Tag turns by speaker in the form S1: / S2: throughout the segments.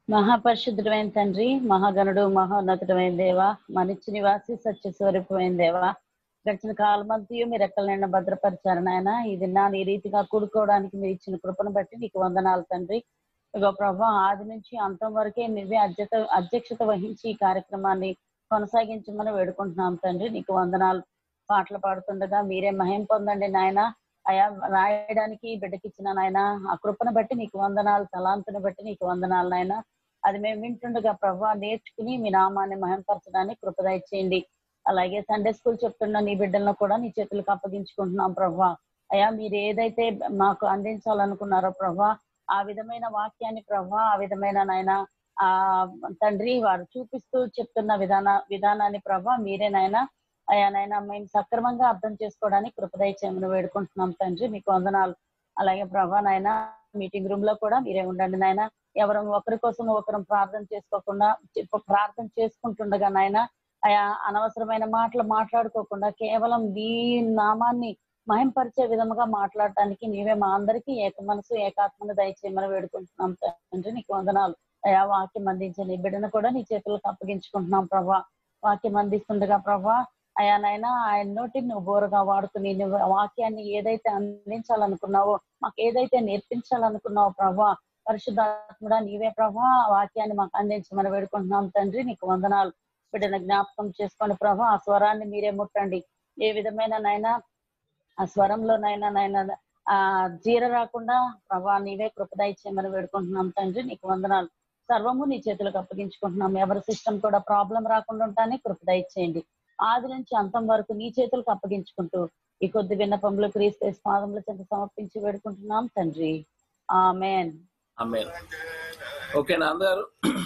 S1: మహాపరిశుద్ధుడమైన తండ్రి మహాగణుడు మహోన్నతుడమైన దేవ మనిచ్చి నివాసి సత్య స్వరూపమైన దేవ గడిచిన కాలమంతయు మీరు ఎక్కడ నిండా భద్రపరిచారు నాయన ఇది నా ఈ రీతిగా కూడుకోవడానికి మీరు ఇచ్చిన కృపను బట్టి నీకు వందనాలు తండ్రి ఇగో ప్రభా ఆది నుంచి అంతం వరకే నువ్వే అధ్యత అధ్యక్షత వహించి ఈ కార్యక్రమాన్ని కొనసాగించమని వేడుకుంటున్నాం తండ్రి నీకు వందనాలు పాటలు పాడుతుండగా మీరే మహిం పొందండి నాయన అయా రాయడానికి బిడ్డకి ఇచ్చిన నాయన ఆ కృపను బట్టి నీకు వందనాలు తలాంతుని బట్టి నీకు వందనాలు నాయన అది మేము వింటుండగా ప్రభా నేర్చుకుని మీ నామాన్ని మహింపరచడానికి కృప దయచేయండి అలాగే సండే స్కూల్ చెప్తున్న నీ బిడ్డలను కూడా నీ చేతులకు అప్పగించుకుంటున్నాం ప్రభా అయ్యా మీరు ఏదైతే మాకు అందించాలనుకున్నారో ప్రభా ఆ విధమైన వాక్యాన్ని ప్రభా ఆ విధమైన నాయన ఆ తండ్రి వారు చూపిస్తూ చెప్తున్న విధాన విధానాన్ని ప్రభా మీరే నాయన అయ్యా నాయన మేము సక్రమంగా అర్థం చేసుకోవడానికి కృపదయ చేయమని వేడుకుంటున్నాం తండ్రి మీకు వందనాలు అలాగే ప్రభా నాయన మీటింగ్ రూమ్ లో కూడా మీరే ఉండండి నాయన ఎవరు ఒకరి కోసం ఒకరం ప్రార్థన చేసుకోకుండా ప్రార్థన చేసుకుంటుండగా నాయన అయా అనవసరమైన మాటలు మాట్లాడుకోకుండా కేవలం మీ నామాన్ని మహింపరిచే విధముగా మాట్లాడటానికి నీవే మా అందరికీ ఏక మనసు ఏకాత్మను దయచేయమని వేడుకుంటున్నాం తండ్రి నీకు వందనాలు అయా వాక్యం అందించే నీ బిడ్డను కూడా నీ చేతులకు అప్పగించుకుంటున్నాం ప్రభా వాక్యం అందిస్తుండగా ప్రభా అయా నాయన ఆయన నోటిని నువ్వు బోరగా వాడుకుని నువ్వు వాక్యాన్ని ఏదైతే అందించాలనుకున్నావో మాకు ఏదైతే నేర్పించాలనుకున్నావో ప్రభా పరిశుద్ధాత్ముడా నీవే ప్రభా ఆ వాక్యాన్ని మాకు అందించమని వేడుకుంటున్నాం తండ్రి నీకు వందనాలు బిడ్డను జ్ఞాపకం చేసుకోండి ప్రభా ఆ స్వరాన్ని మీరే ముట్టండి ఏ విధమైన నైనా ఆ స్వరంలో నైనా నైనా ఆ జీర రాకుండా ప్రభా నీవే కృపదయ చేయమని వేడుకుంటున్నాం తండ్రి నీకు వందనాలు సర్వము నీ చేతులకు అప్పగించుకుంటున్నాం ఎవరి సిస్టమ్ కూడా ప్రాబ్లం రాకుండా ఉంటానే కృపదయ చేయండి ఆది నుంచి అంతం వరకు నీ చేతులకు అప్పగించుకుంటూ ఈ కొద్ది విన్నపంలో క్రీస్తు పాదముల చెంత సమర్పించి వేడుకుంటున్నాం తండ్రి ఆమెన్
S2: అమ్మాయి ఓకే నాన్నగారు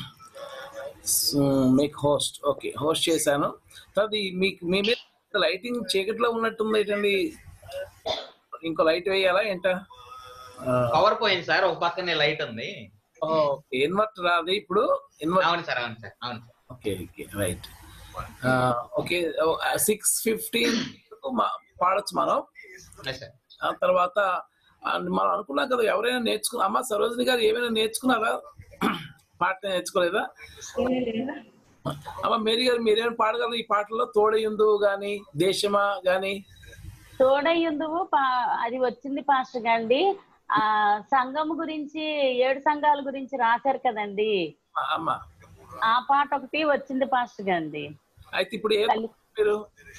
S2: మీకు హోస్ట్ ఓకే హోస్ట్ చేశాను తర్వాత ఈ మీకు మీ మీద లైటింగ్ చీకట్లో ఉన్నట్టుంది ఏంటండి ఇంకో లైట్ వేయాలా ఏంట
S3: పవర్ పోయింది సార్ ఒక పక్కనే లైట్ ఉంది
S2: ఇన్వర్టర్ రాదు ఇప్పుడు ఇన్వర్టర్
S3: అవును సార్ అవును సార్ అవును sir
S2: okay okay right okay six fifteen పాడొచ్చు మనం
S3: ఎస్ సార్
S2: ఆ తర్వాత ఆ, మనం అనుకున్నాం కదా ఎవరైనా నేర్చుకున్నా అమ్మ సరోజిని గారు ఏమైనా నేర్చుకున్నారా పాట నేర్చుకోలేదా అమ్మ మేరీ గారు మీరేమైనా పాడగలరు ఈ పాటల్లో తోడయుందు గాని దేశమా గాని
S1: తోడయ్యుందువు పా- అది వచ్చింది పాస్టర్ గాండి ఆ సంఘం గురించి ఏడు సంఘాల గురించి రాశారు కదండి
S2: ఆ, అమ్మ
S1: ఆ పాట ఒకటి వచ్చింది పాస్టర్ గాండి
S2: అయితే ఇప్పుడు ఏ మీరు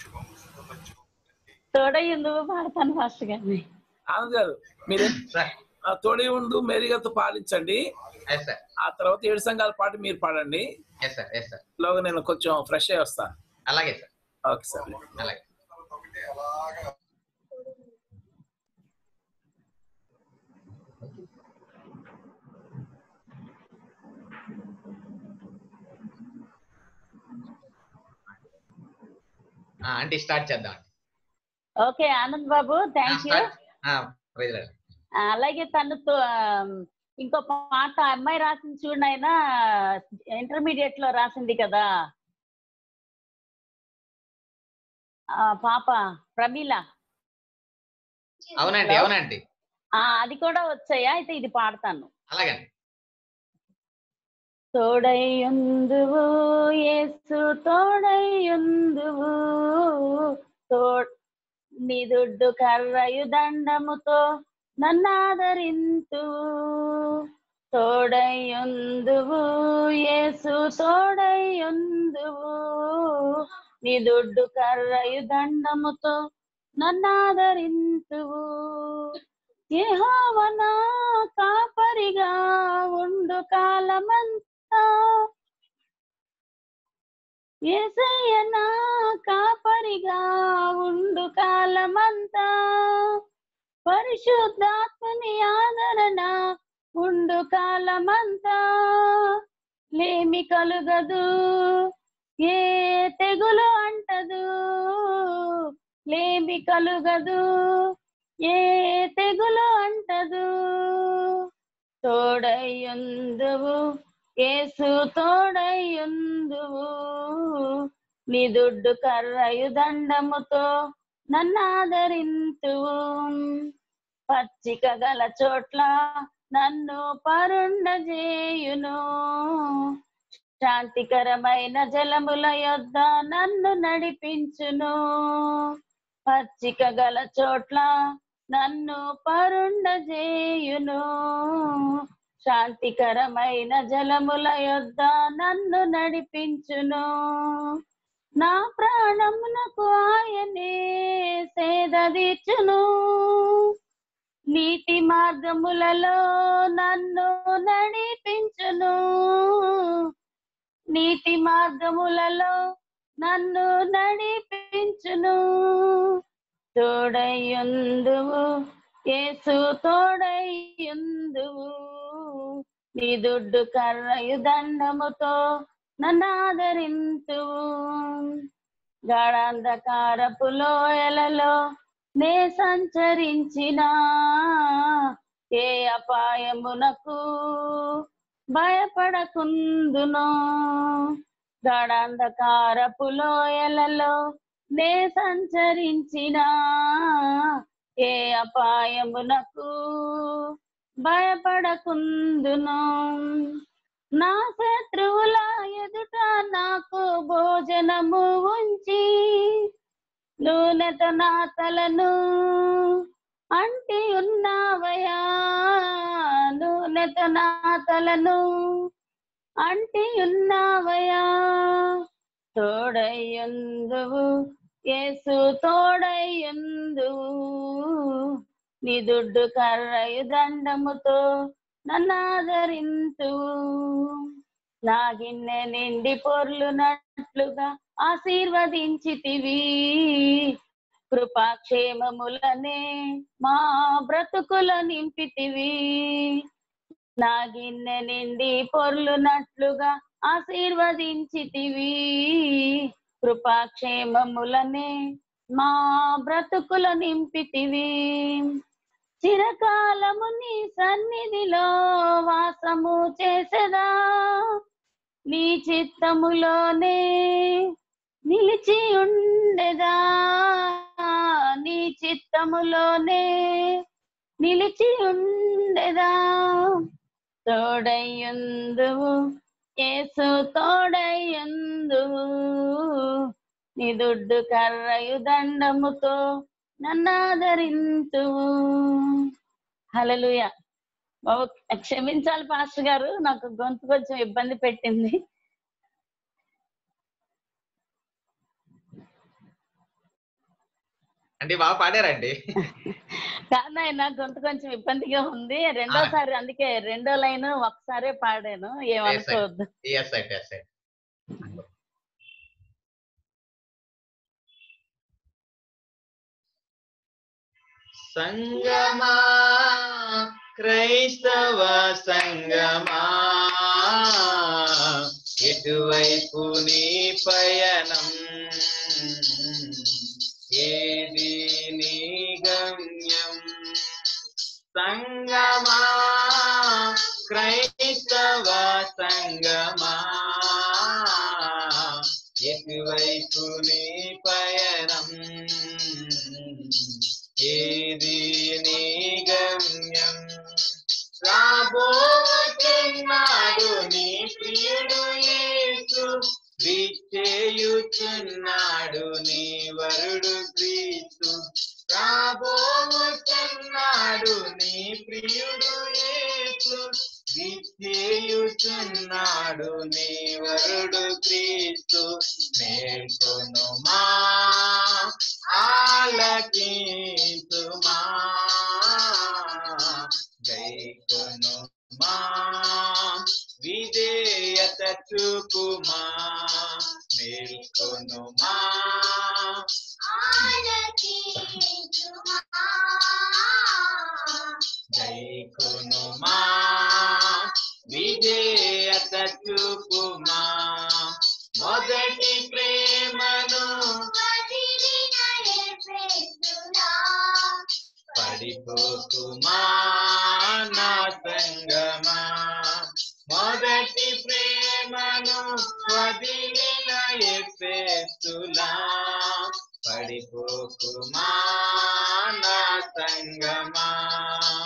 S1: తోడయ్యుందువు పాడతాను పాస్టర్ గాండి
S2: ఆనంద్ గారు మీరే
S3: సార్
S2: ఆ, తోడే ఉండు మేరీ గారితో పాడించండి
S3: ఎస్ సార్
S2: ఆ తర్వాత ఏడు సంఘాల పాట మీరు పాడండి
S3: ఎస్ సార్ ఎస్ సార్
S2: లోగా నేను కొంచెం ఫ్రెష్ అయ్యి వస్తాను
S3: అలాగే సార్
S2: ఓకే సార్
S3: అలాగే ఆ, అంటే స్టార్ట్ చేద్దాం
S1: okay Anand Babu thank you
S3: praise lord.
S1: అలాగే తను తో- ఇంకో పాట ఆ అమ్మాయి రాసింది చూడండి ఆయన ఇంటర్మీడియట్ లో రాసింది కదా ఆ పాప ప్రమీల
S3: అవునండి అవునండి
S1: ఆ అది కూడా వచ్చాయా అయితే ఇది పాడతాను
S3: అలాగే
S1: తోడయ్యుందువు యేసు తోడయ్యుందువు తో నిదుడ్డు కర్రయు దండముతో నన్నాదరింతు తోడయ్యుందువు యేసు తోడయ్యుందువు నిదుడ్డు కర్రయు దండముతో నన్నాదరింతువు యెహోవనా కాపరిగా ఉండు కాలమంతా ఏసయ్య నా కాపరిగా ఉండు కాలమంతా పరిశుద్ధాత్మని ఆదరణ ఉండు కాలమంతా లేమి కలుగదు ఏ తెగులు అంటదు లేమి కలుగదు ఏ తెగులు అంటదు తోడయ్యుందువు ఏసు తోడయ్యుందువు నీ దుడ్డు కర్రయు దండముతో నన్నాదరింతువు పచ్చిక గల చోట్ల నన్ను పరుండజేయును శాంతికరమైన జలముల యొద్ద నన్ను నడిపించును పచ్చిక గల చోట్ల నన్ను పరుండజేయును శాంతికరమైన జలముల యొద్ద నన్ను నడిపించును నా ప్రాణమునకు ఆయనే సేదదీర్చును నీతి మార్గములలో నన్ను నడిపించును నీతి మార్గములలో నన్ను నడిపించును తోడయ్యుందువు యేసు తోడయ్యుందువు నీ దుడ్డు కర్రయు దండముతో నన్ను ఆదరింతువు గాఢాంధకారపు లోయలలో నే సంచరించిన ఏ అపాయమునకు భయపడకుందును గాఢాంధకారపు లోయలలో నే సంచరించిన ఏ అపాయమునకు భయపడకుందును నా శత్రువుల ఎదుట నాకు భోజనము ఉంచి నూనెతో నా తలను అంటి ఉన్నావయా నూనెతో నా తలను అంటి ఉన్నావయా తోడయ్యుందువు యేసు తోడయ్యుందువు నీ దుడ్డు కర్రయు దండముతో నన్ను ఆదరింతువు నా గిన్నె నిండి పొర్లునట్లుగా ఆశీర్వదించితివి కృపాక్షేమములనే మా బ్రతుకుల నింపితివి నా గిన్నె నిండి పొర్లునట్లుగా ఆశీర్వదించితివి కృపాక్షేమములనే మా బ్రతుకుల నింపితివి చిరకాలము నీ సన్నిధిలో వాసము చేసదా నీ చిత్తములోనే నిలిచి ఉండెదా నీ చిత్తములోనే నిలిచి ఉండెదా తోడయ్యుందువు యేసు తోడయ్యుందువు నీ దుడ్డు కర్రయు దండముతో నన్ను ఆదరింతువు హలలుయ బాబు క్షమించాలి పాస్టర్ గారు నాకు గొంతు కొంచెం ఇబ్బంది పెట్టింది
S3: అంటే బాగా పాడారండి
S1: కాదైనా గొంతు కొంచెం ఇబ్బందిగా ఉంది రెండోసారి అందుకే రెండో లైన్ ఒకసారే పాడాను ఏమనుకోవద్దు
S3: ఎస్ అండి ఎస్ అండి సంగమా క్రైస్తవ సంగమా ఎటువైపు నీ పయనం ఏది నీ గమ్యం సంగమా క్రైస్తవ సంగమా ఎటువైపు నీ పయనం ఏది నీ గమ్యం రాబోతున్నాడు నీ ప్రియుడు యేసు విచ్చేయుచున్నాడు నీ వరుడు క్రీస్తు రాబోతున్నాడు నీ ప్రియుడు యేసు విచ్చేయుచున్నాడు నీ వరుడు క్రీస్తు మేల్కొనుమా ఆలకించుమా జైకొనుమా విధేయత చూపుమా మేల్కొనుమా జైకొనుమా విధేయత చూపుమా మొదటి ప్రేమను పడిపోకుమా నా సంగమా మొదటి ప్రేమను వదిలిన ఎఫెస్తులా పడిపోకుమా నా సంగమా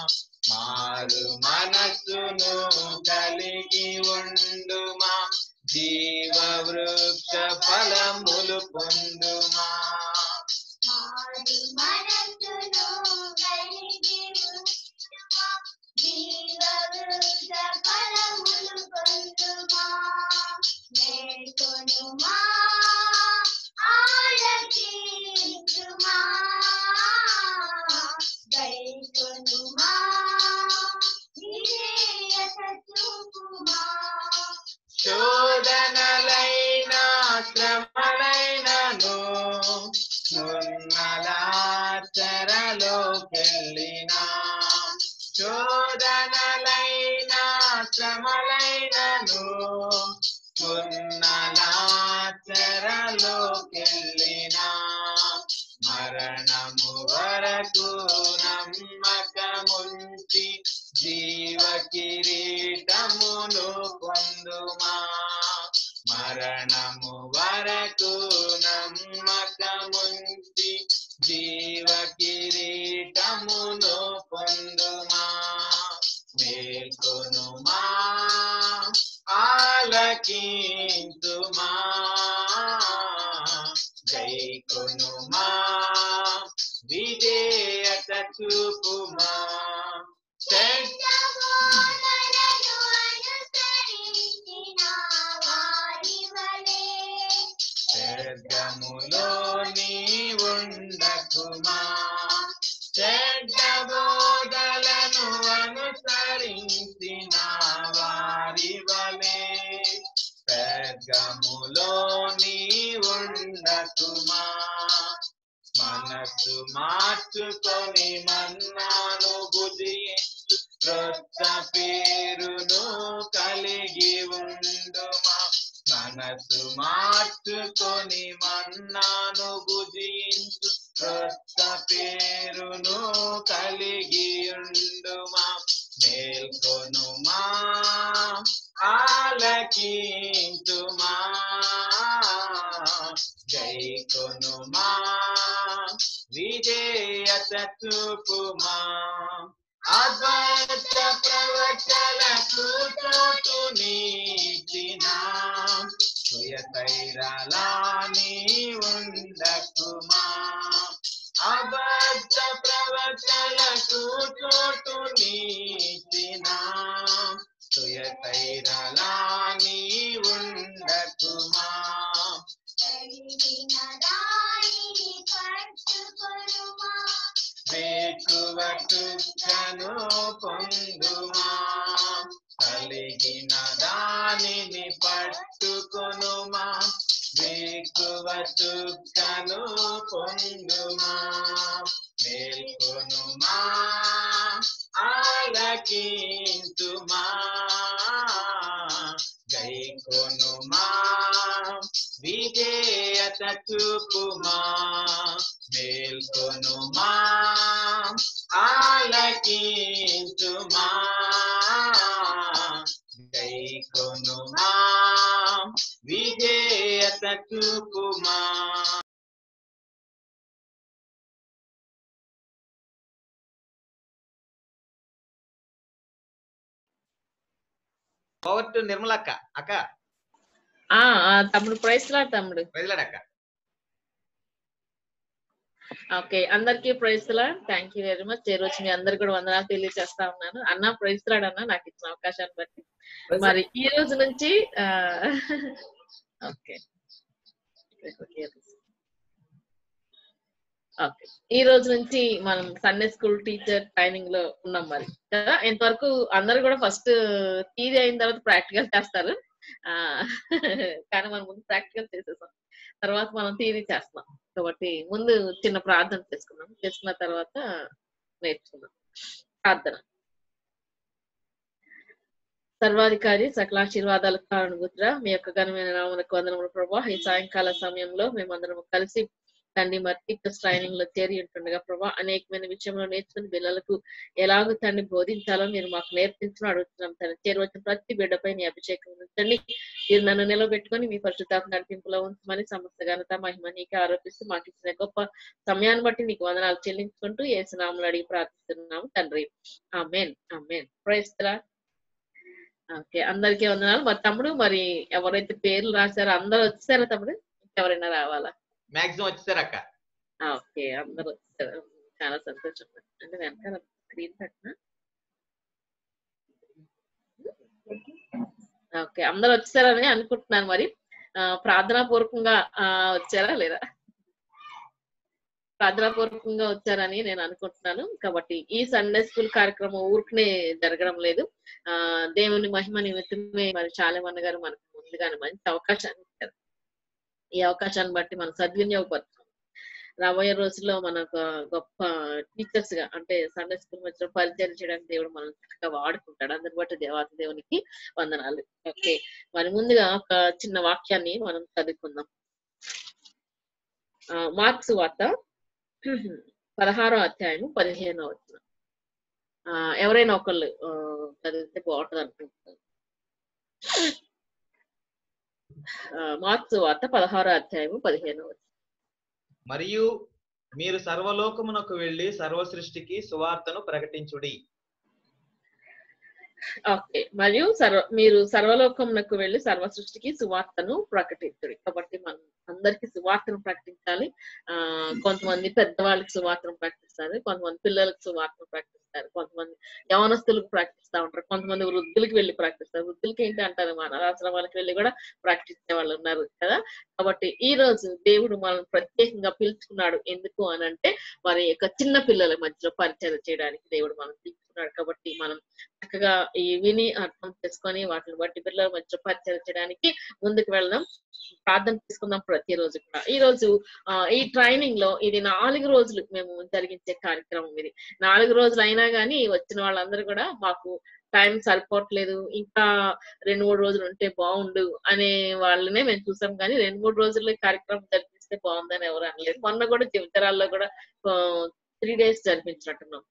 S3: మారు మనస్సును కలిగి ఉండుమా జీవ వృక్ష ఫలములు పొందుమా
S4: మారు మనసును కలిగి ఉండుమా, జీవవృక్ష ఫలములు పొందుమా. మేల్కొనుమా, ఆలకించుమా, గైకొనుమా, విధేయత చూపుమా.
S3: శోధనలైన శ్రమలైనను చెరలోకెళ్ళినా శోధనలైన శ్రమలైనను చెరలోకెళ్ళినా మరణము వరకు నమ్మకముంచి జీవ కిరీటమును పొందుమా మరణము వరకు నమ్మకముంచి జీవ కిరీటమును పొందుమా మేల్కొనుమా ఆలకింతుమా జైకొనుమా విధేయత చూపుమా చెడ్డ
S4: బోధనలను అనుసరించిన వారి వలె
S3: స్వర్గములో నీ ఉండకుమా చెడ్డ బోధలను అనుసరించిన వారి వలె స్వర్గములో నీ ఉండకుమా మనసు మార్చుకొని మన్నాను భుజించు క్రొత్త పేరును కలిగి ఉండుమా మనసు మార్చుకొని మన్నాను భుజించు క్రొత్త పేరును కలిగి ఉండుమా మేల్కొనుమా ఆలకించుమా జైకొనుమా విజేయత చూపుమా అద్వైత ప్రవచలకు చోటు నీచిన సుయతైరలాని ఉండకుమా అబద్ధ ప్రవచలకు చోటు నీచిన సుయతైరలాని ఉండకుమా
S4: కలిగిన దానిని పట్టుకొనుమా
S3: వేకువ చుక్కను పొందుమా కలిగిన దానిని పట్టుకొనుమా వేకువ చుక్కను పొందుమా మేల్కొనుమా ఆలకించుమా గైకొనుమా విధేయత చూపుమా మేల్కొనుమా ఆలకించుమా గైకొనుమా విధేయత చూపుమా పవర్ టు నిర్మలక్క అక్క
S5: ఆ ఆ, తమ్ముడు ప్రైస్ లా తమ్ముడు
S3: ప్రజలాడక్క
S5: ఓకే అందరికి praise lord thank you very much ఈ రోజు మీ అందరు కూడా వందనాలు తెలియజేస్తా ఉన్నాను అన్న ప్రైస్ లాడ్ అన్న నాకు ఇచ్చిన అవకాశాన్ని బట్టి మరి ఈ రోజు నుంచి ఆ, ఓకే ఓకే ఈ రోజు నుంచి మనం సండే స్కూల్ టీచర్ ట్రైనింగ్ లో ఉన్నాం మరి కదా ఇంతవరకు అందరు కూడా ఫస్ట్ థియరీ అయిన తర్వాత ప్రాక్టికల్ చేస్తారు ఆ కానీ మనం ముందు ప్రాక్టికల్ చేసేసాం తర్వాత మనం థియరీ చేస్తున్నాం కాబట్టి ముందు చిన్న ప్రార్థన చేసుకుందాం చేసుకున్న తర్వాత నేర్చుకుందాం ప్రార్థన సర్వాధికారి సకలాశీర్వాదాలకు కారణభూతురా మీ యొక్క ఘనమైన నామలకు వందనములు ప్రభా ఈ సాయంకాల సమయంలో మేమందరం కలిసి తండ్రి మరి టీచర్స్ ట్రైనింగ్ లో చేరి ఉంటుండగా ప్రభా అనేకమైన విషయంలో నేర్చుకుని పిల్లలకు ఎలాగో తండ్రి బోధించాలో మీరు మాకు నేర్పించడం అడుగుతున్నాం తండ్రి చేరువచ్చిన ప్రతి బిడ్డపై నీ అభిషేకం ఉంచండి మీరు నన్ను నిలబెట్టుకొని మీ పరిశుద్ధాత్మ నడిపింపులో ఉంచమని సమస్త ఘనత మహిమ నీకే ఆరోపిస్తూ మాకు ఇచ్చిన గొప్ప సమయాన్ని బట్టి నీకు వందనాలు చెల్లించుకుంటూ ఏసునాములు అడిగి ప్రార్థిస్తున్నాము తండ్రి ఆమెన్ ఆమెన్ ప్రైస్తరా ఓకే అందరికీ వందనాలు మరి తమ్ముడు మరి ఎవరైతే పేర్లు రాశారో అందరూ వచ్చారా తమ్ముడు ఎవరైనా రావాలా
S3: మాక్సిమం వచ్చేసారు అక్క
S5: ఆ, ఓకే అందరూ వచ్చారు చాలా సంతోషం అంటే వెనకాల స్క్రీన్ పెట్టిన ఓకే అందరూ వచ్చారని అనుకుంటున్నాను మరి ఆ, ప్రార్థనా పూర్వకంగా ఆ, వచ్చారా లేదా ప్రార్థనా పూర్వకంగా వచ్చారని నేను అనుకుంటున్నాను కాబట్టి ఈ సండే స్కూల్ కార్యక్రమం ఊరికనే జరగడం లేదు ఆ దేవుని మహిమ నిమిత్తమే మరి చాలమన్న గారు మనకు ముందుగానే మంచి అవకాశాన్ని ఇచ్చారు ఈ అవకాశాన్ని బట్టి మనం సద్వినియోగపరచాం రాబోయే రోజుల్లో మనకు గొప్ప టీచర్స్ గా అంటే సండే స్కూల్ మధ్యలో పరిచయం చేయడానికి దేవుడు మనం చక్కగా వాడుకుంటాడు అందరి బట్టి దేవాతి దేవునికి వందనాలు ఓకే మరి ముందుగా ఒక చిన్న వాక్యాన్ని మనం చదువుకుందాం ఆ, మార్క్స్ వార్త పదహారో అధ్యాయము పదిహేనో వచ్చిన ఎవరైనా ఒకళ్ళు ఆ, చదివితే బాగుంటుంది అనుకుంటున్నాను ఆ, మార్క్స్ వార్త పదహారో అధ్యాయము పదిహేనో వచ్చిన
S3: మరియు మీరు సర్వలోకమునకు వెళ్లి సర్వ సృష్టికి సువార్తను ప్రకటించుడి
S5: ఓకే మరియు సర్వ మీరు సర్వలోకమునకు వెళ్ళి సర్వ సృష్టికి సువార్తను ప్రకటించుడి కాబట్టి మనం అందరికి సువార్తను ప్రకటించాలి ఆ కొంతమంది పెద్దవాళ్ళకి సువార్తను ప్రకటిస్తారు కొంతమంది పిల్లలకు సువార్తను ప్రకటిస్తారు కొంతమంది యవనస్తులకు ప్రకటిస్తా ఉంటారు కొంతమంది వృద్ధులకి వెళ్ళి ప్రకటిస్తారు వృద్ధులకి ఏంటి అంటారు మన అనాథాశ్రమాలకు వెళ్ళి కూడా ప్రకటించే వాళ్ళు ఉన్నారు కదా కాబట్టి ఈ రోజు దేవుడు మనల్ని ప్రత్యేకంగా పిలుచుకున్నాడు ఎందుకు అని అంటే మరి యొక్క చిన్న పిల్లల మధ్యలో పరిచయం చేయడానికి దేవుడు మనం పిలుచుకున్నాడు కాబట్టి మనం చక్కగా ఈ విని అర్థం చేసుకొని వాటిని బట్టి పిల్లల మధ్య పరిచయం చేయడానికి ముందుకు వెళ్దాం ప్రార్థన చేసుకుందాం ప్రతిరోజు కూడా ఈ రోజు ఆ, ఈ ట్రైనింగ్ లో ఇది నాలుగు రోజులు మేము జరిగించే కార్యక్రమం ఇది నాలుగు రోజులు అయినా గానీ వచ్చిన వాళ్ళందరూ కూడా మాకు టైం సరిపోవట్లేదు ఇంకా రెండు మూడు రోజులు ఉంటే బాగుండు అనే వాళ్ళనే మేము చూసాం కానీ రెండు మూడు రోజుల్లో ఈ కార్యక్రమం జరిపిస్తే బాగుందని ఎవరు అనలేదు మొన్న కూడా జీవితరాల్లో కూడా త్రీ డేస్ జరిపించినట్టున్నాం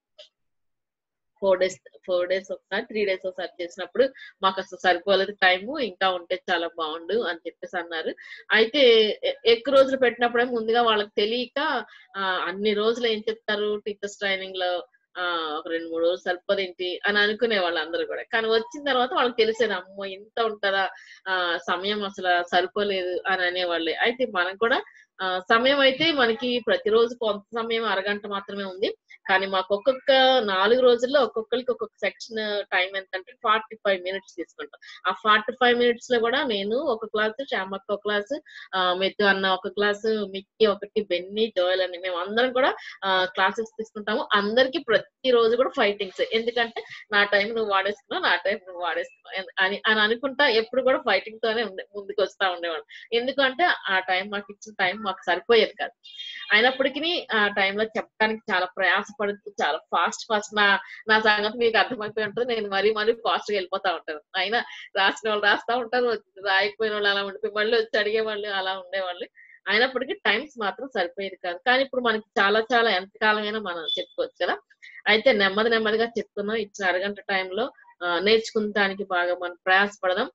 S5: ఫోర్ డేస్ ఫోర్ డేస్ ఒకసారి త్రీ డేస్ ఒకసారి చేసినప్పుడు మాకు అసలు సరిపోలేదు టైము ఇంకా ఉంటే చాలా బాగుండు అని చెప్పేసి అన్నారు అయితే ఎ- ఎక్కువ రోజులు పెట్టినప్పుడే ముందుగా వాళ్ళకి తెలియక ఆ, అన్ని రోజులు ఏం చెప్తారు టీచర్స్ ట్రైనింగ్ లో ఆ ఒక రెండు మూడు రోజులు సరిపోదేంటి అని అనుకునే వాళ్ళు అందరూ కూడా కానీ వచ్చిన తర్వాత వాళ్ళకి తెలిసేది అమ్మో ఇంత ఉంటుందా ఆ సమయం అసలు సరిపోలేదు అని అనేవాళ్ళే అయితే మనకు కూడా ఆ సమయం అయితే మనకి ప్రతిరోజు కొంత సమయం అరగంట మాత్రమే ఉంది కానీ మాకు ఒక్కొక్క నాలుగు రోజుల్లో ఒక్కొక్కరికి ఒక్కొక్క సెక్షన్ టైం ఎంత అంటే ఫార్టీ ఫైవ్ మినిట్స్ తీసుకుంటాం ఆ ఫార్టీ ఫైవ్ మినిట్స్ లో కూడా నేను ఒక క్లాస్ శ్యామక్క ఒక క్లాస్ మెత్తు అన్న ఒక క్లాస్ మిక్కీ ఒకటి బెన్నీ జోయల్ అని మేము అందరం కూడా క్లాసెస్ తీసుకుంటాము అందరికి ప్రతి రోజు కూడా ఫైటింగ్స్ ఎందుకంటే నా టైం నువ్వు వాడేసుకున్నావు నా టైం నువ్వు వాడేసుకున్నావు ఎన్- అని అని అనుకుంటా ఎప్పుడు కూడా ఫైటింగ్ తోనే ఉండే ముందుకు వస్తా ఉండేవాడు ఎందుకంటే ఆ టైం మాకు ఇచ్చిన టైం మాకు సరిపోయేది కాదు అయినప్పటికీ ఆ టైంలో చెప్పడానికి చాలా ప్రయాసపడుతూ చాలా ఫాస్ట్ ఫాస్ట్ నా నా సంగతి మీకు అర్థమైపోయి ఉంటుంది నేను మరీ మరీ ఫాస్ట్ గా వెళ్ళిపోతా ఉంటాను అయినా రాసిన వాళ్ళు రాస్తా ఉంటారు రాయకపోయిన వాళ్ళు అలా ఉండిపోయి మళ్ళీ వచ్చి అడిగే వాళ్ళు అలా ఉండేవాళ్ళు అయినప్పటికీ టైమ్స్ మాత్రం సరిపోయేది కాదు కానీ ఇప్పుడు మనకి చాలా చాలా ఎంతకాలమైనా మనం చెప్పుకోవచ్చు కదా అయితే నెమ్మది నెమ్మదిగా చెప్తున్నాం ఇచ్చిన అరగంట టైంలో నేర్చుకుంటానికి బాగా మనం ప్రయాసపడదాం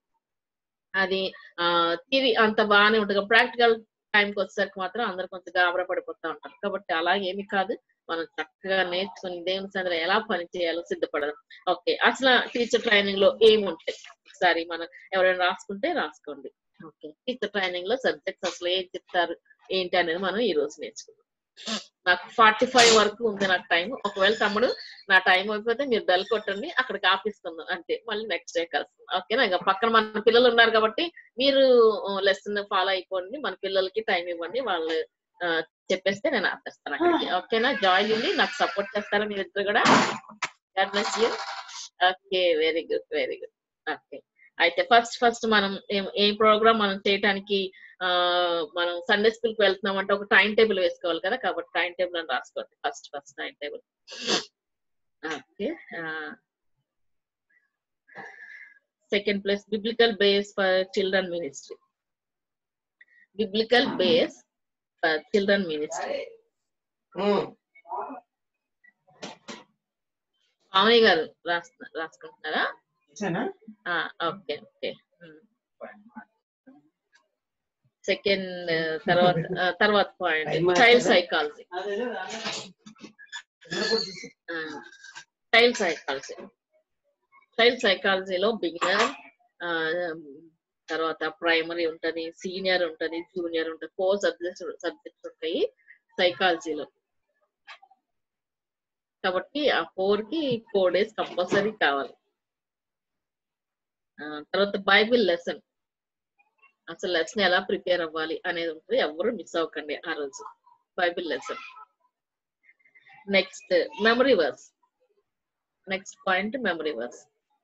S5: అది ఆ థియరీ అంత బాగానే ఉంటుంది ప్రాక్టికల్ టైంకి వచ్చేసరికి మాత్రం అందరు కొంచెం గాబరా పడిపోతా ఉంటారు కాబట్టి అలా ఏమి కాదు మనం చక్కగా నేర్చుకుని దేవుని సందర ఎలా పని చేయాలో సిద్ధపడదాం ఓకే అసలు టీచర్ ట్రైనింగ్ లో ఏముంటాయి ఒకసారి మనం ఎవరైనా రాసుకుంటే రాసుకోండి ఓకే టీచర్ ట్రైనింగ్ లో సబ్జెక్ట్స్ అసలు ఏం చెప్తారు ఏంటి అనేది మనం ఈ రోజు నేర్చుకుందాం నాకు ఫార్టీ ఫైవ్ వరకు ఉంది నాకు టైం ఒకవేళ తమ్ముడు నా టైం అయిపోతే మీరు బెల్ కొట్టండి అక్కడికి ఆపిస్తున్నాం అంతే మళ్ళీ నెక్స్ట్ డే కలుస్తాం ఓకేనా ఇంకా పక్కన మన పిల్లలు ఉన్నారు కాబట్టి మీరు లెసన్ ఫాలో అయిపోండి మన పిల్లలకి టైం ఇవ్వండి వాళ్ళు ఆ, చెప్పేస్తే నేను ఆపేస్తాను అక్కడికి ఓకేనా జాయిన్ ఉండి నాకు సపోర్ట్ చేస్తారా మీరు ఇద్దరు కూడా god bless you okay very good very good okay అయితే ఫస్ట్ ఫస్ట్ మనం ఏం- ఏ ప్రోగ్రామ్ మనం చేయడానికి ఆ మనం సండే స్కూల్ కి వెళ్తున్నాం అంటే ఒక టైం టేబుల్ వేసుకోవాలి కదా కాబట్టి టైం టేబుల్ అని రాసుకోండి first first time table okay second place biblical base for children ministry biblical base for children ministry Pavani గారు రాస్తున్నా రాసుకుంటున్నారా ఓకే ఓకే సెకండ్ తర్వాత ఆ, తర్వాత point child psychology child psychology చైల్డ్ సైకాలజీలో బిగినర్ తర్వాత ప్రైమరీ ఉంటది సీనియర్ ఉంటది జూనియర్ ఉంటది ఫోర్ సబ్జెక్ట్స్ సబ్జెక్ట్స్ ఉంటాయి సైకాలజీలో కాబట్టి ఆ ఫోర్ కి ఫోర్ డేస్ కంపల్సరీ కావాలి ఆ, తర్వాత బైబిల్ లెసన్ అసలు లెసన్ ఎలా ప్రిపేర్ అవ్వాలి అనేది ఉంటుంది ఎవరు మిస్ అవ్వకండి ఆ రోజు bible lesson next memory verse next point memory verse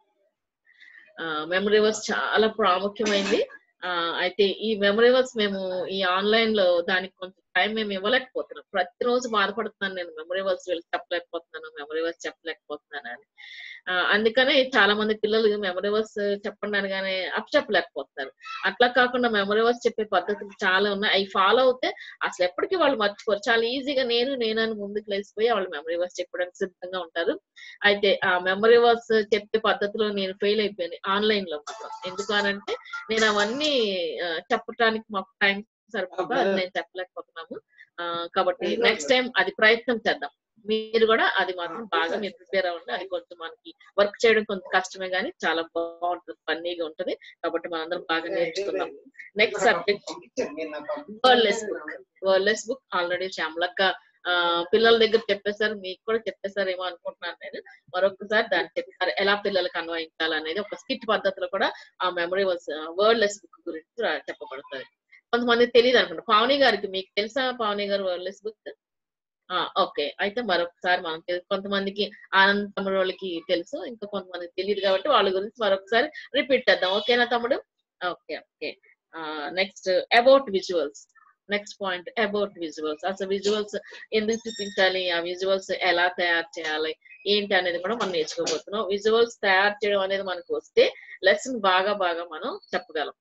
S5: memory verse చాలా ప్రాముఖ్యమైంది ఆ, అయితే ఈ మెమరీ వర్స్ మేము ఈ ఆన్లైన్ లో దానికి కొంచెం టైం మేము ఇవ్వలేకపోతున్నాం ప్రతిరోజు బాధపడుతున్నాను నేను మెమరీ వర్స్ వీళ్ళకి చెప్పలేకపోతున్నాను మెమరీ వర్స్ చెప్పలేకపోతున్నాను అని ఆ, అందుకనే చాలా మంది పిల్లలు మెమరీ వర్స్ చెప్పండి అనగానే అప్ చెప్పలేకపోతున్నారు అట్లా కాకుండా మెమరీ వర్స్ చెప్పే పద్ధతులు చాలా ఉన్నాయి అవి ఫాలో అవుతే అసలు ఎప్పటికీ వాళ్ళు మర్చిపోరు చాలా ఈజీగా నేను నేనని ముందుకు లేచిపోయి వాళ్ళు మెమరీ వర్స్ చెప్పడానికి సిద్ధంగా ఉంటారు అయితే ఆ మెమరీ వర్స్ చెప్పే పద్ధతిలో నేను ఫెయిల్ అయిపోయాను ఆన్లైన్ లో మాత్రం ఎందుకు అనంటే నేను అవన్నీ ఆ, చెప్పడానికి మాకు టైం సరిపోక అది నేను చెప్పలేకపోతున్నాము ఆ, కాబట్టి నెక్స్ట్ టైం అది ప్రయత్నం చేద్దాం మీరు కూడా అది మాత్రం బాగా మీరు ప్రిపేర్ అవ్వండి అది కొంచెం మనకి వర్క్ చేయడం కొంచెం కష్టమే కానీ చాలా బాగుంటుంది ఫన్నీగా ఉంటది కాబట్టి మనందరం బాగా నేర్చుకుందాం next subject wordless book wordless book already శ్యామలక్క ఆ, పిల్లల దగ్గర చెప్పేశారు మీకు కూడా చెప్పేశారేమో అనుకుంటున్నాను నేను మరొకసారి దాన్ని చెప్పారు ఎలా పిల్లలకు అన్వయించాలి అనేది ఒక స్కిట్ పద్ధతిలో కూడా ఆ మెమరీ వర్డ్లెస్ బుక్ గురించి రా- చెప్పబడుతుంది కొంతమంది తెలియదు అనుకుంటా పావని గారికి మీకు తెలుసా పావని గారు వర్డ్లెస్ బుక్ ఓకే అయితే మరొకసారి మనం తెలు- కొంతమందికి ఆనంద్ తమ్ముడు వాళ్ళకి తెలుసు ఇంకా కొంతమందికి తెలియదు కాబట్టి వాళ్ళ గురించి మరొకసారి రిపీట్ చేద్దాం ఓకేనా తమ్ముడు okay okay next about visuals next point about visuals అసలు విజువల్స్ ఎందుకు చూపించాలి ఆ విజువల్స్ ఎలా తయారు చేయాలి ఏంటి అనేది కూడా మనం నేర్చుకోబోతున్నాం విజువల్స్ తయారు చేయడం అనేది మనకు వస్తే లెసన్ బాగా బాగా మనం చెప్పగలం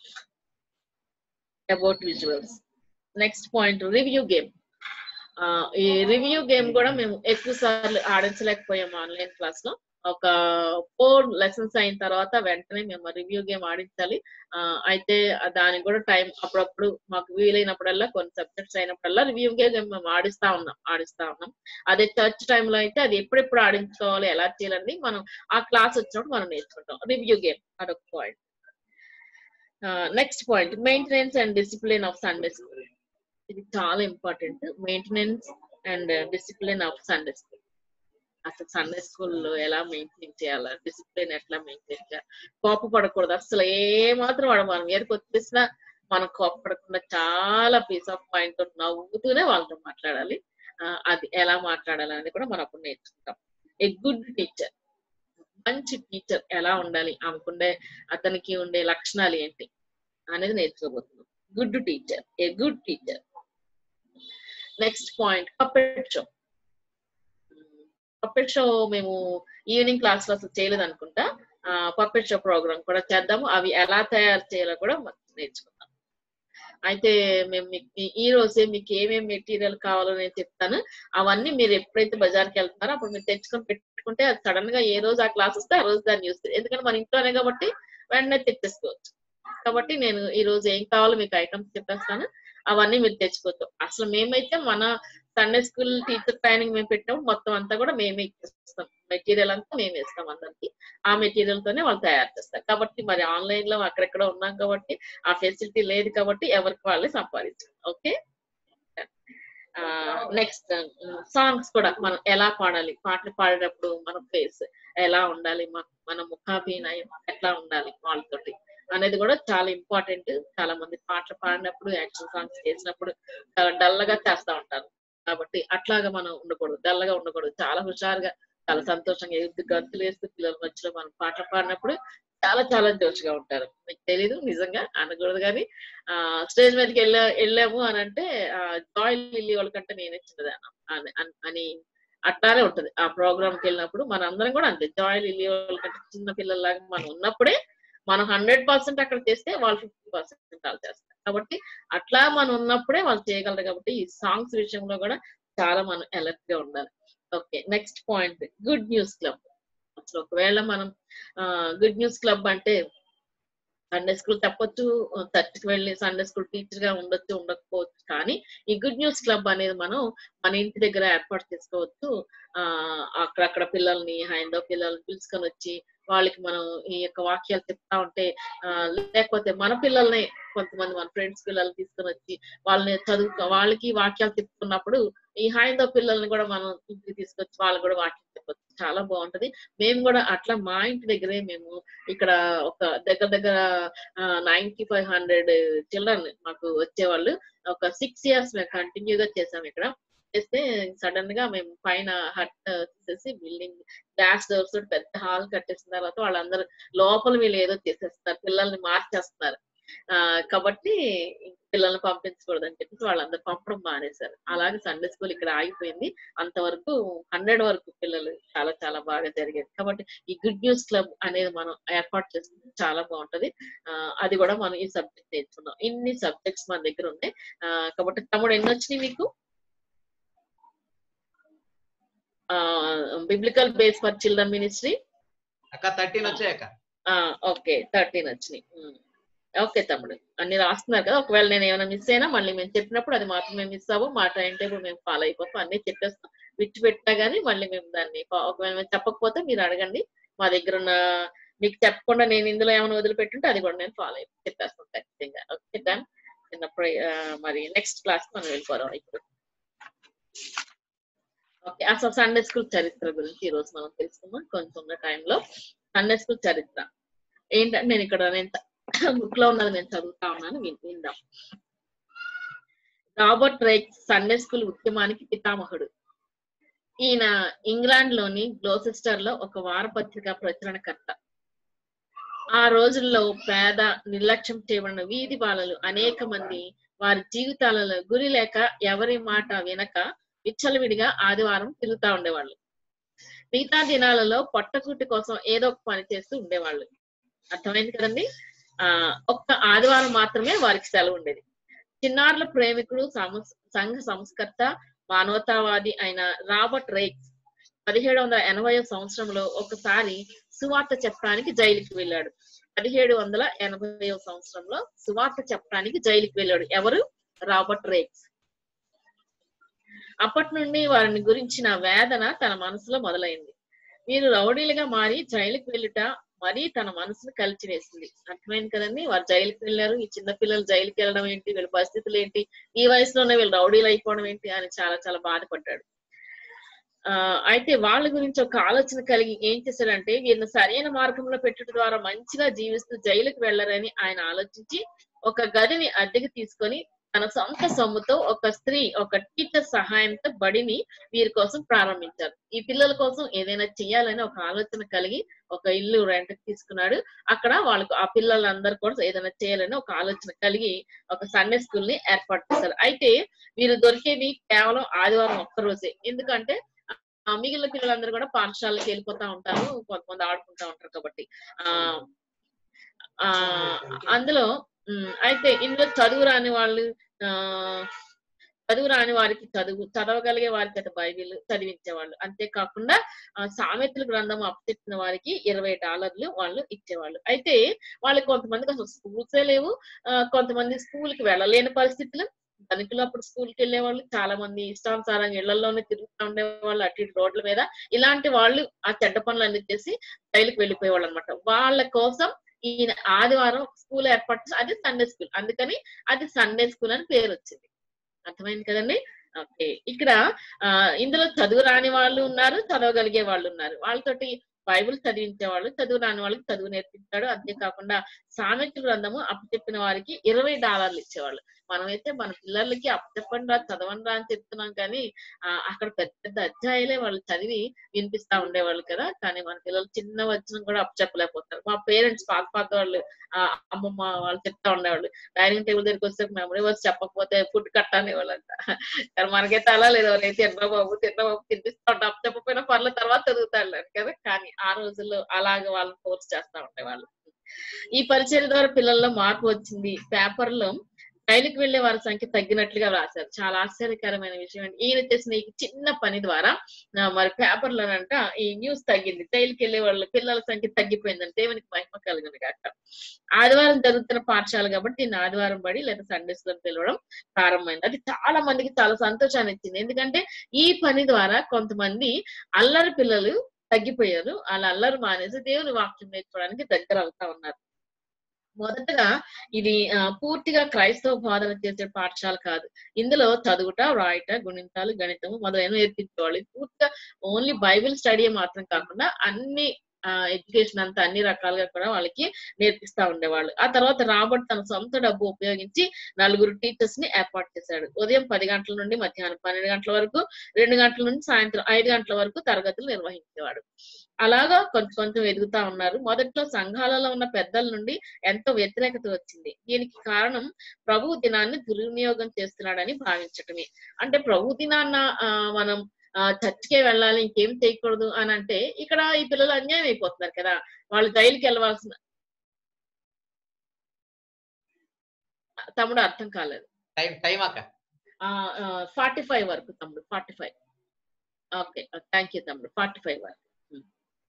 S5: about visuals next point review game ఈ రివ్యూ గేమ్ కూడా మేము ఎక్కువ సార్లు ఆడించలేకపోయాం ఆన్లైన్ క్లాస్ లో ఒక ఫోర్ లెసన్స్ అయిన తర్వాత వెంటనే మేము రివ్యూ గేమ్ ఆడించాలి ఆ, అయితే దానికి కూడా టైం అప్పుడప్పుడు మాకు వీలైనప్పుడల్లా కొన్ని సబ్జెక్ట్స్ అయినప్పుడల్లా రివ్యూ గేమ్ మేము ఆడిస్తా ఉన్నాం ఆడిస్తా ఉన్నాం అదే చర్చ్ టైంలో అయితే అది ఎప్పుడెప్పుడు ఆడించుకోవాలి ఎలా చేయాలని మనం ఆ క్లాస్ వచ్చినప్పుడు మనం నేర్చుకుంటాం రివ్యూ గేమ్ అదొక point next point maintenance and discipline of Sunday school ఇది చాలా important maintenance and discipline of Sunday school అసలు సండే స్కూల్లో ఎలా మెయింటైన్ చేయాలా డిసిప్లిన్ ఎట్లా మెయింటైన్ చేయాలి కోపపడకూడదు అసలు ఏ మాత్రం వాడు మనం ఏరికి వచ్చేసినా మనం కోపపడకుండా చాలా పీస్ ఆఫ్ మైండ్ తో నవ్వుతూనే వాళ్ళతో మాట్లాడాలి ఆ, అది ఎలా మాట్లాడాలి అనేది కూడా మనం అప్పుడు నేర్చుకుంటాం ఏ గుడ్ టీచర్ మంచి టీచర్ ఎలా ఉండాలి ఆమెకుండే అతనికి ఉండే లక్షణాలు ఏంటి అనేది నేర్చుకోబోతున్నాం good teacher a good teacher next point puppet show puppet show మేము ఈవినింగ్ క్లాస్ లో అసలు చేయలేదు అనుకుంటా పప్పెట్ షో ప్రోగ్రామ్ కూడా చేద్దాము అవి ఎలా తయారు చేయాలో కూడా మనం నేర్చుకుందాం అయితే మేము మీకు ఈ- ఈ రోజే మీకు ఏమేమి మెటీరియల్ కావాలో నేను చెప్తాను అవన్నీ మీరు ఎప్పుడైతే బజార్కి వెళ్తున్నారో అప్పుడు మీరు తెచ్చుకొని పెట్టుకుంటే అది సడన్ గా ఏ రోజు ఆ క్లాస్ వస్తే ఆ రోజు దాన్ని యూస్ ఎందుకంటే మన ఇంట్లోనే కాబట్టి వెంటనే తెచ్చేసుకోవచ్చు కాబట్టి నేను ఈ రోజు ఏం కావాలో మీకు ఐటమ్స్ చెప్పేస్తాను అవన్నీ మీరు తెచ్చుకోవచ్చు అసలు మేమైతే మన సండే స్కూల్ టీచర్ ట్రైనింగ్ మేము పెట్టినప్పుడు మొత్తం అంతా కూడా మేమే ఇచ్చేస్తాం మెటీరియల్ అంతా మేమే ఇస్తాం అందరికి ఆ మెటీరియల్ తోనే వాళ్ళు తయారు చేస్తారు కాబట్టి మరి ఆన్లైన్ లో అక్కడెక్కడ ఉన్నాం కాబట్టి ఆ ఫెసిలిటీ లేదు కాబట్టి ఎవరికి వాళ్ళే సంపాదించారు ఓకే నెక్స్ట్ సాంగ్స్ కూడా మనం ఎలా పాడాలి పాటలు పాడేటప్పుడు మన ఫేస్ ఎలా ఉండాలి మన మన ముఖాభినయం ఎట్లా ఉండాలి వాళ్ళతోటి అనేది కూడా చాలా ఇంపార్టెంట్ చాలా మంది పాటలు పాడినప్పుడు యాక్షన్ సాంగ్స్ చేసినప్పుడు చాలా డల్ గా చేస్తా ఉంటారు కాబట్టి అట్లాగా మనం ఉండకూడదు డల్ గా ఉండకూడదు చాలా హుషారుగా చాలా సంతోషంగా ఎద్దు గంతులు వేస్తూ పిల్లల మధ్యలో మనం పాటలు పాడినప్పుడు చాలా చాలా జోష్గా ఉంటారు మీకు తెలీదు నిజంగా అనకూడదు కానీ ఆ స్టేజ్ మీదకి వెళ్ళా వెళ్ళాము అని అంటే ఆ జాయ్ లిల్లీ వాళ్ళకంటే నేనే చిన్నదాన్ని అని అని- అని అట్లానే ఉంటది ఆ ప్రోగ్రామ్ కి వెళ్ళినప్పుడు మన అందరం కూడా అంతే జాయ్ లిల్లీ వాళ్ళకంటే చిన్న పిల్లల్లాగా మనం ఉన్నప్పుడే మనం హండ్రెడ్ పర్సెంట్ అక్కడ చేస్తే వాళ్ళు ఫిఫ్టీ పర్సెంట్ వాళ్ళు చేస్తారు కాబట్టి అట్లా మనం ఉన్నప్పుడే వాళ్ళు చేయగలరు కాబట్టి ఈ సాంగ్స్ విషయంలో కూడా చాలా మనం అలర్ట్ గా ఉండాలి okay next point good news club అసలు ఒకవేళ మనం గుడ్ న్యూస్ క్లబ్ అంటే సండే స్కూల్ చెప్పొచ్చు చర్చికి వెళ్ళి సండే స్కూల్ టీచర్ గా ఉండొచ్చు ఉండకపోవచ్చు కానీ ఈ గుడ్ న్యూస్ క్లబ్ అనేది మనం మన ఇంటి దగ్గర ఏర్పాటు చేసుకోవచ్చు ఆ అక్కడక్కడ పిల్లల్ని హైందవ పిల్లల్ని పిలుచుకొని వచ్చి వాళ్ళకి మనం ఈ యొక్క వాక్యాలు చెప్తా ఉంటే ఆ, లేకపోతే మన పిల్లల్ని కొంతమంది మన ఫ్రెండ్స్ పిల్లల్ని తీసుకొని వచ్చి వాళ్ళని చదువు వాళ్ళకి వాక్యాలు చెప్తున్నప్పుడు ఈ హైందవ పిల్లల్ని కూడా మనం ఇంటికి తీసుకొచ్చి వాళ్ళు కూడా వాక్యం చెప్పొచ్చు చాలా బాగుంటది మేము కూడా అట్లా మా ఇంటి దగ్గరే మేము ఇక్కడ ఒక దగ్గర దగ్గర నైన్టీ ఫైవ్ హండ్రెడ్ చిల్డ్రన్ మాకు వచ్చేవాళ్ళు ఒక సిక్స్ ఇయర్స్ మేము కంటిన్యూ గా చేసాం ఇక్కడ చేస్తే సడన్ గా మేము పైన హట్ తీసేసి బిల్డింగ్ గ్లాస్ డోర్స్ పెద్ద హాల్ కట్టేసిన తర్వాత వాళ్ళందరూ లోపల వీళ్ళు ఏదో చేసేస్తున్నారు పిల్లల్ని మార్చేస్తున్నారు ఆ కాబట్టి ఇంక పిల్లల్ని పంపించకూడదు అని చెప్పేసి వాళ్ళందరూ పంపడం మానేశారు అలాగే సండే స్కూల్ ఇక్కడ ఆగిపోయింది అంతవరకు హండ్రెడ్ వరకు పిల్లలు చాలా చాలా బాగా జరిగేది కాబట్టి ఈ గుడ్ న్యూస్ క్లబ్ అనేది మనం ఏర్పాటు చేస్తుంది చాలా బాగుంటది ఆ, అది కూడా మనం ఈ సబ్జెక్ట్ నేర్చుకున్నాం ఇన్ని సబ్జెక్ట్స్ మన దగ్గర ఉన్నాయి ఆ, కాబట్టి తమ్ముడు ఎన్ని వచ్చినాయి మీకు biblical base for children ministry
S3: అక్క థర్టీన్ వచ్చాయి అక్క
S5: ఓకే థర్టీన్ వచ్చినాయి ఓకే తమ్ముడు అన్ని రాస్తున్నారు కదా ఒకవేళ నేను ఏమైనా మిస్ అయినా మళ్ళీ మేము చెప్పినప్పుడు అది మాత్రమే మిస్ అవ్వం మా టైం టేబుల్ మేము ఫాలో అయిపోతాం అన్ని చెప్పేస్తాం విడిచి పెట్టినా గానీ మళ్ళీ మేము దాన్ని ఫా- ఒకవేళ మేము చెప్పకపోతే మీరు అడగండి మా దగ్గర ఉన్న మీకు చెప్పకుండా నేను ఇందులో ఏమైనా వదిలిపెట్టుంటే అది కూడా నేను ఫాలో అయిపో చెప్పేస్తాను ఖచ్చితంగా ఓకే డన్ చిన్నప్పుడు ఆ, మరి నెక్స్ట్ క్లాస్ మనం వెళ్ళిపోదాం ఇప్పుడు ఓకే అసలు సండే స్కూల్ చరిత్ర గురించి ఈ రోజు మనం తెలుసుకుందాం కొంచెం ఉన్న టైంలో సండే స్కూల్ చరిత్ర ఏంటంటే నేను ఇక్కడ నేను బుక్ లో ఉన్నది నేను చదువుతా ఉన్నాను విన్- విందాం రాబర్ట్ రైక్ సండే స్కూల్ ఉద్యమానికి పితామహుడు ఈయన ఇంగ్లాండ్ లోని గ్లోసెస్టర్ లో ఒక వారపత్రిక ప్రచురణకర్త ఆ రోజుల్లో పేద నిర్లక్ష్యం చేయబడిన వీధి బాలలు అనేక మంది వారి జీవితాలలో గురి లేక ఎవరి మాట వినక విచ్చలవిడిగా ఆదివారం తిరుగుతా ఉండేవాళ్ళు మిగతా దినాలలో పొట్టకూటి కోసం ఏదో ఒక పని చేస్తూ ఉండేవాళ్ళు అర్థమైంది కదండి ఆ ఒక్క ఆదివారం మాత్రమే వారికి సెలవు ఉండేది చిన్నారుల ప్రేమికుడు సంస్- సంఘ సంస్కర్త మానవతావాది అయిన రాబర్ట్ రైక్స్ పదిహేడు వందల ఎనభై సంవత్సరంలో ఒకసారి సువార్త చెప్పడానికి జైలుకి వెళ్ళాడు పదిహేడు వందల ఎనభై సంవత్సరంలో సువార్త చెప్పడానికి జైలుకి వెళ్ళాడు ఎవరు రాబర్ట్ రేక్స్ అప్పటి నుండి వారిని గురించిన వేదన తన మనసులో మొదలైంది వీరు రౌడీలుగా మారి జైలుకి వెళ్ళుట మరీ తన మనసును కలిచివేసింది అర్థమైంది కదండి వారు జైలుకి వెళ్ళారు ఈ చిన్న పిల్లలు జైలుకి వెళ్ళడం ఏంటి వీళ్ళ పరిస్థితులు ఏంటి ఈ వయసులోనే వీళ్ళు రౌడీలు అయిపోవడం ఏంటి అని చాలా చాలా బాధపడ్డాడు ఆ అయితే వాళ్ళ గురించి ఒక ఆలోచన కలిగి ఏం చేశాడంటే వీరిని సరైన మార్గంలో పెట్టుట ద్వారా మంచిగా జీవిస్తూ జైలుకి వెళ్ళరని ఆయన ఆలోచించి ఒక గదిని అద్దెకి తీసుకొని తన సొంత సొమ్ముతో ఒక స్త్రీ ఒక టీచర్ సహాయంతో బడిని వీరి కోసం ప్రారంభించారు ఈ పిల్లల కోసం ఏదైనా చేయాలని ఒక ఆలోచన కలిగి ఒక ఇల్లు రెంట్ తీసుకున్నాడు అక్కడ వాళ్ళకు ఆ పిల్లలందరూ కూడా ఏదైనా చేయాలని ఒక ఆలోచన కలిగి ఒక సండే స్కూల్ ని ఏర్పాటు చేశారు అయితే వీరు దొరికేది కేవలం ఆదివారం ఒక్క రోజే ఎందుకంటే ఆ, మిగిలిన పిల్లలందరూ కూడా పాఠశాలకు వెళ్ళిపోతా ఉంటారు కొంతమంది ఆడుకుంటా ఉంటారు కాబట్టి ఆ ఆ అందులో ఉమ్, అయితే ఇందులో చదువు రాని వాళ్ళు ఆ చదువు రాని వారికి చదువు చదవగలిగే వారికి అయితే బైబిల్ చదివించేవాళ్ళు అంతేకాకుండా ఆ, సామెతల గ్రంథం అప్పచెప్పిన వారికి ఇరవై డాలర్లు వాళ్ళు ఇచ్చేవాళ్ళు అయితే వాళ్ళకి కొంతమందికి అసలు స్కూల్సే లేవు ఆ, కొంతమంది స్కూల్ కి వెళ్ళలేని పరిస్థితులు ధనికులు అప్పుడు స్కూల్ కి వెళ్ళేవాళ్ళు చాలా మంది ఇష్టానుసారంగా ఇళ్లలోనే తిరుగుతూ ఉండేవాళ్ళు అటు ఇటు రోడ్ల మీద ఇలాంటి వాళ్ళు ఆ చెడ్డ పనులన్నీ చేసి జైలుకి వెళ్ళిపోయేవాళ్ళు అనమాట వాళ్ళ కోసం ఈయన ఆదివారం స్కూల్ ఏర్పాటు చేసి అది సండే స్కూల్ అందుకని అది సండే స్కూల్ అని పేరు వచ్చింది అర్థమైంది కదండి ఓకే ఇక్కడ ఆ ఇందులో చదువు రాని వాళ్ళు ఉన్నారు చదవగలిగే వాళ్ళు ఉన్నారు వాళ్ళతోటి బైబిల్ చదివించే వాళ్ళు చదువు రాని వాళ్ళకి చదువు నేర్పించాడు అంతేకాకుండా సామెతల గ్రంథము అప్పచెప్పిన వారికి ఇరవై డాలర్లు ఇచ్చేవాళ్ళు మనమైతే మన పిల్లలకి అప్పచెప్పండి రా చదవండి రా అని చెప్తున్నాం కానీ ఆ అక్కడ పెద్ద పెద్ద అధ్యాయులే వాళ్ళు చదివి వినిపిస్తా ఉండేవాళ్ళు కదా కానీ మన పిల్లలు చిన్న వచనం కూడా అప్పచెప్పలేకపోతారు మా పేరెంట్స్ పాత పాత వాళ్ళు ఆ అమ్మమ్మ వాళ్ళు చెప్తా ఉండేవాళ్ళు డైనింగ్ టేబుల్ దగ్గరికి వస్తే మెమరీ వర్స్ చెప్పకపోతే ఫుడ్ కట్టానే వాళ్ళంట కానీ మనకైతే అలా లేదు ఎవరైతే తిన్న బాబు తిన్న బాబు తినిపిస్తా ఉంటాం అప్పచెప్పకపోయినా పర్ల తర్వాత చదువుతారు కదా కానీ ఆ రోజుల్లో అలాగే వాళ్ళని ఫోర్స్ చేస్తా ఉండేవాళ్ళు ఈ పరిచయం ద్వారా పిల్లల్లో మార్పు వచ్చింది పేపర్లో జైలుకి వెళ్లే వారి సంఖ్య తగ్గినట్లుగా రాశారు చాలా ఆశ్చర్యకరమైన విషయం అండి ఈయన చేసిన ఈ చిన్న పని ద్వారా ఆ, మరి పేపర్లోనంట ఈ న్యూస్ తగ్గింది జైలుకి వెళ్లే వాళ్ళ పిల్లల సంఖ్య తగ్గిపోయిందని దేవునికి మహిమ కలిగింది కాక ఆదివారం జరుగుతున్న పాఠశాల కాబట్టి దీన్ని ఆదివారం బడి లేదా సండే స్కూల్ పిలవడం ప్రారంభమైంది అది చాలా మందికి చాలా సంతోషాన్ని ఇచ్చింది ఎందుకంటే ఈ పని ద్వారా కొంతమంది అల్లరి పిల్లలు తగ్గిపోయారు వాళ్ళ అల్లరి మానేసి దేవుని వాక్యం నేర్చుకోవడానికి దగ్గర అవుతా ఉన్నారు మొదటగా ఇది ఆ, పూర్తిగా క్రైస్తవ బోధన చేసే పాఠశాల కాదు ఇందులో చదువుట రాయట గుణింతాలు గణితము మొదలైన నేర్పించేవాళ్ళు ఇది పూర్తిగా ఓన్లీ బైబిల్ స్టడీ మాత్రం కాకుండా అన్ని ఎడ్యుకేషన్ అంతా అన్ని రకాలుగా కూడా వాళ్ళకి నేర్పిస్తా ఉండేవాళ్ళు ఆ తర్వాత రాబర్ట్ తన సొంత డబ్బు ఉపయోగించి నలుగురు టీచర్స్ ని ఏర్పాటు చేశాడు ఉదయం పది గంటల నుండి మధ్యాహ్నం పన్నెండు గంటల వరకు రెండు గంటల నుండి సాయంత్రం ఐదు గంటల వరకు తరగతులు నిర్వహించేవాడు అలాగా కొంచెం కొంచెం ఎదుగుతా ఉన్నారు మొదట్లో సంఘాలలో ఉన్న పెద్దల నుండి ఎంతో వ్యతిరేకత వచ్చింది దీనికి కారణం ప్రభు దినాన్ని దుర్వినియోగం చేస్తున్నాడని భావించటమే అంటే ప్రభు దినాన్న ఆ, మనం ఆ చర్చికే వెళ్ళాలి ఇంకేం చేయకూడదు అని అంటే ఇక్కడ ఈ పిల్లలు అన్యాయం అయిపోతున్నారు కదా వాళ్ళు జైలుకి వెళ్ళవలసిన తమ్ముడు అర్థం కాలేదు
S3: టైం టైం అక్క
S5: ఫార్టీ ఫైవ్ వరకు తమ్ముడు forty five okay thank you తమ్ముడు ఫార్టీ ఫైవ్ వరకు ఉమ్.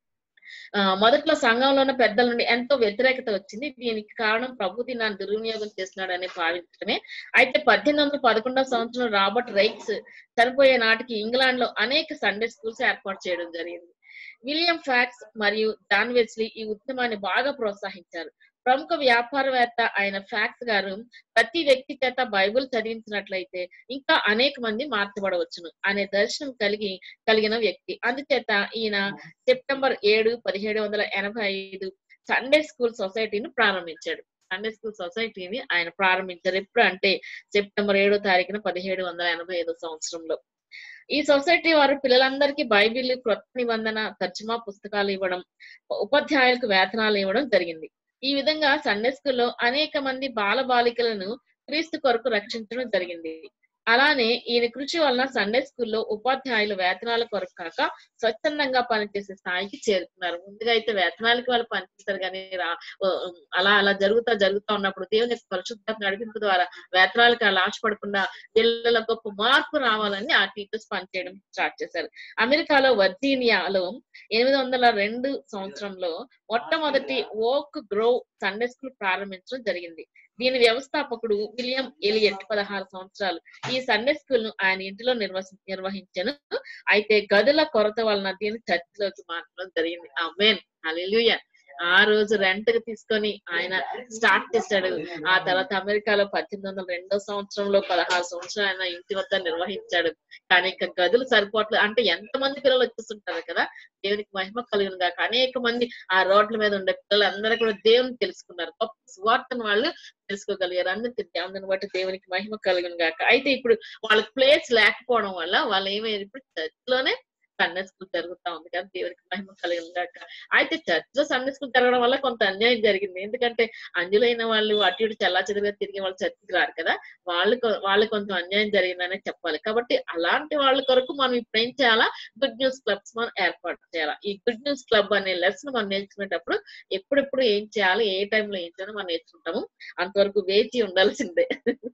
S5: ఆ, మొదట్లో సంఘంలో ఉన్న పెద్దల నుండి ఎంతో వ్యతిరేకత వచ్చింది దీనికి కారణం ప్రభు దినాన్ని దుర్వినియోగం చేస్తున్నాడని భావించడమే అయితే పద్దెనిమిది వందల పదకొండవ సంవత్సరం రాబర్ట్ రైక్స్ చనిపోయే నాటికి ఇంగ్లాండ్ లో అనేక సండే స్కూల్స్ ఏర్పాటు చేయడం జరిగింది విలియం ఫ్యాక్స్ మరియు జాన్ వెస్లీ ఈ ఉద్యమాన్ని బాగా ప్రోత్సహించారు ప్రముఖ వ్యాపారవేత్త అయిన ఫ్యాక్స్ గారు ప్రతి వ్యక్తి చేత బైబుల్ చదివించినట్లయితే ఇంకా అనేక మంది మార్చబడవచ్చును అనే దర్శనం కలిగి కలిగిన వ్యక్తి అందుచేత ఈయన సెప్టెంబర్ ఏడు పదిహేడు వందల ఎనభై ఐదు సండే స్కూల్ సొసైటీని ప్రారంభించాడు సండే స్కూల్ సొసైటీని ఆయన ప్రారంభించారు ఎప్పుడు అంటే సెప్టెంబర్ ఏడో తారీఖున పదిహేడు వందల ఎనభై ఐదో సంవత్సరంలో ఈ సొసైటీ వారు పిల్లలందరికీ బైబిల్ క్రొత్త నిబంధన తర్జుమా పుస్తకాలు ఇవ్వడం ఉపాధ్యాయులకు వేతనాలు ఇవ్వడం జరిగింది ఈ విధంగా సండే స్కూల్లో అనేక మంది బాల బాలికలను క్రీస్తు కొరకు రక్షించడం జరిగింది అలానే ఈయన కృషి వలన సండే స్కూల్లో ఉపాధ్యాయులు వేతనాల కొరకు కాక స్వచ్ఛందంగా పనిచేసే స్థాయికి చేరుకున్నారు ముందుగా అయితే వేతనాలకి వాళ్ళు పనిచేస్తారు కానీ రా ఓ, ఉమ్, అలా అలా జరుగుతా జరుగుతా ఉన్నప్పుడు దేవుని యొక్క పరిశుద్ధత నడిపింపు ద్వారా వేతనాలకు అలా ఆశపడకుండా పిల్లల గొప్ప మార్పు రావాలని ఆ టీచర్స్ పనిచేయడం స్టార్ట్ చేశారు అమెరికాలో వర్జీనియాలో ఎనిమిది వందల రెండు సంవత్సరంలో మొట్టమొదటి ఓక్ గ్రోవ్ సండే స్కూల్ ప్రారంభించడం జరిగింది దీని వ్యవస్థాపకుడు విలియం ఎలియట్ పదహారు సంవత్సరాలు ఈ సండే స్కూల్ ను ఆయన ఇంటిలో నిర్వహి నిర్వహించాను అయితే గదుల కొరత వలన దీన్ని చర్చిలోకి మార్చడం జరిగింది ఆమెన్ హల్లెలూయా ఆ రోజు రెంట్ కి తీసుకొని ఆయన స్టార్ట్ చేశాడు ఆ తర్వాత అమెరికాలో పద్దెనిమిది వందల రెండో సంవత్సరంలో పదహారు సంవత్సరాలు ఆయన ఇంటి వద్ద నిర్వహించాడు కానీ ఇంకా గదులు సరిపోవట్లేదు అంటే ఎంత మంది పిల్లలు వచ్చేస్తుంటారు కదా దేవునికి మహిమ కలిగిన కాక అనేక మంది ఆ రోడ్ల మీద ఉండే పిల్లలందరూ కూడా దేవుని తెలుసుకున్నారు గొప్ప సువార్తను వాళ్ళు తెలుసుకోగలిగారు అందుకే దేవుని బట్టి దేవునికి మహిమ కలిగిన గాక అయితే ఇప్పుడు వాళ్ళకి ప్లేస్ లేకపోవడం వల్ల వాళ్ళు ఏమైంది ఇప్పుడు చర్చ్ లోనే సండే స్కూల్ జరుగుతా ఉంది కదా దేవునికి మహిమ కలిగిన గాక అయితే చర్చ్ లో సండే స్కూల్ జరగడం వల్ల కొంత అన్యాయం జరిగింది ఎందుకంటే అంజులైన వాళ్ళు అటు ఇటు చల్లా చెదురుగా తిరిగి వాళ్ళు చర్చికి రారు కదా వాళ్ళు కొ- వాళ్ళు కొంచెం అన్యాయం జరిగిందనే చెప్పాలి కాబట్టి అలాంటి వాళ్ళ కొరకు మనం ఇప్పుడు ఏం చేయాలా గుడ్ న్యూస్ క్లబ్స్ మనం ఏర్పాటు చేయాలి ఈ గుడ్ న్యూస్ క్లబ్ అనే లెసన్ మనం నేర్చుకునేటప్పుడు ఎప్పుడెప్పుడు ఏం చేయాలి ఏ టైంలో ఏం చేయాలో మనం నేర్చుకుంటాము అంతవరకు వేచి ఉండాల్సిందే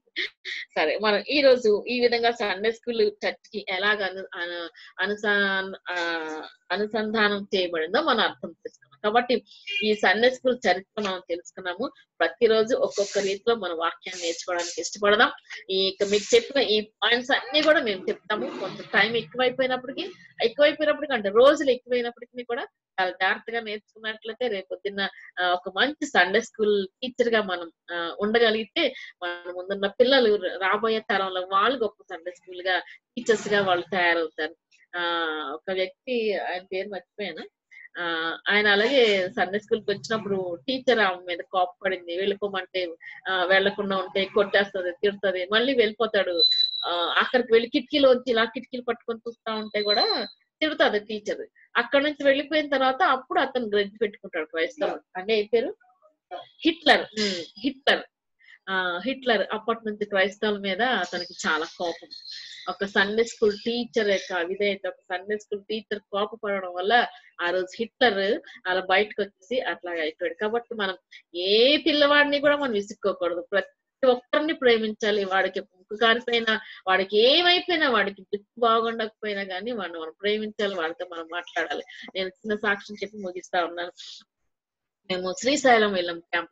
S5: సరే మనం ఈ రోజు ఈ విధంగా సండే స్కూల్ చర్చ్ కి ఎలాగ అను అను- అనుసా- ఆ, అనుసంధానం చేయబడిందో మనం అర్థం చేసుకున్నాం కాబట్టి ఈ సండే స్కూల్ చరిత్ర మనం తెలుసుకున్నాము ప్రతిరోజు ఒక్కొక్క రీతిలో మన వాక్యాన్ని నేర్చుకోవడానికి ఇష్టపడదాం ఈ ఇక మీకు చెప్పిన ఈ పాయింట్స్ అన్ని కూడా మేము చెప్తాము కొంత టైం ఎక్కువైపోయినప్పటికీ ఎక్కువైపోయినప్పటికీ అంటే రోజులు ఎక్కువైనప్పటికీ కూడా చాలా జాగ్రత్తగా నేర్చుకున్నట్లయితే రేపు పొద్దున్న ఆ, ఒక మంచి సండే స్కూల్ టీచర్ గా మనం ఆ, ఉండగలిగితే మన ముందున్న పిల్లలు రాబోయే తరంలో వాళ్ళు గొప్ప సండే స్కూల్ గా టీచర్స్ గా వాళ్ళు తయారవుతారు ఆ ఒక వ్యక్తి ఆయన పేరు మర్చిపోయాను ఆ ఆయన అలాగే సండే స్కూల్ కి వచ్చినప్పుడు టీచర్ ఆమె మీద కోపపడింది వెళ్ళిపోమంటే ఆ వెళ్లకుండా ఉంటే కొట్టేస్తుంది తిడుతుంది మళ్ళీ వెళ్ళిపోతాడు ఆ అక్కడికి వెళ్ళి కిటికీలో వచ్చి ఇలా కిటికీలు పట్టుకొని చూస్తా ఉంటే కూడా తిడుతుంది టీచర్ అక్కడ నుంచి వెళ్ళిపోయిన తర్వాత అప్పుడు అతను గ్రెడ్ పెట్టుకుంటాడు క్రైస్తవుడు అంటే ఏ పేరు హిట్లర్ ఉమ్, హిట్లర్ ఆ హిట్లర్ అప్పటి నుంచి క్రైస్తవుల మీద అతనికి చాలా కోపం ఒక సండే స్కూల్ టీచర్ యొక్క విధేయత ఒక సండే స్కూల్ టీచర్ కోపపడడం వల్ల ఆ రోజు హిట్లర్ అలా బయటకు వచ్చేసి అట్లాగా అయిపోయాడు కాబట్టి మనం ఏ పిల్లవాడిని కూడా మనం విసుక్కోకూడదు ప్రతి ఒక్కరిని ప్రేమించాలి వాడికి ముక్కు కారిపోయినా వాడికి ఏమైపోయినా వాడికి దిక్కు బాగుండకపోయినా కానీ వాడిని మనం ప్రేమించాలి వాడితో మనం మాట్లాడాలి నేను చిన్న సాక్ష్యం చెప్పి ముగిస్తా ఉన్నాను మేము శ్రీశైలం వెళ్ళాం క్యాంప్ కి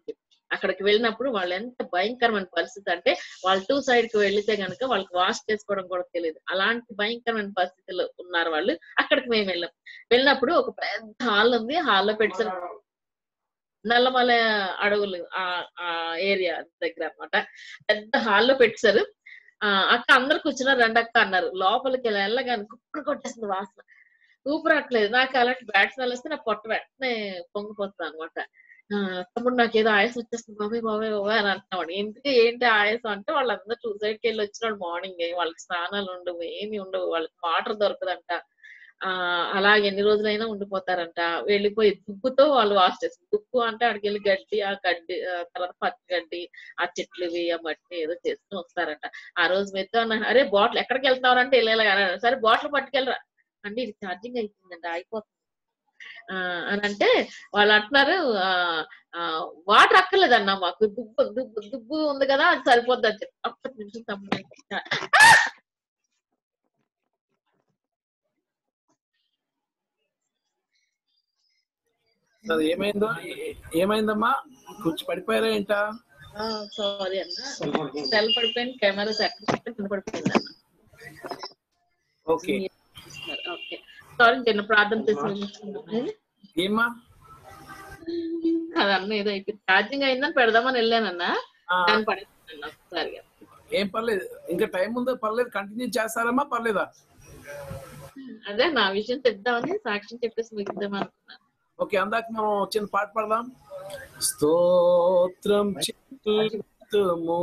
S5: అక్కడికి వెళ్ళినప్పుడు వాళ్ళు ఎంత భయంకరమైన పరిస్థితి అంటే వాళ్ళు టూ సైడ్ కి వెళ్తే గనుక వాళ్ళకి వాష్ చేసుకోవడం కూడా తెలియదు అలాంటి భయంకరమైన పరిస్థితుల్లో ఉన్నారు వాళ్ళు అక్కడికి మేము వెళ్ళాం వెళ్ళినప్పుడు ఒక పెద్ద హాల్ ఉంది హాల్లో పెట్టారు నల్లమల అడవులు ఆ ఆ ఏరియా దగ్గర అన్నమాట పెద్ద హాల్లో పెట్టారు ఆ అక్క అందరు కూర్చున్నారు రెండు అక్క అన్నారు లోపలికి వెళ్ళి వెళ్ళగానే కుప్పలు కొట్టేస్తుంది వాసన ఊపిరట్లేదు నాకు అలాంటి బ్యాట్ స్మెల్ వస్తే నా పొట్ట వెంటనే పొంగిపోతుంది అనమాట తమ్ముడు నాకు ఏదో ఆయాసం వచ్చేస్తుంది బాబాయ్ బాబాయ్ బాబాయ్ అని అంటున్నాడు ఎందుకు ఏంటి ఆయాసం అంటే వాళ్ళందరూ టూ సైడ్ కి వెళ్ళి వచ్చినాడు మార్నింగ్ వాళ్ళకి స్నానాలు ఉండవు ఏమి ఉండవు వాళ్ళకి వాటర్ దొరకదంట ఆ అలా ఎన్ని రోజులైనా ఉండిపోతారంట వెళ్ళిపోయి దుబ్బుతో వాళ్ళు వాష్ చేస్తారు దుబ్బు అంటే అక్కడికి వెళ్ళి గడ్డి ఆ గడ్డి ఆ తర్వాత పచ్చి గడ్డి ఆ చెట్లు ఇవి ఆ మట్టి ఏదో చేసుకుని వస్తారంట ఆ రోజు మెత్త అన్న అరే బాటిల్ ఎక్కడికి వెళ్తావు అంటే వెళ్ళాలి అన్నాడు సరే బాటిల్ పట్టుకెళ్ళరా అంటే ఇది ఛార్జింగ్ అయిపోతుందంట అయిపోతుంది ఆ అని అంటే వాళ్ళు అంటున్నారు ఆ వాటర్ అక్కర్లేదన్న మాకు దుబ్బు దుబ్బు దుబ్బు ఉంది కదా అది సరిపోద్ది అని చెప్పి అప్పటి నుంచి తమ్ముడు
S2: అది ఏమైందో ఏ- ఏమైందమ్మా కూర్చు పడిపోయారా ఏంటా
S5: సారీ అన్న సెల్ పడిపోయింది కెమెరా కింద పడిపోయింది అన్న
S2: ఓకే
S5: ఓకే సారీ చిన్న ప్రార్థన చేసి
S2: ఏమ్మా
S5: అదన్న ఏదో అయిపోయింది ఛార్జింగ్ అయిందని పెడదామని వెళ్ళానన్న
S2: ఆ,
S5: దాన్ని పడేసాను ఒకసారిగా
S2: ఏం పర్లేదు ఇంకా టైం ఉందో పర్లేదు కంటిన్యూ చేస్తారమ్మా పర్లేదా
S5: అదే నా విషయం చెప్దామని సాక్ష్యం చెప్పేసి ముగిద్దాం అనుకున్నాను
S2: ఓకే అందాక మనం చిన్న పాట పాడదాం స్తోత్రం చెల్లింతుము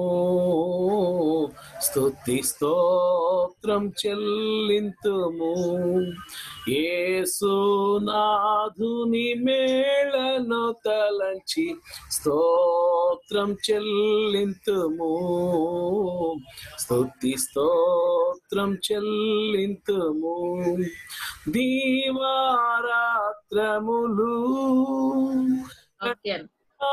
S2: స్తుతి స్తోత్రం చెల్లింతుము యేసునాథుని మేళను తలంచి స్తోత్రం చెల్లింతుము స్తుతి స్తోత్రం చెల్లింతుము దీవారాత్రములు
S5: ఓకే అన్న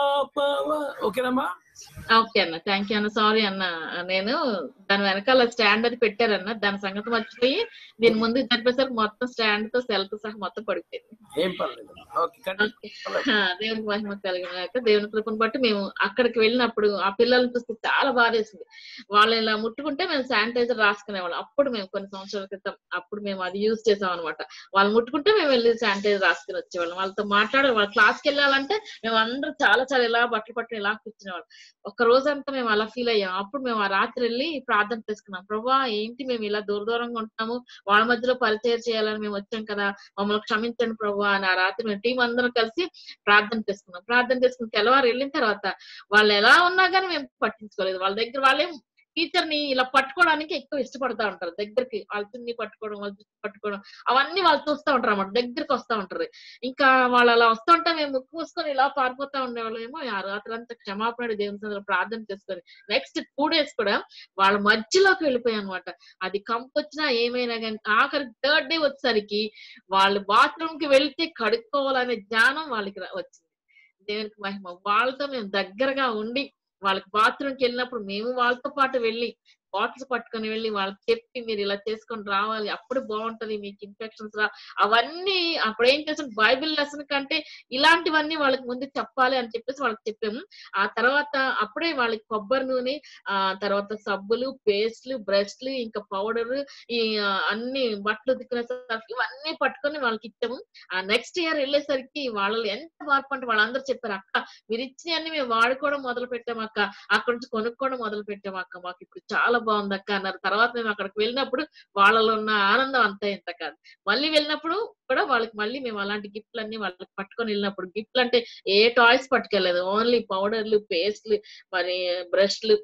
S2: పాపవ- ఓకేనమ్మా
S5: ఓకే అన్న థ్యాంక్ యూ అన్న సారీ అన్న నేను దాని వెనకాల స్టాండ్ అది పెట్టారన్న దాని సంగతి మర్చిపోయి దీని ముందు జరిపేసరికి మొత్తం స్టాండ్ తో సెల్ తో సహా మొత్తం పడిపోయింది
S2: ఏం పర్లేదు ఓకే కంటిన్యూ
S5: ఓకే. ఆ, దేవునికి మహిమ కలిగిన గాక దేవుని కృపను బట్టి మేము అక్కడికి వెళ్ళినప్పుడు ఆ పిల్లల్ని చూస్తే చాలా బాధేసింది వాళ్ళు ఇలా ముట్టుకుంటే మేము శానిటైజర్ రాసుకునేవాళ్ళం అప్పుడు మేము కొన్ని సంవత్సరాల క్రితం అప్పుడు మేము అది యూజ్ చేసాం అనమాట వాళ్ళు ముట్టుకుంటే మేము వెళ్ళి శానిటైజర్ రాసుకుని వచ్చేవాళ్ళం వాళ్ళతో మాట్లాడే వాళ్ళ క్లాస్కి వెళ్ళాలంటే మేము అందరూ చాలా చాలా ఇలా బట్టలు పట్టుకుని ఇలా కూర్చునేవాళ్ళం ఒక రోజంతా మేము అలా ఫీల్ అయ్యాం అప్పుడు మేము ఆ రాత్రి వెళ్ళి ప్రార్థన చేసుకున్నాం ప్రభా ఏంటి మేము ఇలా దూర దూరంగా ఉంటున్నాము వాళ్ళ మధ్యలో పరిచయం చేయాలని మేము వచ్చాం కదా మమ్మల్ని క్షమించండి ప్రభు అని ఆ రాత్రి మేము టీం అందరం కలిసి ప్రార్థన చేసుకున్నాం ప్రార్థన చేసుకుని తెల్లవారు వెళ్ళిన తర్వాత వాళ్ళు ఎలా ఉన్నా కానీ మేము పట్టించుకోలేదు వాళ్ళ దగ్గర వాళ్ళేం టీచర్ ని ఇలా పట్టుకోవడానికి ఎక్కువ ఇష్టపడతా ఉంటారు దగ్గరికి వాళ్ళ చున్ని పట్టుకోవడం వాళ్ళ జుట్టు పట్టుకోవడం అవన్నీ వాళ్ళు చూస్తూ ఉంటారు అన్నమాట దగ్గరికి వస్తూ ఉంటారు ఇంకా వాళ్ళు అలా వస్తుంటే మేము ముక్కు మూసుకొని ఇలా పారిపోతా ఉండేవాళ్ళం ఏమో ఆ రాత్రి అంతా క్షమాపణ దేవుని సందులో ప్రార్థన చేసుకొని నెక్స్ట్ టూ డేస్ కూడా వాళ్ళ మధ్యలోకి వెళ్ళిపోయాం అనమాట అది కంపు వచ్చినా ఏమైనా కానీ ఆఖరి థర్డ్ డే వచ్చేసరికి వాళ్ళు బాత్రూమ్ కి వెళ్తే కడుక్కోవాలనే జ్ఞానం వాళ్ళకి రా- వచ్చింది దేవునికి మహిమ వాళ్ళతో మేము దగ్గరగా ఉండి వాళ్ళకి బాత్రూమ్కి వెళ్ళినప్పుడు మేము వాళ్ళతో పాటు వెళ్ళి బాటిల్స్ పట్టుకొని వెళ్ళి వాళ్ళకి చెప్పి మీరు ఇలా చేసుకొని రావాలి అప్పుడు బాగుంటది మీకు ఇన్ఫెక్షన్స్ రా అవన్నీ అప్పుడు ఏం చేసాం బైబిల్ లెసన్ కంటే ఇలాంటివన్నీ వాళ్ళకి ముందు చెప్పాలి అని చెప్పేసి వాళ్ళకి చెప్పాము ఆ తర్వాత అప్పుడే వాళ్ళకి కొబ్బరి నూనె ఆ తర్వాత సబ్బులు పేస్ట్లు బ్రష్లు ఇంకా పౌడర్ ఈ ఆ, అన్ని బట్టలు దిక్కునే సర్ఫ్ ఇవన్నీ పట్టుకొని వాళ్ళకి ఇచ్చాము ఆ నెక్స్ట్ ఇయర్ వెళ్ళేసరికి వాళ్ళు ఎంత మార్పు అంటే వాళ్ళందరూ చెప్పారు అక్క మీరు ఇచ్చినవన్నీ మేము వాడుకోవడం మొదలు పెట్టాం అక్క అక్కడ నుంచి కొనుక్కోవడం మొదలు పెట్టాం అక్క మాకు ఇప్పుడు చాలా బాగుంది అక్క అన్నారు తర్వాత మేము అక్కడికి వెళ్ళినప్పుడు వాళ్ళలో ఉన్న ఆనందం అంతా ఇంత కాదు మళ్ళీ వెళ్ళినప్పుడు కూడా వాళ్ళకి మళ్ళీ మేము అలాంటి గిఫ్ట్లు అన్ని వాళ్ళకి పట్టుకొని వెళ్ళినప్పుడు గిఫ్ట్లు అంటే ఏ టాయ్స్ పట్టుకెళ్ళలేదు ఓన్లీ పౌడర్లు పేస్ట్లు మరి బ్రష్లు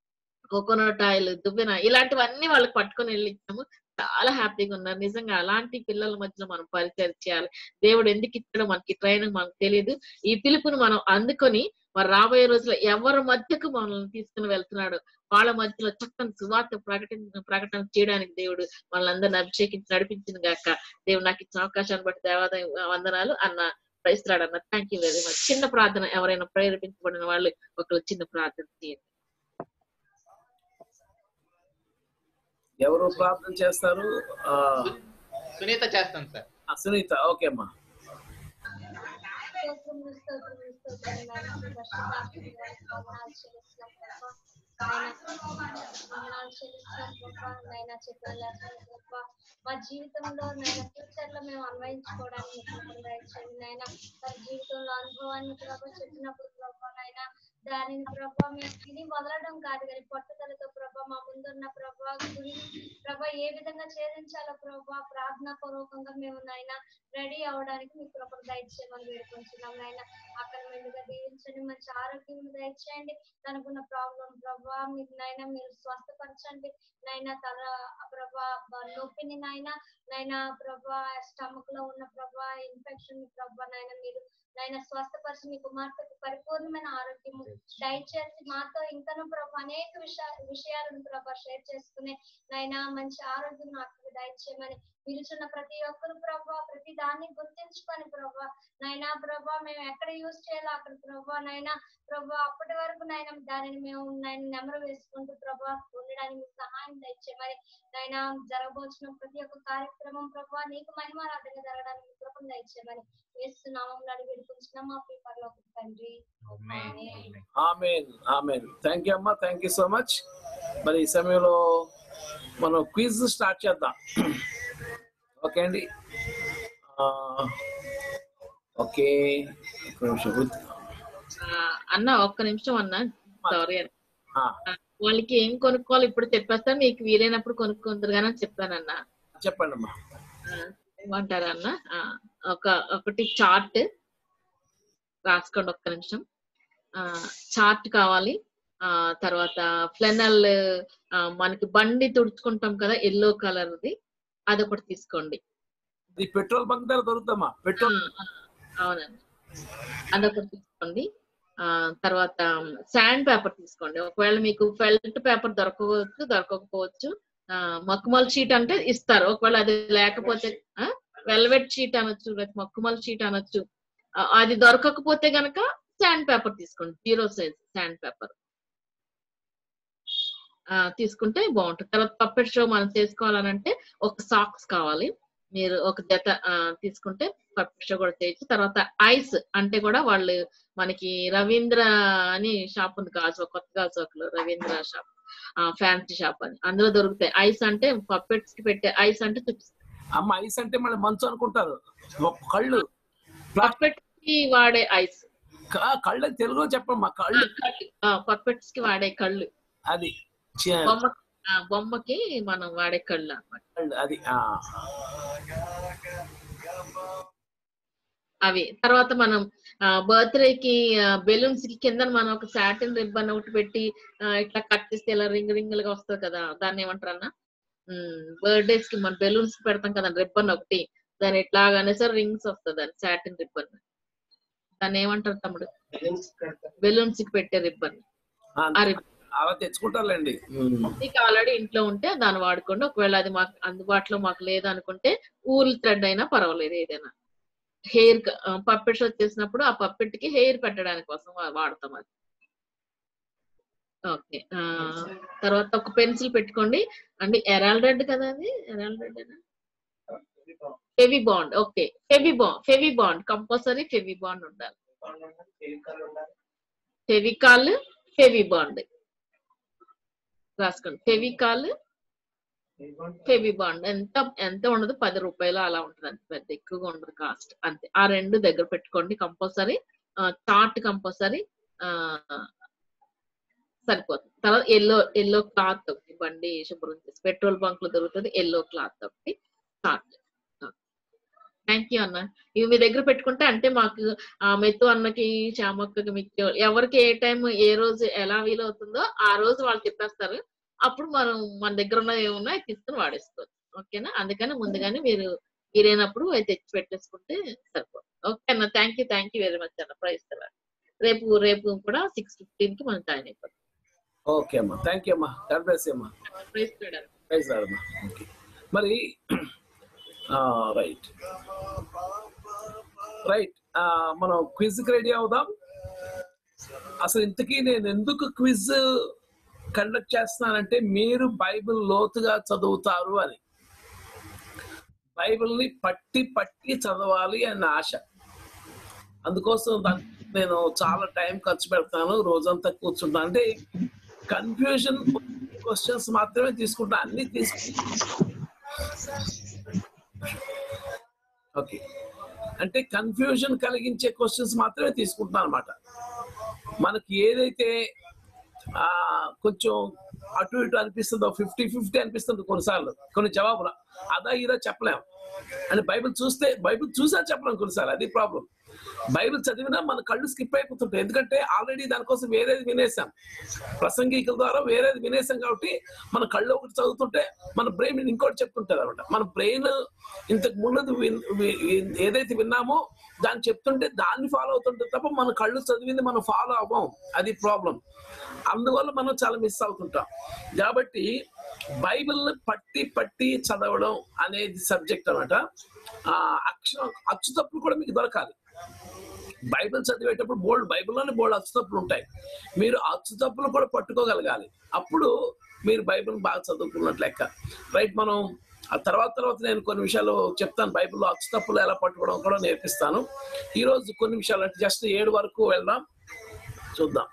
S5: కోకోనట్ ఆయిల్ దువ్వెన ఇలాంటివన్నీ వాళ్ళకి పట్టుకొని వెళ్ళి ఇచ్చాము చాలా హ్యాపీగా ఉన్నారు నిజంగా అలాంటి పిల్లల మధ్యలో మనం పరిచయం చేయాలి దేవుడు ఎందుకు ఇచ్చాడో మనకి ట్రైనింగ్ మనకు తెలియదు ఈ పిలుపుని మనం అందుకొని మరి రాబోయే రోజుల్లో ఎవరి మధ్యకు మనల్ని తీసుకుని వెళ్తున్నాడు వాళ్ళ మధ్యలో చక్కని సువార్త ప్రకటన ప్రకటన చేయడానికి దేవుడు మనల్ని అభిషేకించి నడిపించింది గాక దేవుడు నాకు ఇచ్చిన అవకాశాన్ని బట్టి దేవాదాయ వందనాలు అన్న ప్రైస్తున్నాడు అన్న థ్యాంక్ యూ వెరీ మచ్ చిన్న ప్రార్థన ఎవరైనా ప్రేరేపించబడిన వాళ్ళు ఒక చిన్న ప్రార్థన చేయండి
S2: ఎవరు ప్రార్థన చేస్తారు ఆ,
S3: సునీత చేస్తాను సార్
S2: ఆ, సునీత ఓకే అమ్మా
S4: స్తోత్రములు స్తోత్రములు స్తోత్రములు నాయన మీ పరిశుద్ధాత్మ దేవానికి వందనాలు చెల్లిస్తున్నాం ప్రభా నాయన వందనాలు చెల్లిస్తున్నాం ప్రభా నాయన చెప్పిన లేఖనం ప్రభా మా జీవితంలో నాయన ఫ్యూచర్ లో మేము అన్వయించుకోవడానికి మీకు దయచేయండి నాయన వారి జీవితంలో అనుభవాన్ని ప్రభా చెప్పినప్పుడు ప్రభా నాయన దానిని ప్రభా మేము తిని వదలడం కాదు కానీ పట్టుదలతో ప్రభా మా ముందున్న ప్రభా గురిని ప్రభా ఏ విధంగా ఛేదించాలో ప్రభా ప్రార్థనా పూర్వకంగా మేము నాయన రెడీ అవడానికి మీ కృపను దయచేయమని వేడుకుంటున్నాం నాయన అక్కడ మెండుగా దీవించండి మంచి ఆరోగ్యం దయచేయండి తనకున్న ప్రాబ్లం ప్రభా మీకు నాయన మీరు స్వస్థపరచండి నైనా తల ప్రభా బ- నొప్పిని నాయన నైనా ప్రభా స్టమక్ లో ఉన్న ప్రభా ఇన్ఫెక్షన్ ప్రభా నాయన మీరు నాయన స్వస్థపరిచి మీ కుమార్తెకు పరిపూర్ణమైన ఆరోగ్యము దయచేసి మాతో ఇంకనూ ప్రభా అనేక విషయ విషయాలను ప్రభా షేర్ చేసుకునే నైనా మంచి ఆరోగ్యం నాకు దయచేయమని పిలుచున్న ప్రతి ఒక్కరు ప్రభా ప్రతి దాన్ని గుర్తించుకొని ప్రభా నైనా ప్రభా మేము ఎక్కడ యూజ్ చేయాలో అక్కడ ప్రభా నైనా ప్రభా అప్పటి వరకు నాయన దానిని మేము నాయన నెమరు వేసుకుంటూ ప్రభా ఉండడానికి మీకు సహాయం దయచేయమని నైనా జరగబోచిన ప్రతి ఒక్క కార్యక్రమం ప్రభా నీకు మహిమారాధన జరగడానికి మీ కృపను దయచేయమని యేసు నామంలో అడిగి వేడుకుంటున్నాం మా పీపర్లో తండ్రి amen.
S2: Amen amen thank you అమ్మా థ్యాంక్ యూ సో మచ్ మరి ఈ సమయంలో మనం క్విజ్ స్టార్ట్ చేద్దాం ఓకే అండి ఆ, ఓకే ఒక్క నిమిషం గుర్తు-
S5: ఆ, అన్న ఒక్క నిమిషం అన్న సారీ అన్న
S2: ఆ,
S5: ఆ, వాళ్ళకి ఏం కొనుక్కోవాలి ఇప్పుడు చెప్పేస్తాను మీకు వీలైనప్పుడు కొనుక్కుందరు కానీ చెప్పానన్న
S2: చెప్పండి అమ్మా
S5: ఆ, ఏమంటారా అన్న ఆ, ఒక ఒకటి చార్ట్ రాసుకోండి ఒక్క నిమిషం చార్ట్ కావాలి ఆ తర్వాత ఫ్లెనల్ మనకి బండి తుడుచుకుంటాం కదా ఎల్లో కలర్ది అదొకటి తీసుకోండి
S2: ఇది పెట్రోల్ బంక్ దగ్గర దొరుకుతామా పెట్రోల్
S5: ఆ, అవునండి అదొకటి తీసుకోండి ఆ తర్వాత శాండ్ పేపర్ తీసుకోండి ఒకవేళ మీకు ఫెల్ట్ పేపర్ దొరకవచ్చు దొరకకపోవచ్చు ఆ మక్కుమల్ షీట్ అంటే ఇస్తారు ఒకవేళ అది లేకపోతే వెల్వెట్ షీట్ అనొచ్చు లేకపోతే మక్కుమల్ షీట్ అనొచ్చు ఆ, అది దొరకకపోతే గనక శాండ్ పేపర్ తీసుకోండి జీరో సైజ్ శాండ్ పేపర్ తీసుకుంటే బాగుంటుంది తర్వాత పప్పెట్ షో మనం చేసుకోవాలనంటే ఒక సాక్స్ కావాలి మీరు ఒక జత ఆ, తీసుకుంటే పప్పెట్ షో కూడా చేయొచ్చు తర్వాత ఐస్ అంటే కూడా వాళ్ళు మనకి రవీంద్ర అని షాప్ ఉంది గాజు కొత్త గాజువాకలో రవీంద్ర షాప్ ఫ్యాన్సీ షాప్ అని అందులో దొరుకుతాయి ఐస్ అంటే పప్పెట్స్ కి పెట్టే ఐస్ అంటే చూపిస్తాయి
S2: అమ్మ ఐస్ అంటే మళ్ళీ మంచు అనుకుంటారు కళ్ళు ప్లాస్టిక్
S5: పప్పెట్స్ కి వాడే ఐస్
S2: కళ్ళు అని తెలుగులో చెప్పమ్మా కళ్ళు
S5: పప్పెట్స్ కి వాడే కళ్ళు
S2: అది చి-
S5: బొమ్మ ఆ, బొమ్మకి మనం వాడే కళ్ళు అన్నమాట
S2: కళ్ళు అది ఆ.
S5: అవి తర్వాత మనం బర్త్డే కి బెలూన్స్ కి కింద మనం ఒక సాటిన్ రిబ్బన్ ఒకటి పెట్టి ఆ, ఇట్లా కట్ చేస్తే ఇలా రింగ్ రింగ్ లుగా వస్తుంది కదా దాన్ని ఏమంటారు అన్న బర్త్డేస్ కి మనం బెలూన్స్ కి పెడతాం కదా రిబ్బన్ ఒకటి దాని ఇట్లాగానే సార్ రింగ్స్ వస్తుంది దాని సాటిన్ రిబ్బన్ దాన్ని ఏమంటారు తమ్ముడు బెలూన్స్ కి పెట్టే రిబ్బన్
S2: ఆ,
S5: ఆ రిబ్బన్
S2: అలా తెచ్చుకుంటారులేండి ఉమ్.
S5: మీకు ఆల్రెడీ ఇంట్లో ఉంటే దాన్ని వాడుకోండి ఒకవేళ అది మాకు అందుబాటులో మాకు లేదనుకుంటే ఊల్ థ్రెడ్ అయినా పర్వాలేదు ఏదైనా హెయిర్ పప్పెట్స్ వచ్చేసినప్పుడు ఆ పప్పెట్ కి హెయిర్ పెట్టడానికి కోసం వా- వాడతాం అది ఓకే తర్వాత ఒక పెన్సిల్ పెట్టుకోండి అంటే ఎరాల్ రెడ్ కదా అది Araldite Fevibond okay Fevibond Fevibond compulsory Fevibond ఉండాలి ఫెవికాల్ ఫెవి బాండ్ రాసుకోండి ఫెవికాల్ ఫెవి బాండ్ ఎంత ఎంత ఉండదు పది రూపాయలు అలా ఉంటుంది అంత పెద్ద ఎక్కువగా ఉండదు కాస్ట్ అంతే ఆ రెండు దగ్గర పెట్టుకోండి కంపల్సరీ చార్ట్ కంపల్సరీ సరిపోతుంది తర్వాత ఎల్లో ఎల్లో క్లాత్ ఒకటి బండి శుభ్రం చేసి పెట్రోల్ బంక్ లో దొరుకుతుంది ఎల్లో క్లాత్ ఒకటి చార్ట్ థ్యాంక్ యూ అన్న ఇవి మీ దగ్గర పెట్టుకుంటే అంటే మాకు ఆ మెత్తు అన్నకి చామక్కకి మీకు ఎవరికి ఏ టైం ఏ రోజు ఎలా వీలవుతుందో ఆ రోజు వాళ్ళు చెప్పేస్తారు అప్పుడు మనం మన దగ్గర ఉన్నది ఏమున్నా అవి తీసుకుని వాడేసుకోవచ్చు ఓకేనా అందుకని ముందుగానే మీరు వీలైనప్పుడు అవి తెచ్చి పెట్టేసుకుంటే సరిపోతుంది ఓకే అన్న thank you thank you very much అన్న ప్రైస్ రేపు రేపు కూడా సిక్స్ ఫిఫ్టీన్ కి మనం జాయిన్ అయిపోతాం
S2: ఓకే అమ్మా థ్యాంక్ యూ అమ్మా గాడ్ బ్లెస్ యూ అమ్మా
S5: ప్రైస్ చూడాలి
S2: ప్రైజ్ రాదమ్మా ఓకే మరి రైట్ రైట్ మనం క్విజ్కి రెడీ అవుదాం అసలు ఇంతకీ నేను ఎందుకు క్విజ్ కండక్ట్ చేస్తున్నానంటే మీరు బైబిల్ లోతుగా చదువుతారు అని బైబిల్ని పట్టి పట్టి చదవాలి అన్న ఆశ అందుకోసం దానికి నేను చాలా టైం ఖర్చు పెడతాను రోజంతా కూర్చుంటాను అంటే కన్ఫ్యూజన్ క్వశ్చన్స్ మాత్రమే తీసుకుంటా అన్ని తీసుకుంటా ఓకే అంటే కన్ఫ్యూజన్ కలిగించే క్వశ్చన్స్ మాత్రమే తీసుకుంటున్నాను అనమాట మనకి ఏదైతే ఆ కొంచెం అటు ఇటు అనిపిస్తుందో ఫిఫ్టీ ఫిఫ్టీ అనిపిస్తుంది కొన్నిసార్లు కొన్ని జవాబులు అదా ఇదా చెప్పలేం అని బైబిల్ చూస్తే బైబిల్ చూసా చెప్పలేం కొన్నిసార్లు అది ప్రాబ్లం బైబిల్ చదివినా మన కళ్ళు స్కిప్ అయిపోతుంటాయి ఎందుకంటే ఆల్రెడీ దానికోసం వేరేది వినేసాం ప్రసంగికుల ద్వారా వేరేది వినేసాం కాబట్టి మన కళ్ళు ఒకటి చదువుతుంటే మన బ్రెయిన్ ఇంకోటి చెప్తుంటది అనమాట మన బ్రెయిన్ ఇంతకు ముందు విన్- వి- వి- ఏదైతే విన్నామో దాన్ని చెప్తుంటే దాన్ని ఫాలో అవుతుంటే తప్ప మన కళ్ళు చదివింది మనం ఫాలో అవ్వం అది ప్రాబ్లం అందువల్ల మనం చాలా మిస్ అవుతుంటాం కాబట్టి బైబిల్ పట్టి పట్టి చదవడం అనేది సబ్జెక్ట్ అనమాట ఆ అక్షరం అచ్చు తప్పులు కూడా మీకు దొరకాలి బైబిల్ చదివేటప్పుడు బోల్డ్ బైబిల్లోనే బోల్డ్ అచ్చు తప్పులు ఉంటాయి మీరు అచ్చు తప్పులు కూడా పట్టుకోగలగాలి అప్పుడు మీరు బైబిల్ బాగా చదువుకున్నట్లు లెక్క రైట్ మనం ఆ తర్వాత తర్వాత నేను కొన్ని విషయాలు చెప్తాను బైబిల్లో అచ్చు తప్పులు ఎలా పట్టుకోవడం కూడా నేర్పిస్తాను ఈ రోజు కొన్ని విషయాలు అంటే జస్ట్ ఏడు వరకు వెళ్దాం చూద్దాం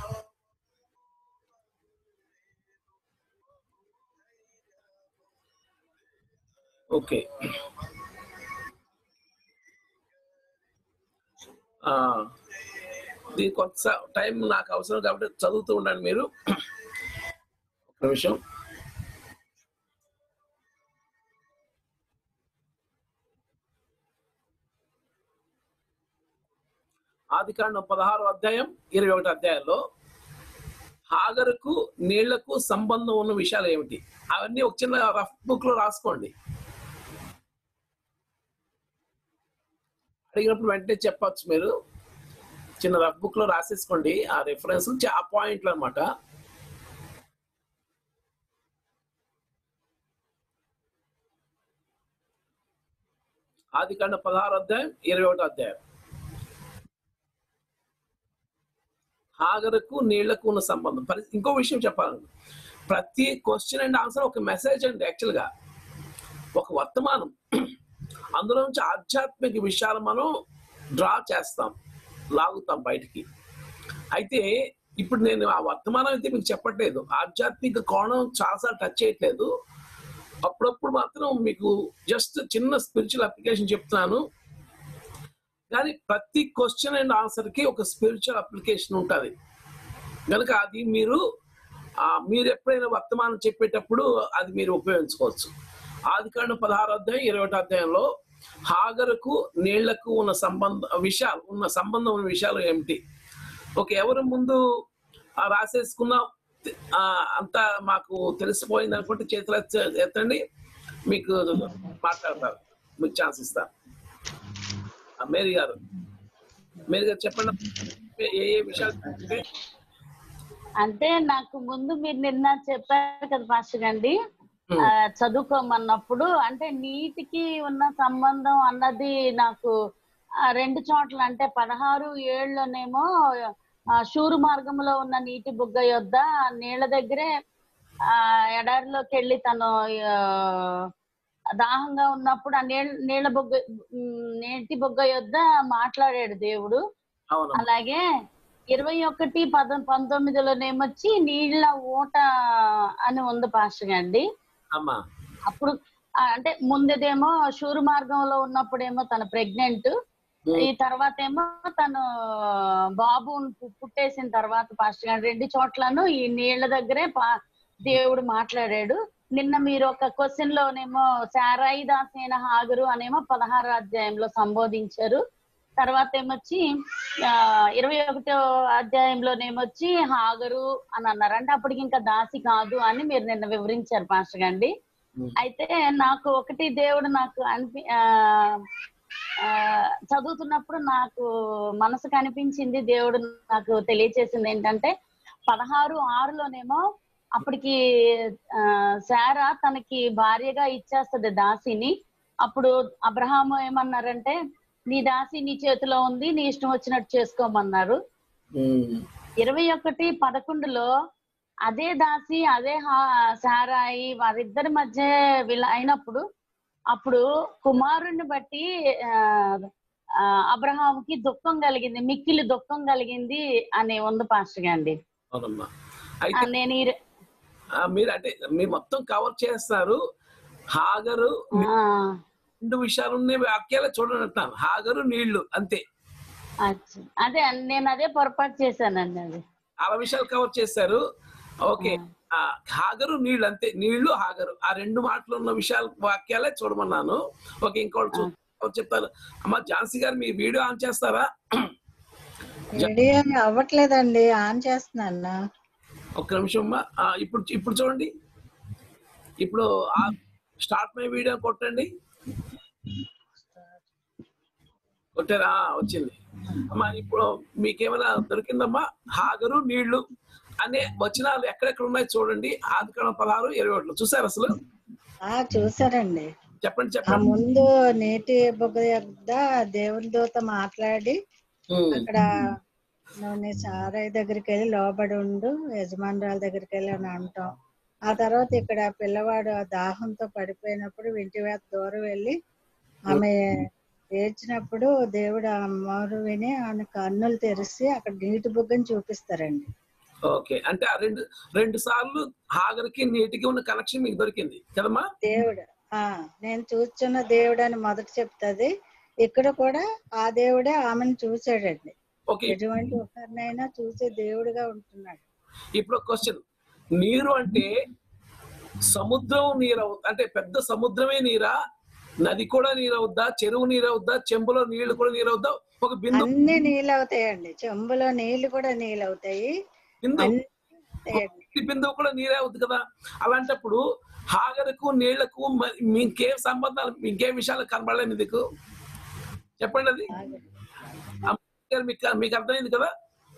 S2: ఓకే ఆ, దీని కొంత టైం నాకు అవసరం కాబట్టి చదువుతూ ఉండండి మీరు ఒక నిమిషం ఆది కాండం పదహారు అధ్యాయం ఇరవై ఒకటి అధ్యాయంలో హాగరుకు నీళ్లకు సంబంధం ఉన్న విషయాలు ఏమిటి అవన్నీ ఒక చిన్న రఫ్ బుక్ లో రాసుకోండి అడిగినప్పుడు వెంటనే చెప్పొచ్చు మీరు చిన్న రఫ్ బుక్ లో రాసేసుకోండి ఆ రిఫరెన్స్ ఆ పాయింట్లు అనమాట ఆది కాండ పదహారు అధ్యాయం ఇరవై ఒకటి అధ్యాయం హాగరకు నీళ్లకు ఉన్న సంబంధం పరి- ఇంకో విషయం చెప్పాలండి ప్రతి క్వశ్చన్ అండ్ ఆన్సర్ ఒక మెసేజ్ అండి యాక్చువల్ గా ఒక వర్తమానం అందులో నుంచి ఆధ్యాత్మిక విషయాలు మనం డ్రా చేస్తాం లాగుతాం బయటికి అయితే ఇప్పుడు నేను ఆ వర్తమానం అయితే మీకు చెప్పట్లేదు ఆధ్యాత్మిక కోణం చాలాసార్లు టచ్ చేయట్లేదు అప్పుడప్పుడు మాత్రం మీకు జస్ట్ చిన్న స్పిరిచువల్ అప్లికేషన్ చెప్తున్నాను కానీ ప్రతి క్వశ్చన్ అండ్ ఆన్సర్ కి ఒక స్పిరిచువల్ అప్లికేషన్ ఉంటుంది కనుక అది మీరు ఆ, మీరు ఎప్పుడైనా వర్తమానం చెప్పేటప్పుడు అది మీరు ఉపయోగించుకోవచ్చు ఆది కాండ పదహారు అధ్యాయం ఇరవై ఒకటి అధ్యాయంలో హాగరుకు నీళ్లకు ఉన్న సంబంధ విషయాలు ఉన్న సంబంధం ఉన్న విషయాలు ఏమిటి ఒక ఎవరు ముందు ఆ, రాసేసుకున్నా ఆ, అంతా మాకు తెలిసిపోయింది అనుకుంటే చేతులు ఎత్త- ఎత్తండి మీకు మాట్లాడతారు మీకు ఛాన్స్ ఇస్తాను ఆ, మేరీ గారు మేరీ గారు చెప్పండి ఏ ఏ విషయాలు అంటే
S1: అంటే నాకు ముందు మీరు నిన్న చెప్పారు కదా మాస్టర్ అండి
S2: ఉమ్,
S1: ఆ, చదువుకోమన్నప్పుడు అంటే నీటికి ఉన్న సంబంధం అన్నది నాకు ఆ, రెండు చోట్ల అంటే పదహారు ఏళ్ళలోనేమో ఆ, శూరు మార్గంలో ఉన్న నీటి బుగ్గ యొద్ద నీళ్ళ దగ్గరే ఆ ఎడారిలోకి వెళ్ళి తను ఆ, దాహంగా ఉన్నప్పుడు ఆ నీళ్ళ నీళ్ళ బుగ్గ ఉమ్, నీటి బుగ్గ యొద్ద మాట్లాడాడు దేవుడు
S2: అవును
S1: అలాగే ఇరవై ఒకటి పద పంతొమ్మిదిలోనేమొచ్చి నీళ్ళ ఊట అని ఉంది పాస్టర్ అండి
S2: అమ్మా
S1: అప్పుడు ఆ, అంటే ముందుదేమో శూరు మార్గంలో ఉన్నప్పుడేమో తన ప్రెగ్నెంట్
S2: ఉమ్,
S1: ఈ తర్వాత ఏమో తను బాబు పుట్టేసిన తర్వాత పాస్టర్ గారు రెండు చోట్లను ఈ నీళ్ల దగ్గరే పా- దేవుడు మాట్లాడాడు నిన్న మీరు ఒక క్వశ్చన్ లోనేమో శారాయి దాసేన హాగరు అనేమో పదహారు అధ్యాయంలో సంబోధించారు తర్వాత ఏమొచ్చి ఆ ఇరవై ఒకటో అధ్యాయంలోనేమొచ్చి హాగరు అని అన్నారు అంటే అప్పటికి ఇంకా దాసి కాదు అని మీరు నిన్న వివరించారు పాస్టర్ గాండి
S2: ఉమ్,
S1: అయితే నాకు ఒకటి దేవుడు నాకు అనిపి ఆ, ఆ, చదువుతున్నప్పుడు నాకు మనసుకు అనిపించింది దేవుడు నాకు తెలియచేసింది ఏంటంటే పదహారు ఆరులోనేమో అప్పటికి ఆ, శారా తనకి భార్యగా ఇచ్చేస్తుంది దాసిని అప్పుడు అబ్రహాము ఏమన్నారంటే నీ దాసి నీ చేతిలో ఉంది నీ ఇష్టం వచ్చినట్టు చేసుకోమన్నారు
S2: ఉమ్,
S1: ఇరవై ఒకటి పదకొండులో అదే దాసి అదే హా- సారాయి వారిద్దరి మధ్య వీళ్ళ అయినప్పుడు అప్పుడు కుమారుణ్ణి బట్టి ఆ, ఆ, అబ్రహాముకి దుఃఖం కలిగింది మిక్కిలి దుఃఖం కలిగింది అని ఉంది పాస్టర్ గాండి
S2: అవునమ్మా
S1: ఆ,
S2: అయితే
S1: నేను ఈ ర-
S2: ఆ, మీరు అంటే మీరు మొత్తం కవర్ చేస్తారు హాగరు
S1: ఆ,
S2: రెండు విషయాలు ఉన్నాయి వాక్యాలే చూడండి అంటున్నాను హాగరు నీళ్లు అంతే
S1: అచ్చా. అదే అండి, నేను అదే పొరపాటు చేశానండి అది
S2: అలా విషయాలు కవర్ చేశారు ఓకే ఆ, హాగరు నీళ్లు అంతే నీళ్లు హాగరు ఆ రెండు మాటలు ఉన్న విషయాలు వాక్యాలే చూడమన్నాను ఓకే ఇంకోటి చూ- ఎవరు చెప్తారు అమ్మ ఝాన్సీ గారు మీ వీడియో ఆన్ చేస్తారా
S6: వీడియో అవ్వట్లేదండి ఆన్ చేస్తున్నాను
S2: ఒక్క నిమిషం అమ్మా ఆ, ఇప్పుడు ఇప్పుడు చూడండి ఇప్పుడు ఆ స్టార్ట్ మై వీడియో కొట్టండి కొట్టారా ఆ, వచ్చింది అమ్మా ఇప్పుడు మీకేమైనా దొరికిందమ్మా హాగరు నీళ్లు అనే వచనాలు ఎక్కడెక్కడ ఉన్నాయి చూడండి ఆదికాండం పదహారు ఇరవై ఒకటి చూసారు అసలు
S6: ఆ చూసారండి
S2: చెప్పండి
S6: ఆ
S2: చెప్పండి
S6: ముందు నీటి బొగ్గ యొద్ద దేవుని దూత మాట్లాడి
S2: ఉమ్,
S6: అక్కడ నువ్వు నీ సారయ్య దగ్గరికి వెళ్ళి లోబడి ఉండు యజమానురాల దగ్గరికి వెళ్ళి అని అంటాం ఆ తర్వాత ఇక్కడ పిల్లవాడు ఆ దాహంతో పడిపోయినప్పుడు ఇంటి వేత దూరం వెళ్ళి ఆమె ఏడ్చినప్పుడు దేవుడు ఆ మోరు విని ఆమె కన్నులు తెరిచి అక్కడ నీటి బుగ్గని చూపిస్తారండి
S2: ఓకే అంటే ఆ రెండు రెండు సార్లు హాగర్కి నీటికి ఉన్న కనెక్షన్ మీకు దొరికింది కదమ్మా
S6: దేవుడు ఆ నేను చూస్తున్న దేవుడు అని మొదట చెప్తుంది ఇక్కడ కూడా ఆ దేవుడే ఆమెను చూసాడండి
S2: ఓకే
S6: ఎటువంటి ఒకరినైనా చూసే దేవుడుగా ఉంటున్నాడు
S2: ఇప్పుడు క్వశ్చన్ నీరు అంటే సముద్రం నీరు అవు అంటే పెద్ద సముద్రమే నీరా నది కూడా నీరు అవుద్దా చెరువు నీరు అవుద్దా చెంబులో నీళ్లు కూడా నీరు అవుద్దా ఒక బిందు
S6: అన్ని నీళ్ళు అవుతాయండి చెంబులో నీళ్లు కూడా నీళ్ళు అవుతాయి
S2: బిందు
S6: అన్ని అవుతాయండి.
S2: ఈ బిందువు కూడా నీరే అవుద్ది కదా అలాంటప్పుడు హాగరకు నీళ్లకు మ- మీకేం సంబంధాలు ఇంకేం విషయాలు కనబడలేదు మీకు చెప్పండి అది అమ్మ గారు మీకు మీకు అర్థమైంది కదా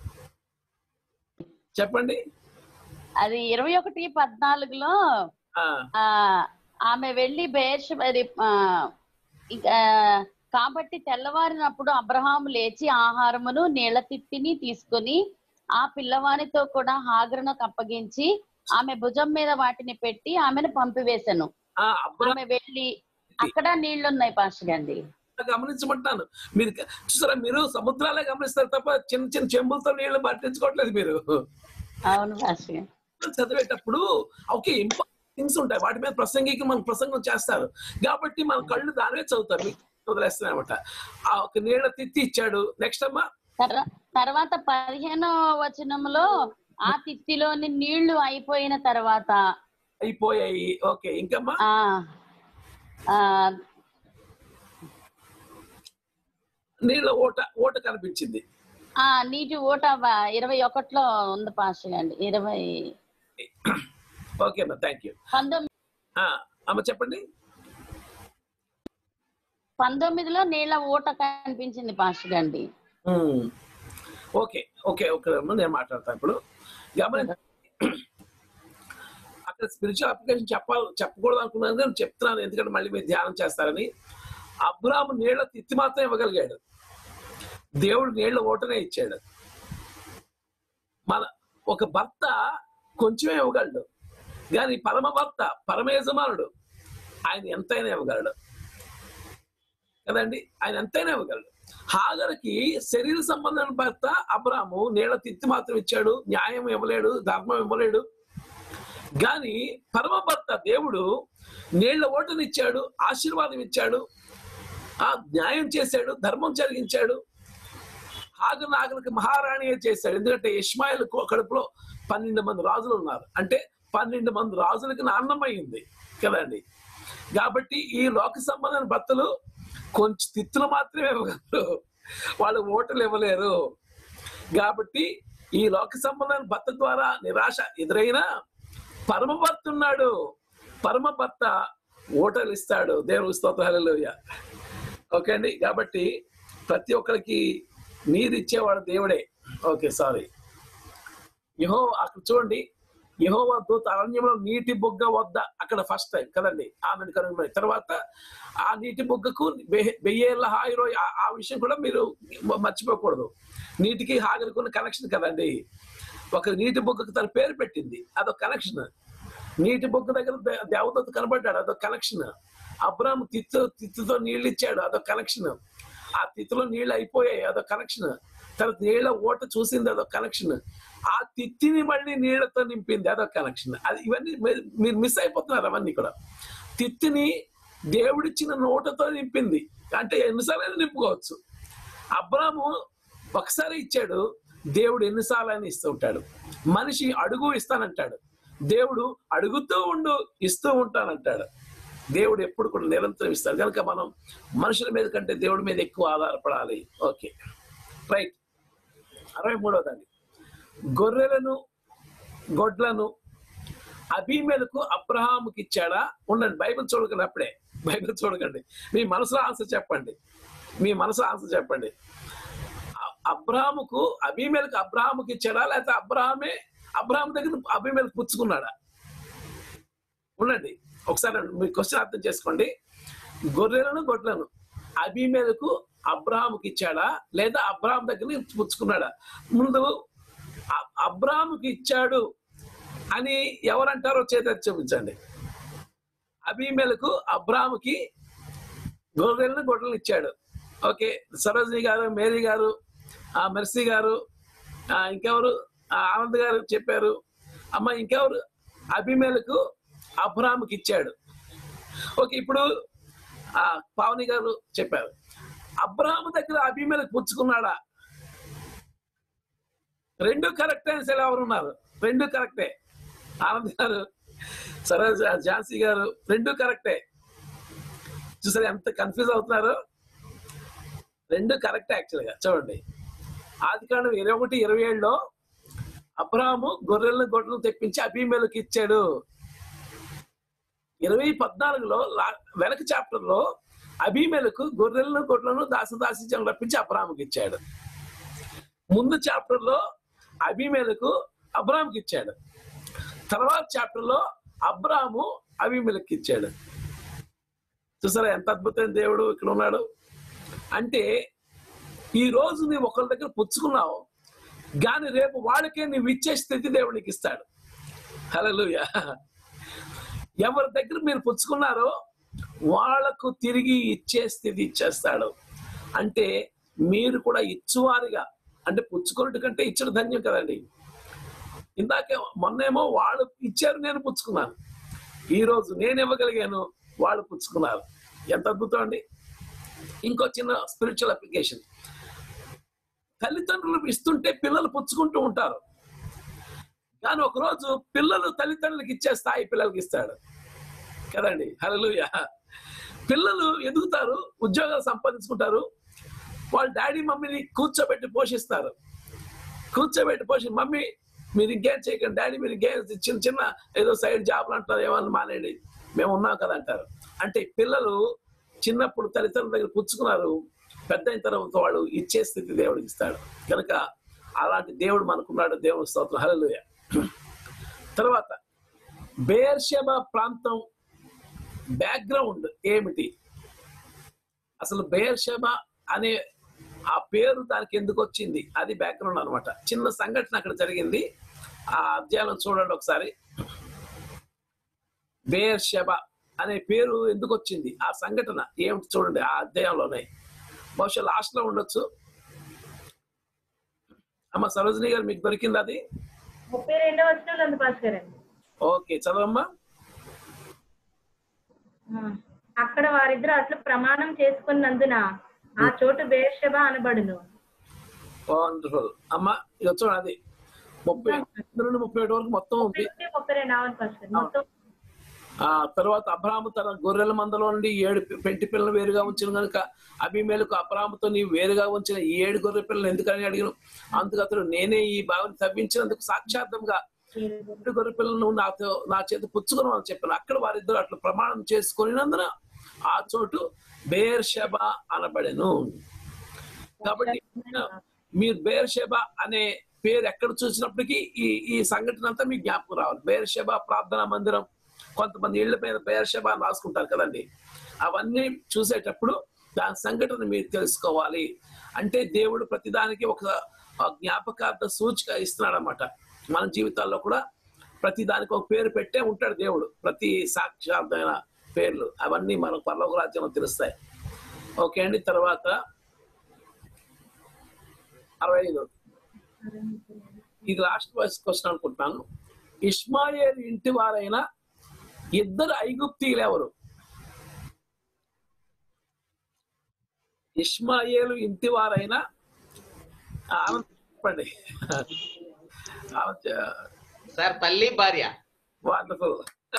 S2: చెప్పండి
S1: అది ఇరవై ఒకటి పద్నాలుగులో
S2: ఆ,
S1: ఆ ఆమె వెళ్ళి బేర్ష మరి, ఆ, ఇంకా కాబట్టి తెల్లవారినప్పుడు అబ్రహాము లేచి ఆహారమును నీళ్ల తిత్తిని తీసుకొని ఆ పిల్లవానితో కూడా హాగరునకు అప్పగించి ఆమె భుజం మీద వాటిని పెట్టి ఆమెను పంపివేశాను
S2: ఆ, అబ్రహాం
S1: ఆమె వెళ్ళి అక్కడ నీళ్లున్నాయి పాషగండి
S2: గమనించమంటున్నాను మీరు క- చూసారా మీరు సముద్రాలే గమనిస్తారు తప్ప చిన్న చిన్న చెంబులతో నీళ్లు పట్టించుకోవట్లేదు మీరు
S1: అవును పాషగా
S2: చదివేటప్పుడు ఓకే థింగ్స్ ఉంటాయి వాటి మీద ప్రసంగికి మనం ప్రసంగం చేస్తారు కాబట్టి మన కళ్ళు దానివే చదువుతారు మీకు వదిలేస్తున్నాయన్నమాట ఆ ఒక నీళ్ళ తిత్తి ఇచ్చాడు నెక్స్ట్ అమ్మా
S1: తర్వా- తర్వాత పదిహేనో వచనంలో ఆ తిత్తిలోని నీళ్లు అయిపోయిన తర్వాత
S2: అయిపోయాయి ఓకే ఇంకమ్మా
S1: ఆ ఆ
S2: నీళ్ళ ఓట ఓట కనిపించింది
S1: ఆ నీటి ఓట వ- ఇరవై ఒకటిలో ఉంది పాస్టర్ అండి ఇరవై
S2: ఓకే అమ్మా థ్యాంక్ యూ
S1: పంతొమ్మిది
S2: అమ్మ చెప్పండి
S1: పంతొమ్మిదిలో నీళ్ళ ఊట కనిపించింది పాస్టర్ అండి
S2: ఉమ్. ఓకే ఓకే ఓకే అమ్మ నేను మాట్లాడతాను ఇప్పుడు గమనించ అక్కడ స్పిరిచువల్ అప్లికేషన్ చెప్పాలి చెప్పకూడదు అనుకున్నాను నేను చెప్తున్నాను ఎందుకంటే మళ్ళీ మీరు ధ్యానం చేస్తారని అబ్రాహం నీళ్ల తిత్తి మాత్రం ఇవ్వగలిగాడు దేవుడు నీళ్ల ఓటనే ఇచ్చాడు మన ఒక భర్త కొంచెమే ఇవ్వగలడు కానీ పరమ భర్త పరమ యజమానుడు ఆయన ఎంతైనా ఇవ్వగలడు కదండి ఆయన ఎంతైనా ఇవ్వగలడు హాగర్కి శరీర సంబంధమైన భర్త అబ్రాము నీళ్ల తిత్తి మాత్రం ఇచ్చాడు న్యాయం ఇవ్వలేడు ధర్మం ఇవ్వలేడు కానీ పరమ భర్త దేవుడు నీళ్ల ఓటను ఇచ్చాడు ఆశీర్వాదం ఇచ్చాడు ఆ న్యాయం చేశాడు ధర్మం జరిగించాడు హాగర్ నాగరికి మహారాణియే చేశాడు ఎందుకంటే ఇస్మాయిల్ కడుపులో పన్నెండు మంది రాజులు ఉన్నారు అంటే పన్నెండు మంది రాజులకి నాన్నమయ్యింది కదండి కాబట్టి ఈ లోక సంబంధమైన భర్తలు కొంచెం తిత్తులు మాత్రమే ఇవ్వగలరు వాళ్ళు ఓటలు ఇవ్వలేరు కాబట్టి ఈ లోక సంబంధమైన భర్త ద్వారా నిరాశ ఎదురైనా పరమ భర్త ఉన్నాడు పరమ భర్త ఓటలు ఇస్తాడు దేవుని స్తోత్రాలలోయ ఓకే అండి కాబట్టి ప్రతి ఒక్కరికి నీరు ఇచ్చేవాడు దేవుడే ఓకే సారీ యహో అక్కడ చూడండి యహోవా దూత అరణ్యంలో నీటి బొగ్గ వద్ద అక్కడ ఫస్ట్ టైం కదండి ఆమెను కనుగొని తర్వాత ఆ నీటి బొగ్గకు వెయ్యి- వెయ్యేళ్ళ హాయిరో ఆ- ఆ విషయం కూడా మీరు మ- మర్చిపోకూడదు నీటికి హాగరుకున్న కనెక్షన్ కదండి ఒక నీటి బొగ్గకు తన పేరు పెట్టింది అదొక కనెక్షన్ నీటి బొగ్గ దగ్గర దే- దేవదత్త కనబడ్డాడు అదొక కనెక్షన్ అబ్రామ్ తిత్తు తిత్తుతో నీళ్ళు ఇచ్చాడు అదొక కనెక్షన్ ఆ తిత్తిలో నీళ్ళు అయిపోయాయి అదొక కనెక్షన్ తర్వాత నీళ్ళ ఓట చూసింది అదొక కనెక్షన్ ఆ తిత్తిని మళ్ళీ నీళ్లతో నింపింది అదొక కనెక్షన్ అది ఇవన్నీ మీ- మీరు మిస్ అయిపోతున్నారు అవన్నీ కూడా తిత్తిని దేవుడిచ్చిన నోటతో నింపింది అంటే ఎన్నిసార్లు నింపుకోవచ్చు అబ్రాము ఒకసారి ఇచ్చాడు దేవుడు ఎన్నిసార్లు అయినా ఇస్తూ ఉంటాడు మనిషి అడుగు ఇస్తానంటాడు దేవుడు అడుగుతూ ఉండు ఇస్తూ ఉంటానంటాడు దేవుడు ఎప్పుడు కూడా నిరంతరం ఇస్తాడు కనుక మనం మనుషుల మీద కంటే దేవుడి మీద ఎక్కువ ఆధారపడాలి ఓకే రైట్ అరవై మూడవదండి గొర్రెలను గొడ్లను అభిమేలకు అబ్రహాముకి ఇచ్చాడా ఉండండి బైబిల్ చూడకండి అప్పుడే బైబిల్ చూడకండి మీ మనసులో ఆన్సర్ చెప్పండి మీ మనసులో ఆన్సర్ చెప్పండి అ- అబ్రహాముకు అభిమేలకు అబ్రహాముకి ఇచ్చాడా లేకపోతే అబ్రహామే అబ్రహాం దగ్గర అభిమేలకు పుచ్చుకున్నాడా ఉండండి ఒకసారి మీ క్వశ్చన్ అర్థం చేసుకోండి గొర్రెలను గొడ్లను అభిమేలకు అబ్రహాముకి ఇచ్చాడా లేదా అబ్రహాం దగ్గర నుంచి పుచ్చుకున్నాడా ముందు అ- అబ్రహాముకి ఇచ్చాడు అని ఎవరంటారో చేత చూపించండి అభిమేలకు అబ్రాముకి గొర్రెలను గొడ్డలను ఇచ్చాడు ఓకే సరోజిని గారు మేరీ గారు ఆ మెర్సీ గారు ఆ, ఇంకెవరు ఆ, ఆనంద్ గారు చెప్పారు అమ్మ ఇంకెవరు అభిమేలకు అబ్రాముకి ఇచ్చాడు ఓకే ఇప్పుడు ఆ పావని గారు చెప్పారు అబ్రాహాము దగ్గర అభిమేలకు పుచ్చుకున్నాడా రెండు కరెక్ట్ అని ఎవరు ఉన్నారు రెండు కరెక్టే ఆనంద్ గారు సరోజ ఝాన్సీ గారు రెండు కరెక్టే చూసారు ఎంత కన్ఫ్యూజ్ అవుతున్నారు రెండు కరెక్ట్ యాక్చువల్ గా చూడండి ఆది కాండం ఇరవై ఒకటి ఇరవై ఏడులో అబ్రాహాము గొర్రెలను గొడ్డలను తెప్పించి అభిమేలకు ఇచ్చాడు ఇరవై పద్నాలుగులో లా- వెనక చాప్టర్ లో అభిమేలకు గొర్రెలను గొడ్లను దాసదాసి రప్పించి అబ్రాహాముకి ఇచ్చాడు ముందు చాప్టర్ లో అభిమేలకు అబ్రాహాంకి ఇచ్చాడు తర్వాత చాప్టర్ లో అబ్రాహాము అభిమేలకు ఇచ్చాడు చూసారా ఎంత అద్భుతమైన దేవుడు ఇక్కడ ఉన్నాడు అంటే ఈ రోజు నీవు ఒకరి దగ్గర పుచ్చుకున్నావు కానీ రేపు వాళ్ళకే నీవు ఇచ్చే స్థితి దేవునికి ఇస్తాడు హల్లెలూయా ఎవరి దగ్గర మీరు పుచ్చుకున్నారో వాళ్లకు తిరిగి ఇచ్చే స్థితి ఇచ్చేస్తాడు అంటే మీరు కూడా ఇచ్చువారిగా అంటే పుచ్చుకున్నట్టు కంటే ఇచ్చడం ధన్యం కదండి ఇందాకే మొన్నేమో వాళ్ళు ఇచ్చారు నేను పుచ్చుకున్నాను ఈ రోజు నేను ఇవ్వగలిగాను వాళ్ళు పుచ్చుకున్నారు ఎంత అద్భుతం అండి ఇంకో చిన్న స్పిరిచువల్ అప్లికేషన్ తల్లిదండ్రులు ఇస్తుంటే పిల్లలు పుచ్చుకుంటూ ఉంటారు కానీ ఒకరోజు పిల్లలు తల్లిదండ్రులకు ఇచ్చే స్థాయి పిల్లలకి ఇస్తాడు కదండి హల్లెలూయా పిల్లలు ఎదుగుతారు ఉద్యోగాలు సంపాదించుకుంటారు వాళ్ళ డాడీ మమ్మీని కూర్చోబెట్టి పోషిస్తారు కూర్చోబెట్టి పోషి మమ్మీ మీరు ఇంకేం చేయకండి డాడీ మీరు ఇంకేం చిన్న చిన్న ఏదో సైడ్ జాబ్లు అంటారు ఏమన్నా మానేయండి మేము ఉన్నాం కదా అంటారు అంటే పిల్లలు చిన్నప్పుడు తల్లిదండ్రుల దగ్గర పుచ్చుకున్నారు పెద్ద అయిన తర్వాత వాళ్ళు ఇచ్చే స్థితి దేవుడికి ఇస్తాడు కనుక అలాంటి దేవుడు మనకున్నాడు దేవుని స్తోత్రం హల్లెలూయ తర్వాత బేర్షెబ ప్రాంతం బ్యాక్గ్రౌండ్ ఏమిటి అసలు బేర్షెబ అనే ఆ పేరు దానికి ఎందుకు వచ్చింది అది బ్యాక్గ్రౌండ్ అన్నమాట చిన్న సంఘటన అక్కడ జరిగింది ఆ అధ్యాయం చూడండి ఒకసారి బేర్షెబ అనే పేరు ఎందుకు వచ్చింది ఆ సంఘటన ఏమిటి చూడండి ఆ అధ్యాయంలోనే బహుశా లాస్ట్ లో ఉండొచ్చు అమ్మ సరోజిని గారు మీకు దొరికింది అది
S7: ముప్పై రెండో వచ్చిన ఉంది భాస్కర్ అండి
S2: ఓకే చదవమ్మా
S7: ఆ. అక్కడ వారిద్దరు అసలు ప్రమాణం చేసుకున్నందున ఆ చోటు బేర్షబ అనబడును
S2: వండర్ఫుల్ అమ్మ ఇక చూడండి అది ముప్పై నుండి ముప్పై ఏడు వరకు మొత్తం ఉంది
S7: ముప్పై ఒకటి, ముప్పై రెండు అవును భాస్కర్ మొత్తం
S2: ఆ తర్వాత అబ్రాహాము తన గొర్రెల మందలో నుండి ఏడు పెంటి పిల్లలు వేరుగా ఉంచిన కనుక అభిమేలకు అబ్రాహాముతో నీవు వేరుగా ఉంచిన ఈ ఏడు గొర్రె పిల్లలు ఎందుకని అడిగిన అందుకు అతడు నేనే ఈ భావిని తవ్వించినందుకు సాక్షార్థంగా ఏడు గొర్రె పిల్లలను నాతో నా చేతి పుచ్చుకుని అని చెప్పాను అక్కడ వారిద్దరు అట్లా ప్రమాణం చేసుకునినందున ఆ చోటు బేర్షెబ అనబడెను కాబట్టి మీరు బేర్షెబ అనే పేరు ఎక్కడ చూసినప్పటికీ ఈ ఈ సంఘటన అంతా మీకు జ్ఞాపకం రావాలి బేర్షెబ ప్రార్థనా మందిరం కొంతమంది ఇళ్ల మీద బేర్షెబ అని రాసుకుంటారు కదండి అవన్నీ చూసేటప్పుడు దాని సంఘటన మీరు తెలుసుకోవాలి అంటే దేవుడు ప్రతిదానికి ఒక ఆ జ్ఞాపకార్థ సూచిక ఇస్తున్నాడు అనమాట మన జీవితాల్లో కూడా ప్రతి దానికి ఒక పేరు పెట్టే ఉంటాడు దేవుడు ప్రతి సాక్షార్థమైన పేర్లు అవన్నీ మనకు పర్లోక రాజ్యంలో తెలుస్తాయి ఓకే అండి తర్వాత అరవై ఐదు ఇది లాస్ట్ క్వశ్చన్ అనుకుంటున్నాను ఇస్మాయేల్ ఇంటి వారైన ఇద్దరు ఐగుప్తీయులు ఎవరు ఇస్మాయేలు ఇంటి వారైన ఆనంద్ చెప్పండి
S3: సార్ తల్లి భార్య
S2: వండర్ఫుల్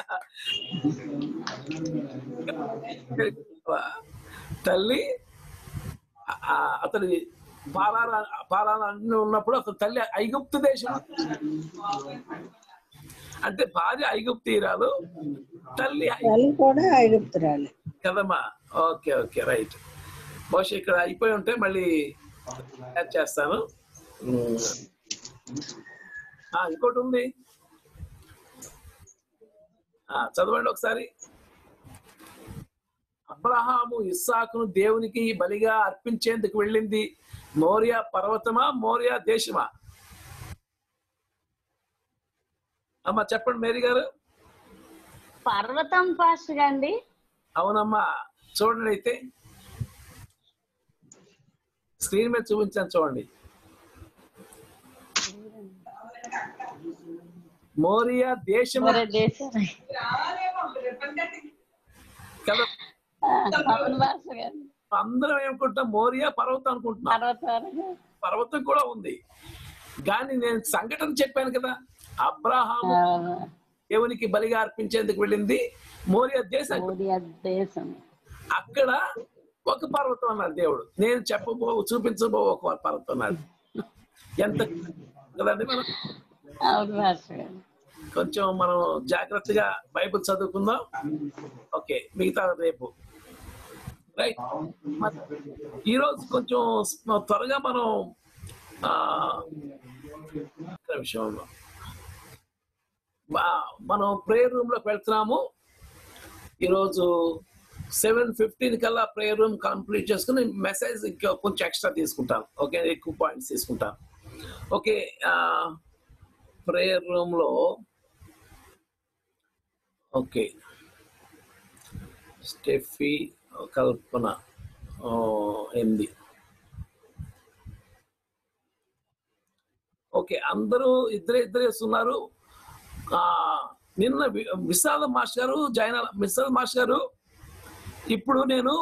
S2: తల్లి ఆ, అతని పాలాన పాలాన అన్ని ఉన్నప్పుడు అతని తల్లి ఐగుప్తు దేశం అంటే భార్య ఐగుప్తీరాలు తల్లి ఐ-
S6: తల్లి కూడా ఐగుప్తురాలి
S2: కదమ్మా ఓకే ఓకే రైట్ బహుశా ఇక్కడ అయిపోయి ఉంటే మళ్ళీ యాడ్ చేస్తాను ఉమ్. ఆ, ఇంకోటి ఉంది ఆ, చదవండి ఒకసారి అబ్రహాము ఇస్సాకును దేవునికి బలిగా అర్పించేందుకు వెళ్ళింది మోరియా పర్వతమా మోరియా దేశమా అమ్మా చెప్పండి మేరీ గారు
S1: పర్వతం ఫాస్ట్ గా అండి
S2: అవునమ్మా చూడండి అయితే స్క్రీన్ మీద చూపించాను చూడండి మోరియా దేశం
S1: మరే దేశం
S2: కదా
S1: అవును భాష గారు
S2: అందరం ఏమనుకుంటాం మోరియా పర్వతం అనుకుంటున్నాం
S1: పర్వతాలు
S2: పర్వతం కూడా ఉంది కానీ నేను సంఘటన చెప్పాను కదా అబ్రహాము
S1: అవును.
S2: దేవునికి బలిగా అర్పించేందుకు వెళ్ళింది మోరియా దేశం
S1: మోరియా దేశం
S2: అక్కడ ఒక పర్వతం అన్నాడు దేవుడు నేను చెప్పబో చూపించబో ఒక పర్వతం అన్నాడు ఎంత కదండి మనం
S1: అవును భాష గారు
S2: కొంచెం మనం జాగ్రత్తగా బైబిల్ చదువుకుందాం ఓకే మిగతా రేపు రైట్ ఈ రోజు కొంచెం స్మ- త్వరగా మనం ఆ, ఒక్క నిమిషం మా- మనం ప్రేయర్ రూమ్ లోకి వెళ్తున్నాము ఈరోజు సెవెన్ ఫిఫ్టీన్ కల్లా ప్రేయర్ రూమ్ కంప్లీట్ చేసుకుని మెసేజ్ ఇంకా కొంచెం ఎక్స్ట్రా తీసుకుంటాను ఓకే ఎక్కువ పాయింట్స్ తీసుకుంటాను ఓకే ప్రేయర్ రూమ్ లో ఓకే స్టెఫీ కల్పన ఆ, ఎనిమిది ఓకే అందరూ ఇద్దరే ఇద్దరే ఉన్నారు ఆ, నిన్న వి- విశాల మాస్టర్ గారు జాయిన్ విశాల మాస్టర్ గారు ఇప్పుడు నేను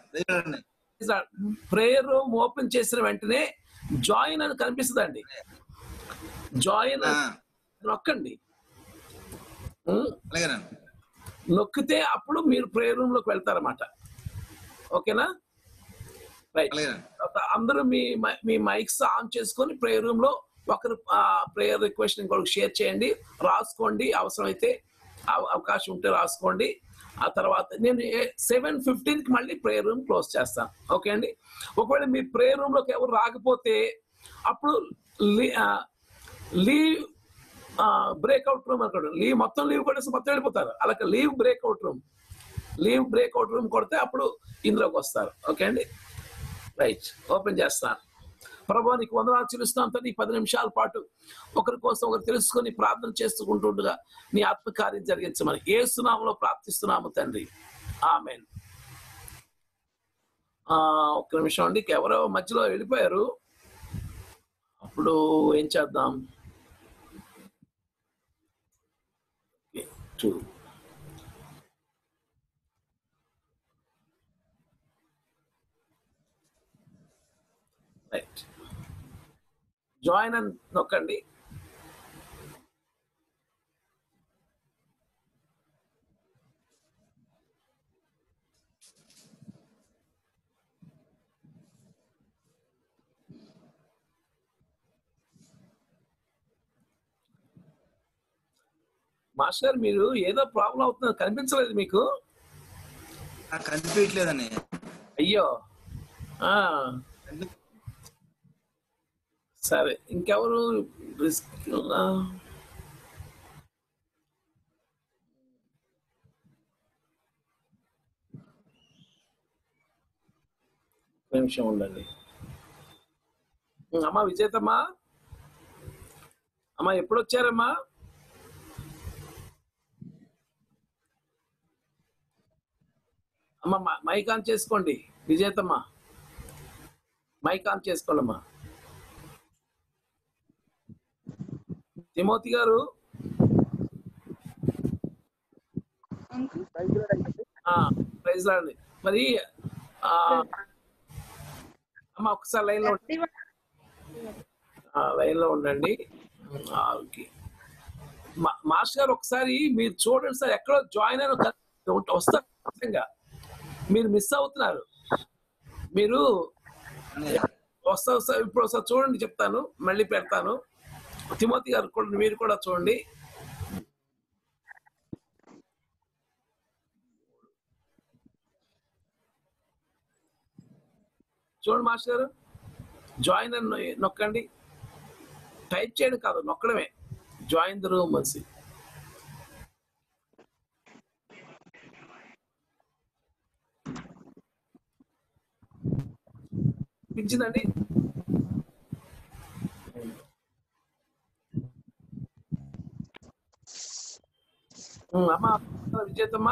S2: ప్రేయర్ రూమ్ ఓపెన్ చేసిన వెంటనే జాయిన్ అని కనిపిస్తుందండి జాయిన్ నొక్కండి ఉం? నొక్కితే అప్పుడు మీరు ప్రేయర్ రూమ్ లోకి వెళ్తారన్నమాట ఓకేనా రైట్ అందరూ మీ మై- మీ మైక్స్ ఆన్ చేసుకొని ప్రేయర్ రూమ్ లో ఒకరు ప్రేయర్ రిక్వెస్ట్ ఇంకొకరికి షేర్ చేయండి రాసుకోండి అవసరమైతే అవ- అవకాశం ఉంటే రాసుకోండి ఆ తర్వాత నేను సెవెన్ ఫిఫ్టీన్ కి మళ్ళీ ప్రేయర్ రూమ్ క్లోజ్ చేస్తాను ఓకే అండి ఒకవేళ మీ ప్రేయర్ రూమ్ లోకి ఎవరు రాకపోతే అప్పుడు లీవ్ బ్రేక్అవుట్ రూమ్ అనుకోండి లీవ్ మొత్తం లీవ్ కొట్టేసి మొత్తం వెళ్ళిపోతారు అలాగే leave breakout room leave breakout room కొడితే అప్పుడు ఇందులోకి వస్తారు ఓకే అండి రైట్ ఓపెన్ చేస్తాను ప్రభు నీకు వందనాలు చెల్లిస్తాను తండ్రి ఈ పది నిమిషాల పాటు ఒకరి కోసం ఒకరు తెలుసుకొని ప్రార్థన చేసుకుంటుండగా నీ ఆత్మకార్యం జరిగించమని ఏ సునామలో ప్రార్థిస్తున్నాము తండ్రి ఆమెన్ ఒక్క నిమిషం అండి ఎవరో మధ్యలో వెళ్ళిపోయారు అప్పుడు ఏం చేద్దాం టూ రైట్ జాయిన్ అని నొక్కండి మాస్టర్ మీరు ఏదో ప్రాబ్లం అవుతుందో కనిపించలేదు మీకు
S8: నాకు కనిపించలేదని
S2: అయ్యో ఆ సరే ఇంకెవరు రిస్క్ ఆ. ఒక్క నిమిషం ఉండండి అమ్మా విజేతమ్మా అమ్మా ఎప్పుడు వచ్చారమ్మా అమ్మ మ- మైక్ ఆన్ చేసుకోండి విజేతమ్మ మైక్ ఆన్ చేసుకోండి అమ్మా తిమోతి గారు ప్రైజ్ లాండి మరి ఆ, అమ్మ ఒకసారి లైన్ లో లైన్ లో ఉండండి ఆ, ఓకే మా- మాస్టర్ గారు ఒకసారి మీరు చూడండి సార్ ఎక్కడో జాయిన్ అయిన ఒక- వస్తారు ఖచ్చితంగా. మీరు మిస్ అవుతున్నారు మీరు వస్తా వస్తా ఇప్పుడు ఒకసారి చూడండి చెప్తాను మళ్ళీ పెడతాను తిమోతి గారు కూడా మీరు కూడా చూడండి చూడండి మాస్టర్ గారు జాయిన్ అని నొ- నొక్కండి టైప్ చేయడం కాదు నొక్కడమే జాయిన్ ద రూమ్ అని పిలిచిందండి ఉమ్, అమ్మా విజేతమ్మా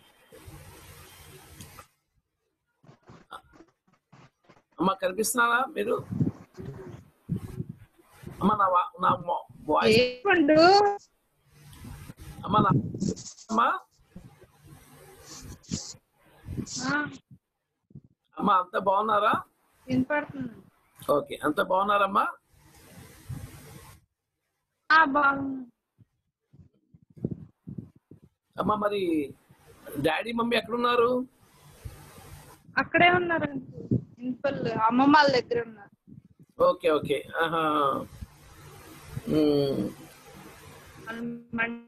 S2: అమ్మా కనిపిస్తున్నారా మీరు అమ్మా నా వా- నా వాయిస్
S9: ఏమండు
S2: అమ్మా నా అమ్మా అమ్మా అంత బాగున్నారా
S9: వినపడుతుంది
S2: ఓకే అంత బాగున్నారమ్మా
S9: ఆ, బాగుంది
S2: అమ్మా మరి డాడీ మమ్మీ ఎక్కడున్నారు
S9: అక్కడే ఉన్నారండి ఇంపల్లి అమ్మమ్మ వాళ్ళ దగ్గర ఉన్నారు
S2: ఓకే ఓకే ఆహా ఉమ్,
S9: వాళ్ళు మం-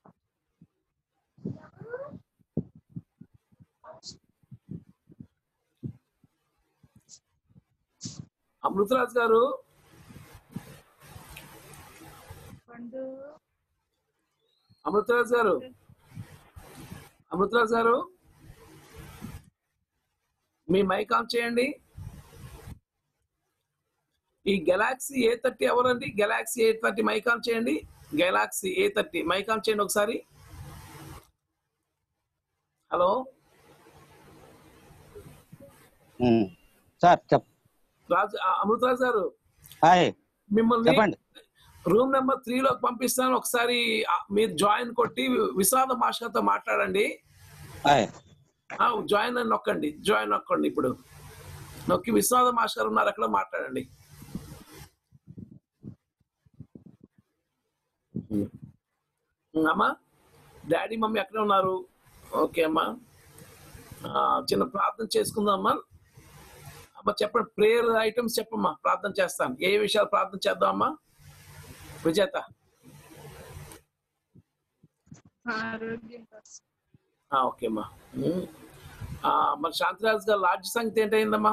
S2: అమృతరాజ్ గారు
S9: పండు
S2: అమృతరాజ్ గారు అమృతరాజ్ గారు మీ మైక్ ఆన్ చేయండి ఈ గెలాక్సీ ఏ థర్టీ ఎవరండి Galaxy A thirty mic on చేయండి Galaxy A thirty mic on చేయండి ఒకసారి హలో
S10: ఉమ్. సార్ చెప్
S2: రాజు ఆ, అమృతరాజ్ గారు
S10: హాయ్
S2: మిమ్మల్ని
S10: చెప్పండి
S2: రూమ్ నెంబర్ త్రీ లోకి పంపిస్తాను ఒకసారి ఆ, మీరు జాయిన్ కొట్టి విషాద మాస్టర్తో మాట్లాడండి
S10: హాయ్
S2: ఆ, జాయిన్ అని నొక్కండి జాయిన్ నొక్కండి ఇప్పుడు నొక్కి విశ్వనాథ మాస్టర్ ఉన్నారు అక్కడ మాట్లాడండి ఉమ్, అమ్మా డాడీ మమ్మీ ఎక్కడ ఉన్నారు ఓకే అమ్మా ఆ, చిన్న ప్రార్థన చేసుకుందాం అమ్మా అమ్మా చెప్పండి ప్రేయర్ ఐటమ్స్ చెప్పమ్మా ప్రార్థన చేస్తాను ఏ విషయాలు ప్రార్థన చేద్దాం అమ్మా విజేత
S9: ఆరోగ్యం కోసం
S2: ఆ, ఓకే అమ్మా ఉమ్. ఆ, మరి శాంతిరాజ్ గారు లాడ్జ్ సంగతి ఏంటైందమ్మా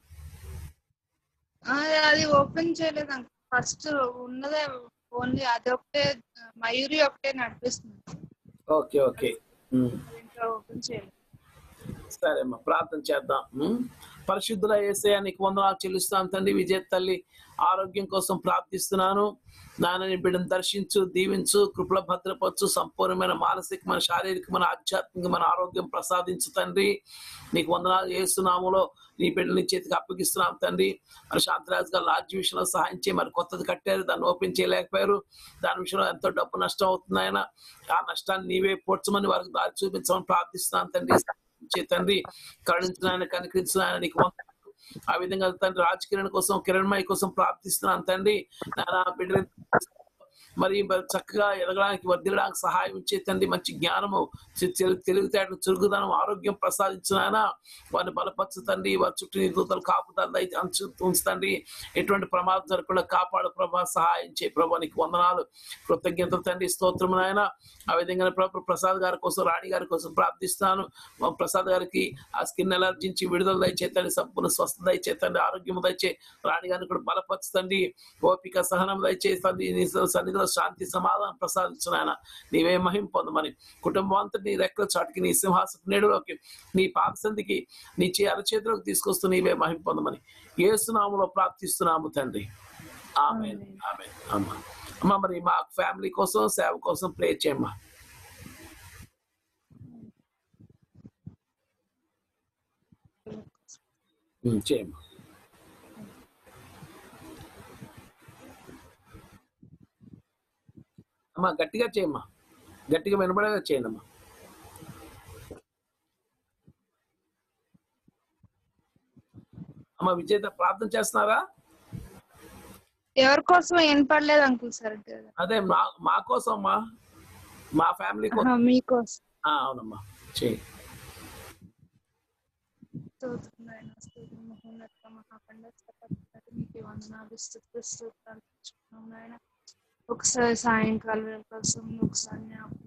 S9: ఆ, అది ఓపెన్ చేయలేదు ఫస్ట్ ఉన్నదే ఓన్లీ అది ఒకటే మయూరి ఒకటే నడిపిస్తుంది
S2: ఓకే ఓకే ఉమ్.
S9: ఇంకా ఓపెన్ చేయలేదు
S2: సరే అమ్మా ప్రార్థన చేద్దాం ఉమ్. పరిశుద్ధుల ఏసయ్య నీకు వందనాలు చెల్లిస్తాను తండ్రి విజయ తల్లి ఆరోగ్యం కోసం ప్రార్థిస్తున్నాను నాన్నని బిడ్డను దర్శించు దీవించు కృపల భద్రపరచు సంపూర్ణమైన మానసికమైన శారీరకమైన ఆధ్యాత్మికమైన ఆరోగ్యం ప్రసాదించు తండ్రి నీకు వందనాలు చేస్తున్నాములో నీ బిడ్డలు నీ చేతికి అప్పగిస్తున్నాం తండ్రి మరి శాంతిరాజు గారు లాడ్జ్ విషయంలో సహాయం చేయి మరి కొత్తది కట్టారు దాన్ని ఓపెన్ చేయలేకపోయారు దాని విషయంలో ఎంతో డబ్బు నష్టం అవుతుంది ఆయన ఆ నష్టాన్ని నీవే పోడ్చమని వారికి దారి చూపించమని ప్రార్థిస్తున్నాను తండ్రి చే తండ్రి కరుణించిన ఆయన కనికరించిన ఆయన నీకు వందనాలు. ఆ విధంగా తండ్రి రాజ్ కిరణ్ కోసం కిరణ్మయ్య కోసం ప్రార్థిస్తున్నాను తండ్రి నా బిడ్డ మరి మరి చక్కగా ఎదగడానికి వర్దిలడానికి సహాయం ఇచ్చే తండ్రి మంచి జ్ఞానము తె- తెలు- తెలివితేటలు చురుగుదనం ఆరోగ్యం ప్రసాదించిన ఆయన వారిని బలపరచు తండ్రి వారి చుట్టూ నీ దూతలు కాపుదల ఉంచుతండి ఎటువంటి ప్రమాదం జరగకుండా కాపాడు ప్రభా సహాయం చేయ ప్రభా నీకు వందనాలు కృతజ్ఞతలు తండ్రి స్తోత్రము నాయన ఆ విధంగా ప్రభు ప్రసాద్ గారి కోసం రాణి గారి కోసం ప్రార్థిస్తాను మా ప్రసాద్ గారికి ఆ స్కిన్ ఎలర్జీ నుంచి విడుదల దయచేతండి సంపూర్ణ స్వస్థ దయచేతండి ఆరోగ్యం దయచే రాణి గారిని కూడా బలపరచండి ఓపిక సహనం దయచేస్తుంది నీ సన్నిధిలో శాంతి సమాధానం ప్రసాదించిన ఆయన నీవే మహిం పొందమని కుటుంబం అంతా నీ రెక్కల చాటుకి నీ సింహాసన నేడులోకి నీ పాదసంధికి నీ చే అరచేతిలోకి తీసుకొస్తూ నీవే మహిం పొందమని ఏసునాములో ప్రార్థిస్తున్నాము తండ్రి ఆమె ఆమె అమ్మ అమ్మ మరి మా ఫ్యామిలీ కోసం సేవ కోసం ప్రే చేయమ్మా ఉమ్, చేయమ్మా అమ్మా గట్టిగా చేయమ్మా గట్టిగా వినపడేలా చేయండి అమ్మా అమ్మా విజేత ప్రార్థన చేస్తున్నారా
S9: ఎవరి కోసం వినపడలేదు అంకుల్ సరిగ్గా
S2: అదే మా మా కోసం అమ్మా మా ఫ్యామిలీ
S9: ఆహా,
S2: కోసం
S9: మీకోసం
S2: ఆ, అవునమ్మా చేయి
S9: స్తోత్రం నాయన, స్తోత్రం మహోన్నత మహాఖండ సర్వోన్నత నీకే వందనాలు స్తుతులు స్తోత్రాలు తెచ్చుకున్నాం నాయన ఒకసారి సాయంకాలం వేళ కోసం ఒకసారి జ్ఞాపకం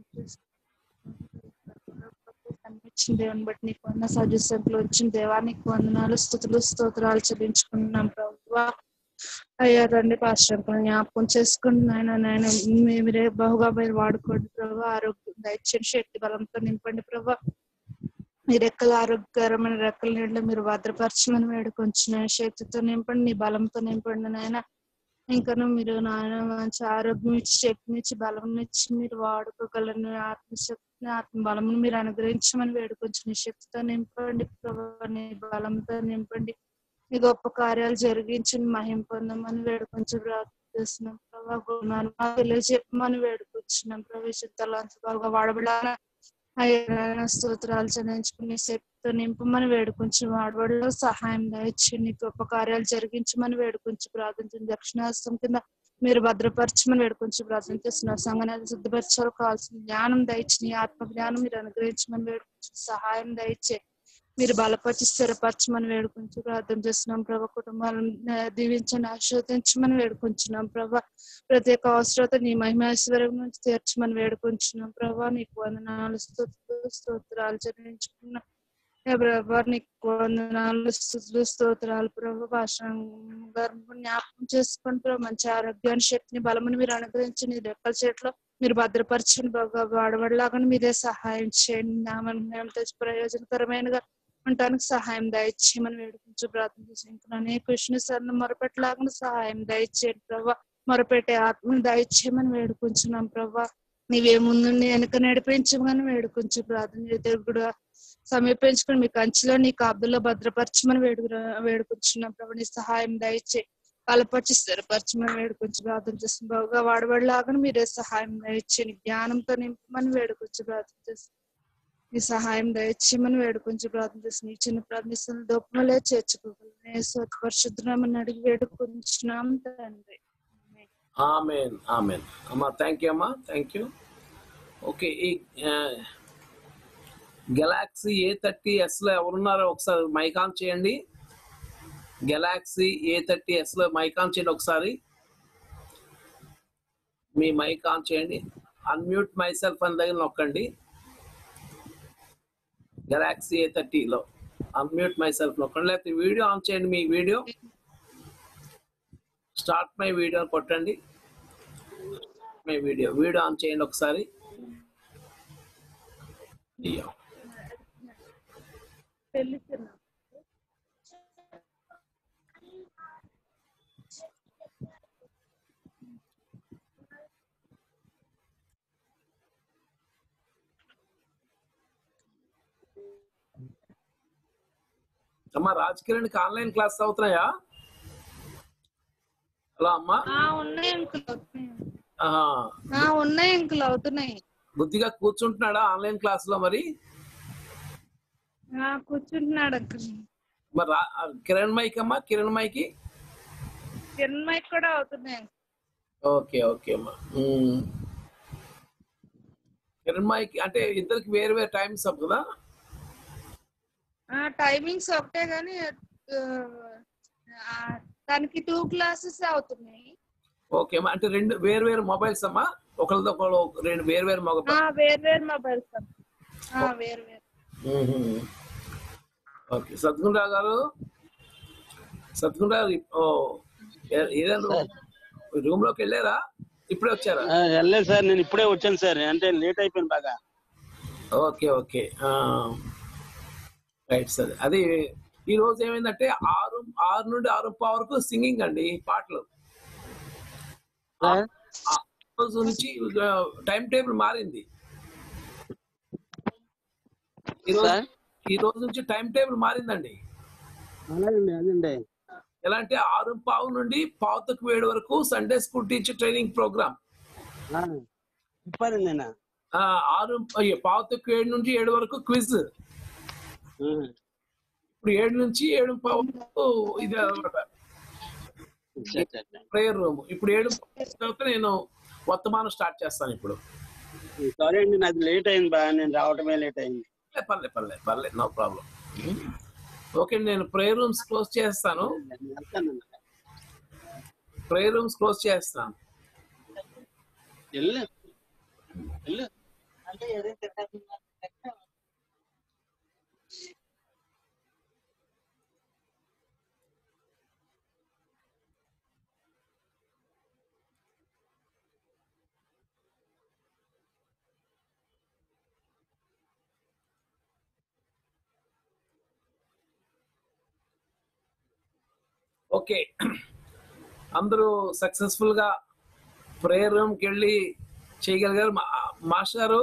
S9: కనిపించిన దేవుని బట్టి నీకు వంద సజు సంఖ్యలో వచ్చిన దేవా నీకు వందనాలు స్థుతులు స్తోత్రాలు చెల్లించుకుంటున్నాం ప్రభు అయ్యా రండి పాస్టర్ జ్ఞాపకం చేసుకుని నాయన నాయన మీరే బహుగా మీరు వాడుకోండి ప్రభు ఆరోగ్యం దయచేసి శక్తి బలంతో నింపండి ప్రభు మీ రెక్కల ఆరోగ్యకరమైన రెక్కల నీళ్ళు మీరు భద్రపరచమని వేడుకొంచిన శక్తితో నింపండి నీ బలంతో నింపండి నాయన ఇంకను మీరు నాయన మంచి ఆరోగ్యం ఇచ్చి శక్తిని ఇచ్చి బలం ఇచ్చి మీరు వాడుకోగలను ఆత్మశక్తిని ఆత్మ బలమును మీరు అనుగ్రహించమని వేడుకొంచిన శక్తితో నింపండి ప్రభు నీ బలంతో నింపండి మీ గొప్ప కార్యాలు జరిగించి మహిం పొందమని వేడుకొంచి ప్రార్థిస్తున్నాం ప్రభావ గుణాలు మాకు తెలియజెప్పమని వేడుకొచ్చినాం ప్రవేశితాలు అంత బాగా వాడబడాలని అయ్యా స్తోత్రాలు చెల్లించుకుని శక్తితో నింపమని వేడుకుంచి వాడబడిలో సహాయం దయచి నీ గొప్ప కార్యాలు జరిగించమని వేడుకుంచి ప్రార్థించిన దక్షిణాస్తం కింద మీరు భద్రపరచమని వేడుకుంచి ప్రార్థన చేస్తున్నారు సంఘాన్ని సిద్ధపరచారు కావాల్సిన జ్ఞానం దయచి నీ ఆత్మ జ్ఞానం మీరు అనుగ్రహించమని వేడుకుంచి సహాయం దయచే మీరు బలపరిచి స్థిరపరచమని వేడుకుంటూ ప్రార్థన చేస్తున్నాం ప్రభా కుటుంబాలను ఆ, దీవించండి ఆశీర్వదించమని వేడుకుంటున్నాం ప్రభా ప్రతి ఒక్క అవసరత నీ మహిమేశ్వరం నుంచి తీర్చమని వేడుకుంటున్నాం ప్రభా నీకు వందనాలు స్తోత్రాలు స్తోత్రాలు చెల్లించుకున్నాం ఏ ప్రభా నీకు వందనాలు స్తుతులు స్తోత్రాలు ప్రభా భాష గర్భం జ్ఞాపకం చేసుకుని ప్రభా మంచి ఆరోగ్యాన్ని శక్తిని బలముని మీరు అనుగ్రహించి నీ రెక్కల చేతిలో మీరు భద్రపరచండి బాగా వాడబడలాగా మీరే సహాయం చేయండి నామం తెచ్చి ప్రయోజనకరమైనగా ఉండటానికి సహాయం దయచేయమని వేడుకుంటూ ప్రార్థన చేసి ఇంకా అనేక విష్ణు సరణ మొరపెట్టలాగా సహాయం దయచేయండి ప్రభా మొరపెట్టే ఆత్మను దయచేయమని వేడుకుంటున్నాం ప్రభా నీవే ముందు వెనుక నడిపించమని వేడుకుంటూ ప్రార్థన చేస్తే కూడా సమీపించుకుని మీ కంచిలో నీ కాబ్దులో భద్రపరచమని వేడు వేడుకుంటున్నాం ప్రభా నీ సహాయం దయచే బలపరిచి స్థిరపరచమని వేడుకొచ్చి ప్రార్థన చేసిన బాగా వాడబడిలాగా మీరే సహాయం దయచేయండి జ్ఞానంతో నింపమని వేడుకొచ్చి ప్రార్థన చేసి నీ సహాయం దయచేయమని వేడుకొంచి ప్రార్థన చేసి నీ చిన్న ప్రార్థిస్తున్న దోపమలే చేర్చుకోగలను పరిశుద్ధమని అడిగి వేడుకొంచున్నాం తండ్రి
S2: ఆమెన్ ఆమెన్ అమ్మా థ్యాంక్ యూ అమ్మా థ్యాంక్ యూ ఓకే ఈ గెలాక్సీ ఏ థర్టీ ఎస్లో ఎవరున్నారో ఒకసారి మైక్ ఆన్ చేయండి గెలాక్సీ ఏ థర్టీ ఎస్లో మైక్ ఆన్ చేయండి ఒకసారి మీ మైక్ ఆన్ చేయండి అన్మ్యూట్ మై సెల్ఫ్ అని దగ్గర నొక్కండి గెలాక్సీ ఏ థర్టీలో అన్మ్యూట్ మై సెల్ఫ్ నొక్కండి లేకపోతే వీడియో ఆన్ చేయండి మీ వీడియో స్టార్ట్ మై వీడియో కొట్టండి మై వీడియో వీడియో ఆన్ చేయండి ఒకసారి అయ్యో అమ్మా రాజకిరణ్కి ఆన్లైన్ క్లాస్ అవుతున్నాయా హలో అమ్మా
S9: ఆ, ఉన్నాయి అంకుల్ అవుతున్నాయి
S2: ఆహా.
S9: ఆ, ఉన్నాయి అంకుల్ అవుతున్నాయి
S2: బుద్ధిగా కూర్చుంటున్నాడా ఆన్లైన్ క్లాస్ లో మరి
S9: ఆ, కూర్చుంటున్నాడు అంకుల్
S2: మరి రా- ఆ కిరణ్ మైక్ అమ్మా కిరణ్ మైకి
S9: చిన్మయ్య కూడా అవుతున్నాయి అంకుల్.
S2: ఓకే ఓకే అమ్మా ఉమ్. కిరణ్ మైక్ అంటే ఇద్దరికి వేరు వేరు టైమ్స్ అప్ కదా
S9: ఆ టైమింగ్స్ ఒకటే గానీ ఆ, ఆ, దానికి టూ క్లాసెస్ అవుతున్నాయి
S2: ఓకే అమ్మా అంటే రెండు వేరు వేరు మొబైల్స్ అమ్మా ఒకరితో ఒకరు రెండు వేరు వేరు
S9: ఆ
S2: మొబైల్
S9: వేరు వేరు మొబైల్స్ ఆ వేరు వేరు
S2: ఓకే సద్గుణరావు గారు సద్గుణరావు ఇప్- ఓ ఏ- ఏదైనా రూమ్ లోకి వెళ్ళారా ఇప్పుడే వచ్చారా
S10: ఆ, వెళ్ళలేదు సార్ నేను ఇప్పుడే వచ్చాను సార్ అంటే లేట్ అయిపోయింది బాగా
S2: ఓకే ఓకే రైట్ సార్ అది ఈ రోజు ఏమైందంటే ఆరు ఆరు నుండి ఆరు వరకు సింగింగ్ అండి పాటలు ఆ ఆ రోజు నుంచి టైం టేబుల్ మారింది ఈ రోజు
S10: సార్?
S2: ఈ రోజు నుంచి టైం టేబుల్ మారిందండి
S10: అలాగండి అదండి
S2: ఎలా అంటే ఆరు పావు నుండి పావుతకు ఏడు వరకు Sunday school teacher training programme
S10: ఆ, చెప్పాను నేను
S2: ఆ, ఆరు అయ్యో, పావు తక్కువ ఏడు నుంచి ఏడు వరకు క్విజ్ ఇప్పుడు ఏడు నుంచి ఏడు పావు వరకు ఇది అనమాట ప్రేయర్ రూమ్ ఇప్పుడు ఏడు తర్వాత నేను వర్తమానం స్టార్ట్ చేస్తాను ఇప్పుడు
S10: సారీ అండి నాది లేట్ అయింది బా నేను రావటమే లేట్ అయింది
S2: లే, పర్లే పర్లే పర్లే నో ప్రాబ్లం ఓకే నేను ప్రేయర్ రూమ్స్ క్లోజ్ చేస్తాను ప్రేయర్ రూమ్స్ క్లోజ్ చేస్తాను
S10: వెళ్ళు వెళ్ళు
S2: ఓకే అందరూ సక్సెస్ఫుల్ గా ప్రేయర్ రూమ్కి వెళ్ళి చేయగలిగారు మా- మాస్టర్ గారు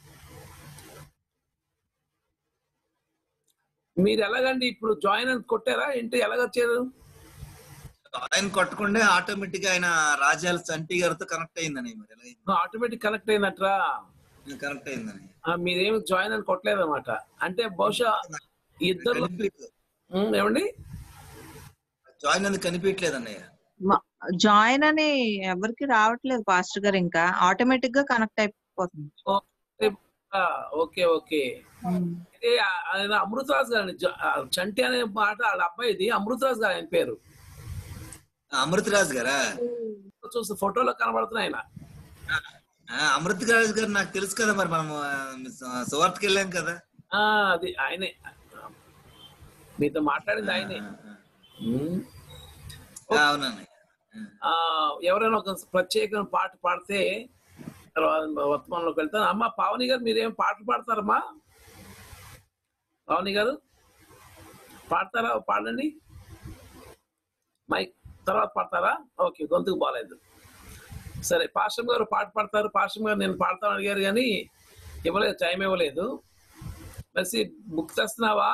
S2: మీరు ఎలాగండి ఇప్పుడు జాయిన్ అని కొట్టారా ఏంటి ఎలాగొచ్చారు
S8: ఆయన కొట్టకుండా ఆటోమేటిక్ ఆయన రాజాల చంటి గారితో కనెక్ట్ అయిందని మరి ఎలా
S2: ఆటోమేటిక్ కనెక్ట్ అయినట్రా
S8: కనెక్ట్ అయిందని
S2: ఆ, మీరేమి జాయిన్ అని కొట్టలేదు అనమాట అంటే బహుశా ఇద్దరు ఉమ్, ఏమండి
S8: జాయిన్ అని కనిపించలేదు అన్నయ్య
S11: జాయిన్ అని ఎవరికి రావట్లేదు పాస్టర్ గారు ఇంకా ఆటోమేటిక్ గా కనెక్ట్ అయిపోతుంది
S2: ఆ, ఓకే ఓకే ఇది ఆ- ఆయన అమృతరాజు గారు అండి. జ- ఆ, చంటి అనే మాట వాళ్ళ అబ్బాయిది అమృతరాజు గారు ఆయన పేరు
S8: అమృతరాజు గారా
S2: చూస్తే ఫోటోలో కనబడుతున్నాయి ఆయన
S8: ఆ, అమృతరాజు గారు నాకు తెలుసు కదా మరి మనము ఆ, సువార్తకి వెళ్ళాం కదా
S2: ఆ, అది ఆయనే మీతో మాట్లాడింది ఆయనే ఉమ్.
S8: అవునన్నయ్య
S2: ఆ, ఎవరైనా ఒక ప్రత్యేకమైన పాట పాడితే తర్వాత వర్తమానంలోకి వెళ్తాను అమ్మ పావని గారు మీరేం పాటలు పాడతారమ్మా పావని గారు పాడతారా పాడండి మైక్ తర్వాత పాడతారా ఓకే గొంతుకు బాగాలేదు సరే పాశ్రం గారు పాట పాడతారు పాశ్రం గారు నేను పాడతాను అడిగారు కానీ ఇవ్వలేదు టైం ఇవ్వలేదు మెస్సి బుక్ తెస్తున్నావా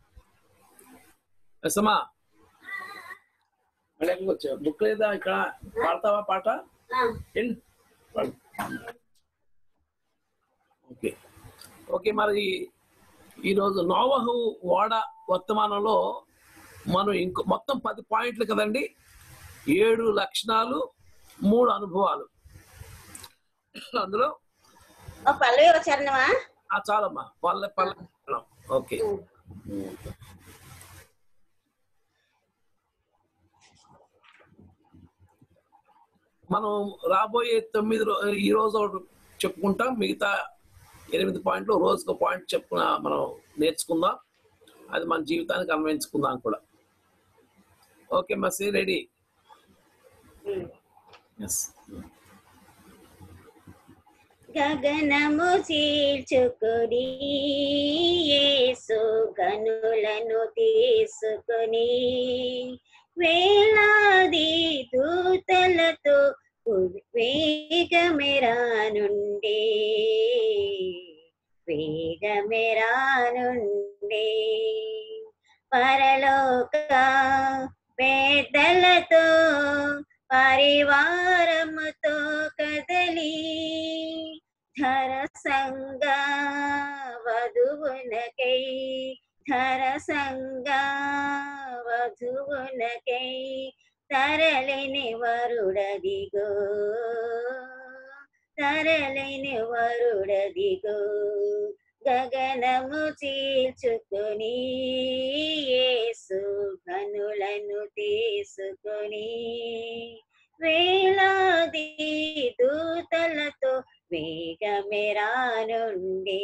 S2: ఎసమా మళ్ళీ ఎక్కడికి వచ్చావు బుక్ లేదా ఇక్కడ పాడతావా పాట వెళ్ళు. పాడు. ఓకే ఓకే మరి ఈరోజు నోవహు ఓడ వర్తమానంలో మనం ఇంకో మొత్తం పది పాయింట్లు కదండి ఏడు లక్షణాలు మూడు అనుభవాలు అందులో
S12: పల్లవి వచ్చారనమా
S2: ఆ చాలమ్మా పల్లె పల్లె ఓకే మనం రాబోయే తొమ్మిది రో- ఈ రోజు ఒకటి చెప్పుకుంటాం మిగతా ఎనిమిది పాయింట్లు రోజుకు పాయింట్ చెప్పుకున్న మనం నేర్చుకుందాం అది మన జీవితానికి అన్వయించుకుందాం కూడా ఓకే మసి రెడీ ఎస్
S12: గగనము చీల్చుకొని యేసు గనులను తీసుకొని వేలాది దూతలతో వేగమెరా నుండి వేగమెరా నుండి పరలోక పెద్దలతో పరివారముతో కదలి ధర సంగ వధువునకై ధర సంగ వధువునకై తరలిని వరుడదిగో తరలిని వరుడదిగో గగనము చీల్చుకొని యేసు కనులను తీసుకొని వేలాది దూతలతో వేగమెరా నుండి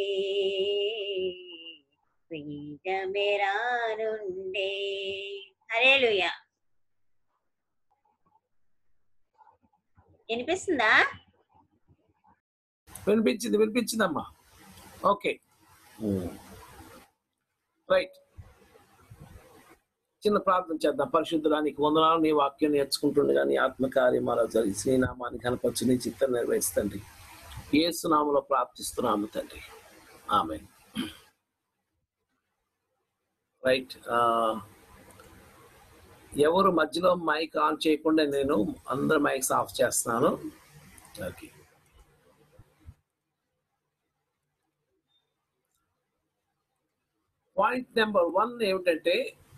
S12: వేగమెరా నుండి హరేలుయా వినిపిస్తుందా
S2: వినిపించింది వినిపించిందమ్మా ఓకే రైట్ చిన్న ప్రార్థన చేద్దాం పరిశుద్ధుడానికి వందనాలు నీ వాక్యం నేర్చుకుంటుండగా నీ ఆత్మకార్యమాలో జరిగి శ్రీనామాన్ని కనపరచు నీ చిత్తం నిర్వహిస్తండి ఏసునామలో ప్రార్థిస్తున్నాము తండ్రి ఆమె రైట్ ఎవరు మధ్యలో మైక్ ఆన్ చేయకుండా నేను అందరు మైక్స్ ఆఫ్ చేస్తున్నాను ఓకే పాయింట్ నెంబర్ వన్ ఏమిటంటే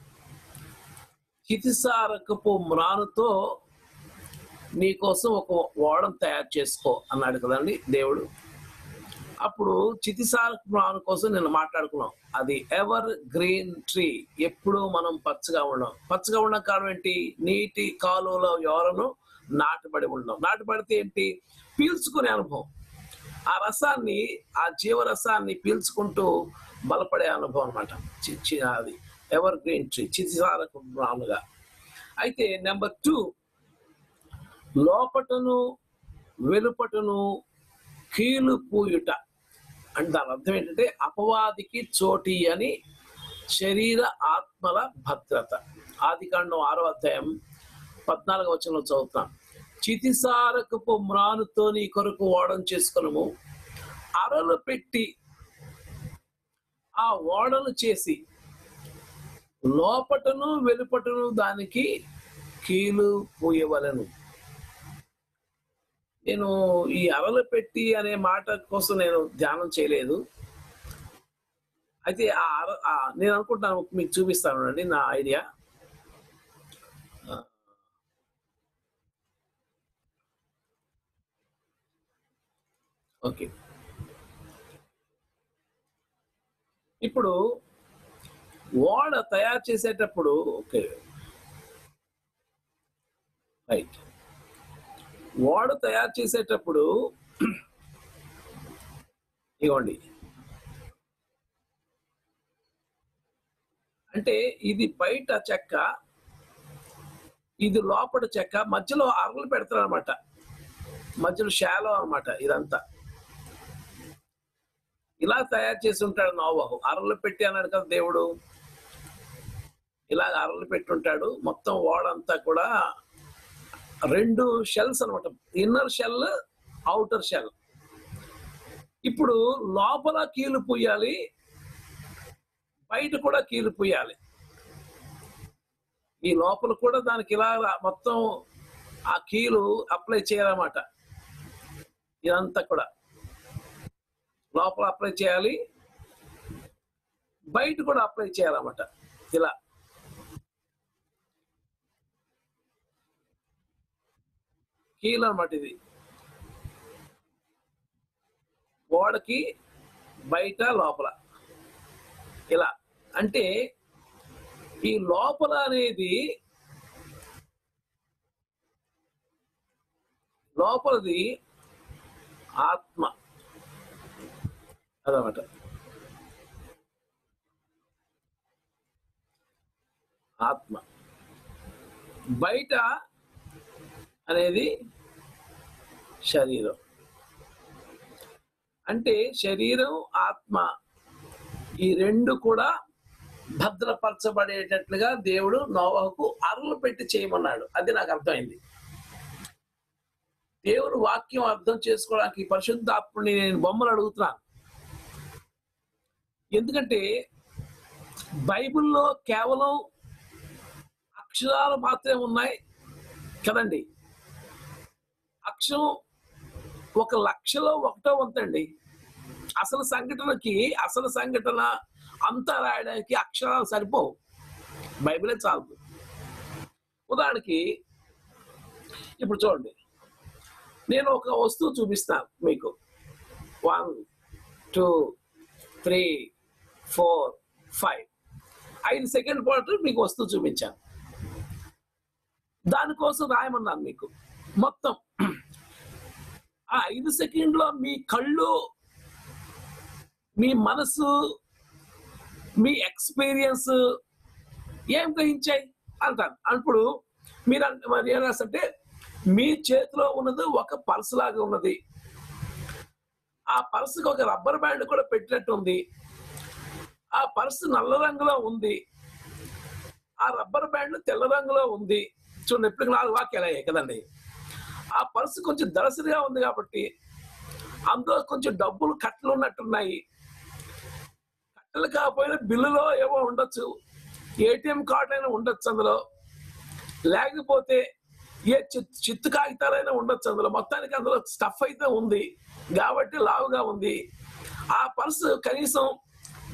S2: చితిసారకపు మ్రానుతో నీకోసం ఒక ఓడం తయారు చేసుకో అన్నాడు కదండి దేవుడు అప్పుడు చితిసారకపు మ్రాను కోసం నేను మాట్లాడుకున్నాం అది ఎవర్ గ్రీన్ ట్రీ ఎప్పుడూ మనం పచ్చగా ఉన్నాం పచ్చగా ఉన్న కారణం ఏంటి నీటి కాలువలో ఎవరను నాటుబడి ఉండడం నాటుబడితే ఏంటి పీల్చుకునే అనుభవం ఆ రసాన్ని ఆ జీవరసాన్ని పీల్చుకుంటూ బలపడే అనుభవం అనమాట అది ఎవర్ గ్రీన్ ట్రీ చితిసారకు రానుగా అయితే నెంబర్ టూ లోపటను వెలుపటను కీలు పూయుట అంటే దాని అర్థం ఏంటంటే అపవాదికి చోటి అని శరీర ఆత్మల భద్రత ఆది కాండం ఆరో అధ్యాయం పద్నాలుగు వచనంలో చదువుతాం చితిసారకపు మ్రానుతో నీ కొరకు ఓడం చేసుకునము అరలు పెట్టి ఆ ఓడను చేసి లోపటను వెలుపటను దానికి కీలు పూయవలను నేను ఈ అరలు పెట్టి అనే మాట కోసం నేను ధ్యానం చేయలేదు అయితే ఆ అర ఆ నేను అనుకుంటాను మీకు చూపిస్తాను అండి నా ఐడియా ఓకే ఇప్పుడు ఓడ తయారు చేసేటప్పుడు ఓకే రైట్ ఓడ తయారు చేసేటప్పుడు ఇగోండి అంటే ఇది బయట చెక్క ఇది లోపల చెక్క మధ్యలో అరలు పెడతారు అనమాట మధ్యలో షాలో అనమాట ఇదంతా ఇలా తయారు చేసి ఉంటాడు నోవహు అరలు పెట్టి అన్నాడు కదా దేవుడు ఇలా అరలు పెట్టి ఉంటాడు మొత్తం ఓడంతా కూడా రెండు షెల్స్ అనమాట ఇన్నర్ షెల్ అవుటర్ షెల్ ఇప్పుడు లోపల కీలు పుయ్యాలి బయట కూడా కీలు పుయ్యాలి ఈ లోపల కూడా దానికి ఇలా మొత్తం ఆ కీలు అప్లై చేయాలన్నమాట ఇదంతా కూడా లోపల అప్లై చేయాలి బయట కూడా అప్లై చేయాలన్నమాట ఇలా కీలు అనమాట ఇది గోడకి బయట లోపల ఇలా అంటే ఈ లోపల అనేది లోపలది ఆత్మ అదనమాట ఆత్మ బయట అనేది శరీరం అంటే శరీరం ఆత్మ ఈ రెండు కూడా భద్రపరచబడేటట్లుగా దేవుడు నోవహకు అరలు పెట్టి చేయమన్నాడు అది నాకు అర్థమైంది దేవుడు వాక్యం అర్థం చేసుకోవడానికి పరిశుద్ధాత్ముడిని నేను బొమ్మలు అడుగుతున్నాను ఎందుకంటే బైబిల్లో కేవలం అక్షరాలు మాత్రమే ఉన్నాయి కదండి అక్షరం ఒక లక్షలో ఒకటో వంతండి అసలు సంఘటనకి అసలు సంఘటన అంతా రాయడానికి అక్షరాలు సరిపోవు బైబిలే చాలు ఉదాహరణకి ఇప్పుడు చూడండి నేను ఒక వస్తువు చూపిస్తాను మీకు one two three four five ఐదు సెకండ్ పాటు మీకు వస్తువు చూపించాను దానికోసం రాయమన్నాను మీకు మొత్తం ఆ ఐదు సెకండ్లో మీ కళ్ళు మీ మనసు మీ ఎక్స్పీరియన్స్ ఏం గ్రహించాయి అంటాను అప్పుడు మీరు అంట- మరి ఏం రాసంటే మీ చేతిలో ఉన్నది ఒక పర్స్ లాగా ఉన్నది ఆ పర్సుకి ఒక రబ్బర్ బ్యాండ్ కూడా పెట్టినట్టు ఉంది ఆ పర్సు నల్ల రంగులో ఉంది ఆ రబ్బర్ బ్యాండ్ తెల్ల రంగులో ఉంది చూడండి ఎప్పటికి నాలుగు వాక్యాలు అయ్యాయి కదండి ఆ పర్సు కొంచెం దళసరిగా ఉంది కాబట్టి అందులో కొంచెం డబ్బులు కట్టలు ఉన్నట్టున్నాయి కట్టలు కాకపోయినా బిల్లులో ఏవో ఉండొచ్చు ఏటీఎం కార్డు అయినా ఉండొచ్చు అందులో లేకపోతే ఏ చిత్- చిత్తు కాగితాలైనా ఉండొచ్చు అందులో మొత్తానికి అందులో స్టఫ్ అయితే ఉంది కాబట్టి లావుగా ఉంది ఆ పర్సు కనీసం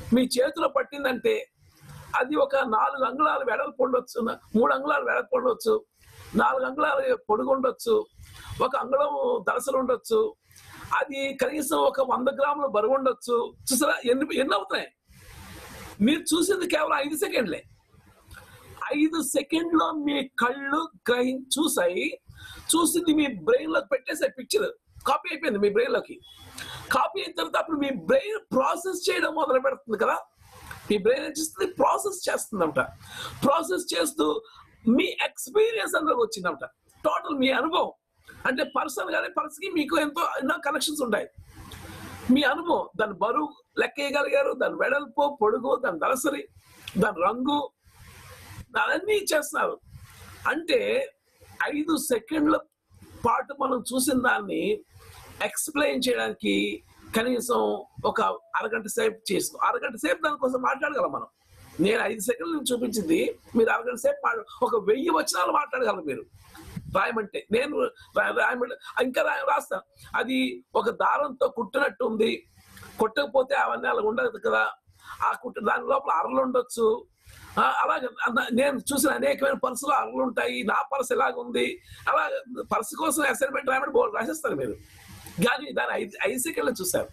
S2: మీ చేతిలో పట్టిందంటే అది ఒక నాలుగు అంగుళాలు వెడల్పు ఉండొచ్చు మూడు అంగుళాలు వెడల్పు ఉండొచ్చు నాలుగు అంగుళాలు పొడుగు ఉండొచ్చు ఒక అంగుళం దలసలు ఉండొచ్చు అది కనీసం ఒక వంద గ్రాముల బరువు ఉండొచ్చు చూసారా ఎన్ని ఎన్ని అవుతున్నాయి మీరు చూసింది కేవలం ఐదు సెకండ్లే ఐదు సెకండ్లో మీ కళ్ళు గ్రహి చూసాయి చూసింది మీ బ్రెయిన్ లోకి పెట్టేసాయి పిక్చర్ కాపీ అయిపోయింది మీ బ్రెయిన్ లోకి కాపీ అయిన తర్వాత అప్పుడు మీ బ్రెయిన్ ప్రాసెస్ చేయడం మొదలు పెడుతుంది కదా మీ బ్రెయిన్ ఏం చేస్తుంది ప్రాసెస్ చేస్తుందంట ప్రాసెస్ చేస్తూ మీ ఎక్స్పీరియన్స్ అందులోకి వచ్చిందంట టోటల్ మీ అనుభవం అంటే పర్సన్ గానే పర్సన్కి మీకు ఎంతో ఎన్నో కనెక్షన్స్ ఉంటాయి మీ అనుభవం దాని బరువు లెక్కేయగలిగారు దాని వెడల్పు పొడుగు దాని దళసరి దాని రంగు అన్నీ చేస్తున్నారు అంటే ఐదు సెకండ్ల పాటు మనం చూసిన దాన్ని ఎక్స్ప్లెయిన్ చేయడానికి కనీసం ఒక అరగంట సేపు చేస్తాం అరగంట సేపు దానికోసం మాట్లాడగలం మనం నేను ఐదు సెకండ్లు నుంచి చూపించింది మీరు అరగంట సేపు మాట్లా- ఒక వెయ్యి వచనాలు మాట్లాడగలరు మీరు రాయమంటే నేను రా- రాయమంటే ఇంకా రా- రాస్తాను అది ఒక దారంతో కుట్టినట్టు ఉంది కొట్టకపోతే అవన్నీ అలా ఉండదు కదా ఆ కుట్ట దాని లోపల అరలు ఉండొచ్చు ఆ, అలాగే అన్న- నేను చూసిన అనేకమైన పర్సులు అరలు ఉంటాయి నా పర్సు ఎలాగ ఉంది అలా పర్సు కోసం అసైన్మెంట్ రాయమంటే బోర్డు రాసేస్తారు మీరు కానీ దాని ఐదు ఐదు సెకండ్లు చూశారు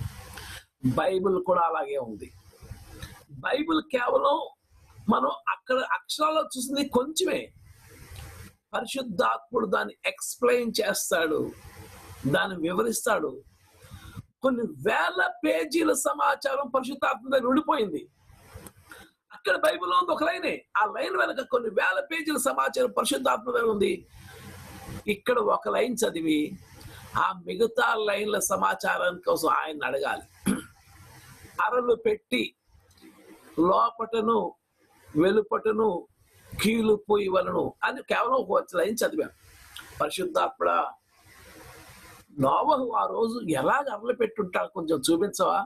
S2: బైబిల్ కూడా అలాగే ఉంది బైబిల్ కేవలం మనం అక్కడ అక్షరాల్లో చూసింది కొంచెమే పరిశుద్ధాత్ముడు దాన్ని ఎక్స్ప్లెయిన్ చేస్తాడు దాన్ని వివరిస్తాడు కొన్ని వేల పేజీల సమాచారం పరిశుద్ధాత్మ దగ్గర ఉండిపోయింది అక్కడ బైబిల్లో ఉంది ఒక లైనే ఆ లైన్ వెనక కొన్ని వేల పేజీల సమాచారం పరిశుద్ధాత్మ దగ్గర ఉంది ఇక్కడ ఒక లైన్ చదివి ఆ మిగతా లైన్ల సమాచారం కోసం ఆయన అడగాలి అరలు పెట్టి లోపటను వెలుపటను కీలు పోయి వలను అని కేవలం ఒక లైన్ చదివాం పరిశుద్ధాత్మ నోవహు ఆ రోజు ఎలాగ అరలు పెట్టుంటాడు కొంచెం చూపించవా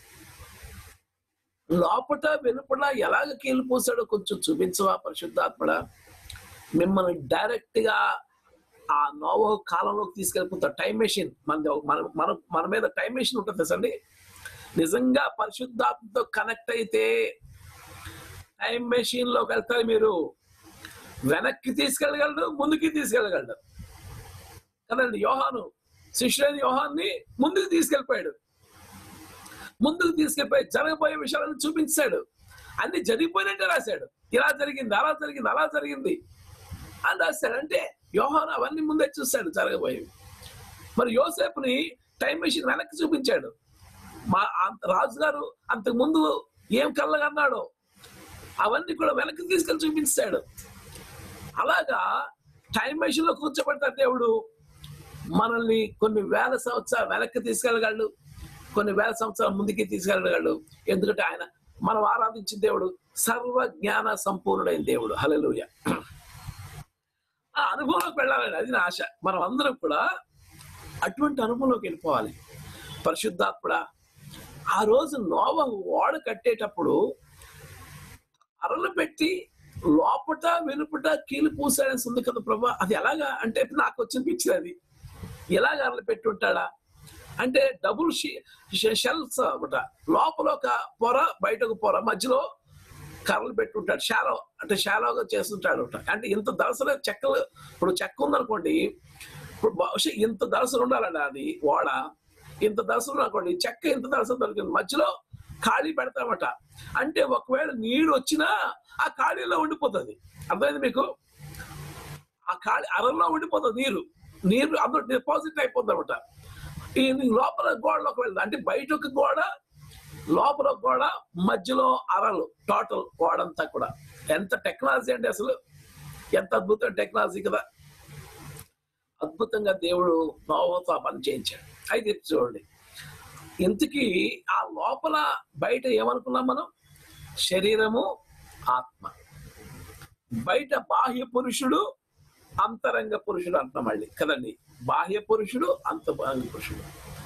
S2: లోపట వెలుపట ఎలాగ కీలు పోసాడో కొంచెం చూపించవా పరిశుద్ధాత్మడ మిమ్మల్ని డైరెక్ట్ గా ఆ నోవహు కాలంలోకి తీసుకెళ్ళిపోతాడు టైం మెషిన్ మన మన మన మన మీద టైం మెషిన్ ఉంటుంది తెలుసండి నిజంగా పరిశుద్ధాత్మతో కనెక్ట్ అయితే టైం మెషిన్ లోకి వెళ్తారు మీరు వెనక్కి తీసుకెళ్ళగలడు ముందుకి తీసుకెళ్ళగలడు కదండి యోహాను శిష్యుడైన యోహాన్ని ముందుకు తీసుకెళ్ళిపోయాడు ముందుకు తీసుకెళ్ళిపోయి జరగబోయే విషయాలను చూపించాడు అన్ని జరిగిపోయినట్టే రాశాడు ఇలా జరిగింది అలా జరిగింది అలా జరిగింది అని రాశాడు అంటే యోహాను అవన్నీ ముందే చూశాడు జరగబోయేవి మరి యోసేపుని టైం మెషిన్ వెనక్కి చూపించాడు మా అంత- రాజు గారు అంతకు ముందు ఏం కళ్ళగన్నాడో అవన్నీ కూడా వెనక్కి తీసుకెళ్ళి చూపించాడు అలాగా టైం మెషిన్ లో కూర్చోబెడతాడు దేవుడు మనల్ని కొన్ని వేల సంవత్సరాలు వెనక్కి తీసుకెళ్ళగలడు కొన్ని వేల సంవత్సరాల ముందుకి తీసుకెళ్ళగలడు ఎందుకంటే ఆయన మనం ఆరాధించిన దేవుడు సర్వ జ్ఞాన సంపూర్ణుడైన దేవుడు హల్లెలూయా ఆ అనుభవంలోకి వెళ్ళాలని అది నా ఆశ మనం అందరం కూడా అటువంటి అనుభవంలోకి వెళ్ళిపోవాలి పరిశుద్ధాత్ముడా ఆ రోజు నోవహు ఓడ కట్టేటప్పుడు అరలు పెట్టి లోపట వెలుపట కీలు పూసాడని ఉంది కదా ప్రభా అది ఎలాగా అంటే నాకు వచ్చిన పిక్చర్ అది ఎలాగ అరలు పెట్టి ఉంటాడా అంటే డబుల్ షెల్స్ అనమాట లోపల ఒక పొర బయట ఒక పొర మధ్యలో కర్రలు పెట్టి ఉంటాడు షాలో అంటే షాలోగా చేస్తుంటాడు అంటే ఇంత దళసలు చెక్కలు ఇప్పుడు చెక్క ఉందనుకోండి ఇప్పుడు బహుశా ఇంత దళసలు ఉండాలండి అది ఓడ ఇంత దళసలు అనుకోండి చెక్క ఇంత దళసలు దొరికింది మధ్యలో ఖాళీ పెడతామట అంటే ఒకవేళ నీరు వచ్చినా ఆ ఖాళీలో ఉండిపోతుంది అర్థమైంది మీకు ఆ ఖాళీ అరల్లో ఉండిపోతుంది నీరు నీరు అందులో డిపాజిట్ అయిపోతుంది అనమాట ఈ లోపల గోడలోకి వెళ్తుంది అంటే బయట ఒక గోడ లోపల ఒక గోడ మధ్యలో అరలు టోటల్ గోడ అంతా కూడా ఎంత టెక్నాలజీ అంటే అసలు ఎంత అద్భుతమైన టెక్నాలజీ కదా అద్భుతంగా దేవుడు నోవతో ఆ పని చేయించాడు అయితే చూడండి ఇంతకీ ఆ లోపల బయట ఏమనుకున్నాం మనం శరీరము ఆత్మ బయట బాహ్య పురుషుడు అంతరంగ పురుషుడు అంటున్నాం మళ్ళీ కదండి బాహ్య పురుషుడు అంతరంగ పురుషుడు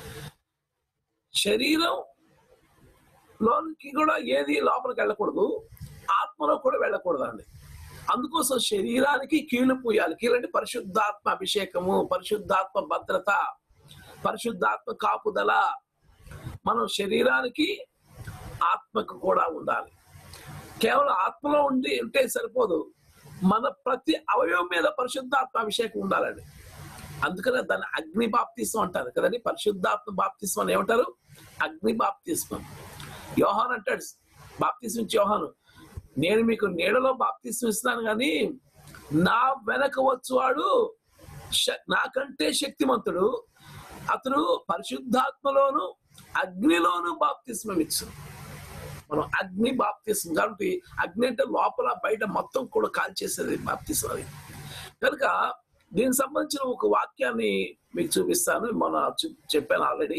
S2: శరీరం లోనికి కూడా ఏది లోపలికి వెళ్ళకూడదు ఆత్మలో కూడా వెళ్ళకూడదు అండి అందుకోసం శరీరానికి కీలు పూయాలి కీలు అంటే పరిశుద్ధాత్మ అభిషేకము పరిశుద్ధాత్మ భద్రత పరిశుద్ధాత్మ కాపుదల మనం శరీరానికి ఆత్మ ఆత్మకు కూడా ఉండాలి కేవలం ఆత్మలో ఉండి ఉంటే సరిపోదు మన ప్రతి అవయవం మీద పరిశుద్ధాత్మ అభిషేకం ఉండాలండి అందుకనే దాన్ని అగ్ని బాప్తిస్వం అంటారు కదండి పరిశుద్ధాత్మ బాప్తిస్వం అని ఏమంటారు అగ్ని బాప్తిస్వం యోహాన్ అంటాడు బాప్తిస్వం ఇచ్చే యోహాను నేను మీకు నీడలో బాప్తిస్వం ఇస్తున్నాను కానీ నా వెనక వచ్చువాడు శ- నాకంటే శక్తిమంతుడు అతడు పరిశుద్ధాత్మలోను అగ్నిలోను బాప్తిస్మం ఇచ్చు మనం అగ్ని బాప్తిస్మం కాబట్టి అగ్ని అంటే లోపల బయట మొత్తం కూడా కాల్చేసేది బాప్తిస్మం అది కనుక దీనికి సంబంధించిన ఒక వాక్యాన్ని మీకు చూపిస్తాను మన చూ- చెప్పాను ఆల్రెడీ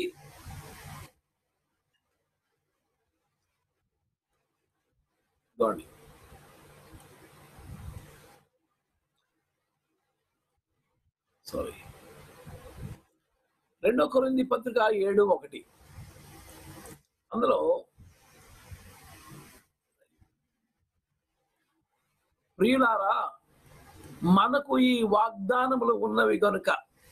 S2: ఇదిగోండి సారీ రెండో కొరింది పత్రిక ఏడు ఒకటి అందులో ప్రియులారా మనకు ఈ వాగ్దానములు ఉన్నవి గనుక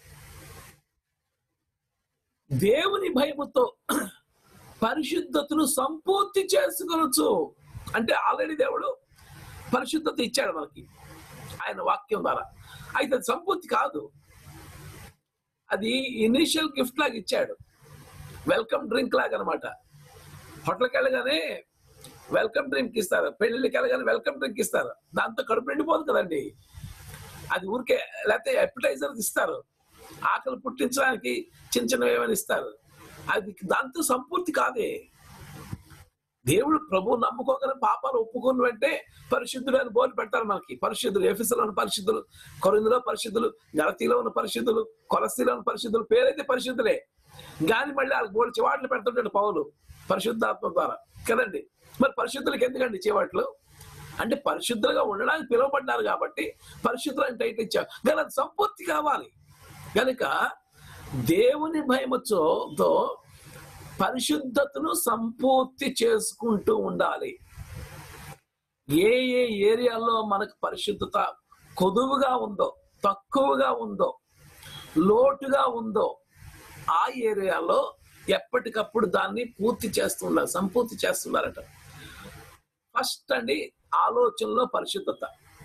S2: దేవుని భయముతో పరిశుద్ధతను సంపూర్తి చేసుకొనొచ్చు అంటే ఆల్రెడీ దేవుడు పరిశుద్ధత ఇచ్చాడు మనకి ఆయన వాక్యం ద్వారా అయితే అది సంపూర్తి కాదు అది ఇనిషియల్ గిఫ్ట్ లాగా ఇచ్చాడు వెల్కమ్ డ్రింక్ లాగా అనమాట హోటల్కి వెళ్ళగానే వెల్కమ్ డ్రింక్ ఇస్తారు పెళ్లికి వెళ్ళగానే వెల్కమ్ డ్రింక్ ఇస్తారు దాంతో కడుపు నిండిపోదు కదండి అది ఊరికే లేకపోతే అప్టైజర్ ఇస్తారు ఆకలి పుట్టించడానికి చిన్న చిన్న ఏమైనా ఇస్తారు అది దాంతో సంపూర్తి కాదే దేవుడు ప్రభు నమ్ముకోగల పాపాలు ఒప్పుకుని వెంటే పరిశుద్ధులు అని బోర్డు పెడతారు మనకి పరిశుద్ధులు ఎఫిసలో ఉన్న పరిశుద్ధులు కొరిందులో పరిశుద్ధులు గలతీలో ఉన్న పరిశుద్ధులు కొలస్తీలో ఉన్న పరిశుద్ధులు పేరైతే పరిశుద్ధులే గాని మళ్ళీ వాళ్ళకి బోర్డు చివాట్లు పెడుతుంటాడు పౌలు పరిశుద్ధాత్మ ద్వారా కదండి మరి పరిశుద్ధులకు ఎందుకండి చివాట్లు అంటే పరిశుద్ధులుగా ఉండడానికి పిలువబడ్డారు కాబట్టి పరిశుద్ధులు అంటే టైటిల్ ఇచ్చారు కానీ అది సంపూర్తి కావాలి కనుక దేవుని భయముతో తో పరిశుద్ధతను సంపూర్తి చేసుకుంటూ ఉండాలి ఏ ఏ ఏరియాలో మనకు పరిశుద్ధత కొదువుగా ఉందో తక్కువగా ఉందో లోటుగా ఉందో ఆ ఏరియాలో ఎప్పటికప్పుడు దాన్ని పూర్తి చేస్తున్నారు సంపూర్తి చేస్తున్నారట ఫస్ట్ అండి ఆలోచనలో పరిశుద్ధత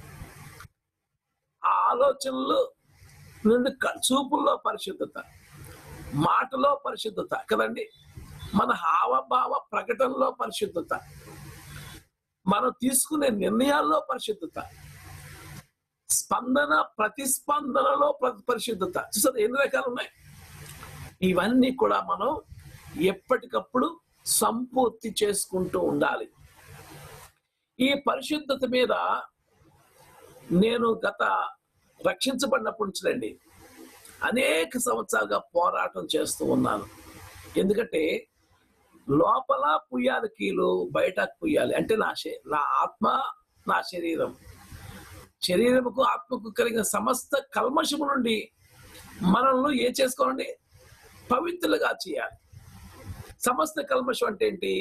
S2: ఆ ఆలోచనలు నుండి క- చూపుల్లో పరిశుద్ధత మాటలో పరిశుద్ధత కదండి మన హావభావ ప్రకటనలో పరిశుద్ధత మనం తీసుకునే నిర్ణయాల్లో పరిశుద్ధత స్పందన ప్రతిస్పందనలో ప్ర- పరిశుద్ధత చూసారు ఎన్ని రకాలు ఉన్నాయి ఇవన్నీ కూడా మనం ఎప్పటికప్పుడు సంపూర్తి చేసుకుంటూ ఉండాలి ఈ పరిశుద్ధత మీద నేను గత రక్షించబడినప్పటి నుంచినండి అనేక సంవత్సరాలుగా పోరాటం చేస్తూ ఉన్నాను ఎందుకంటే లోపల పుయ్యాలి కీలు బయటకు పుయ్యాలి అంటే నా శే- నా ఆత్మ నా శరీరం శరీరముకు ఆత్మకు కలిగిన సమస్త కల్మషము నుండి మనల్ని ఏం చేసుకోవాలండి పవిత్రులుగా చేయాలి సమస్త కల్మషం అంటే ఏంటి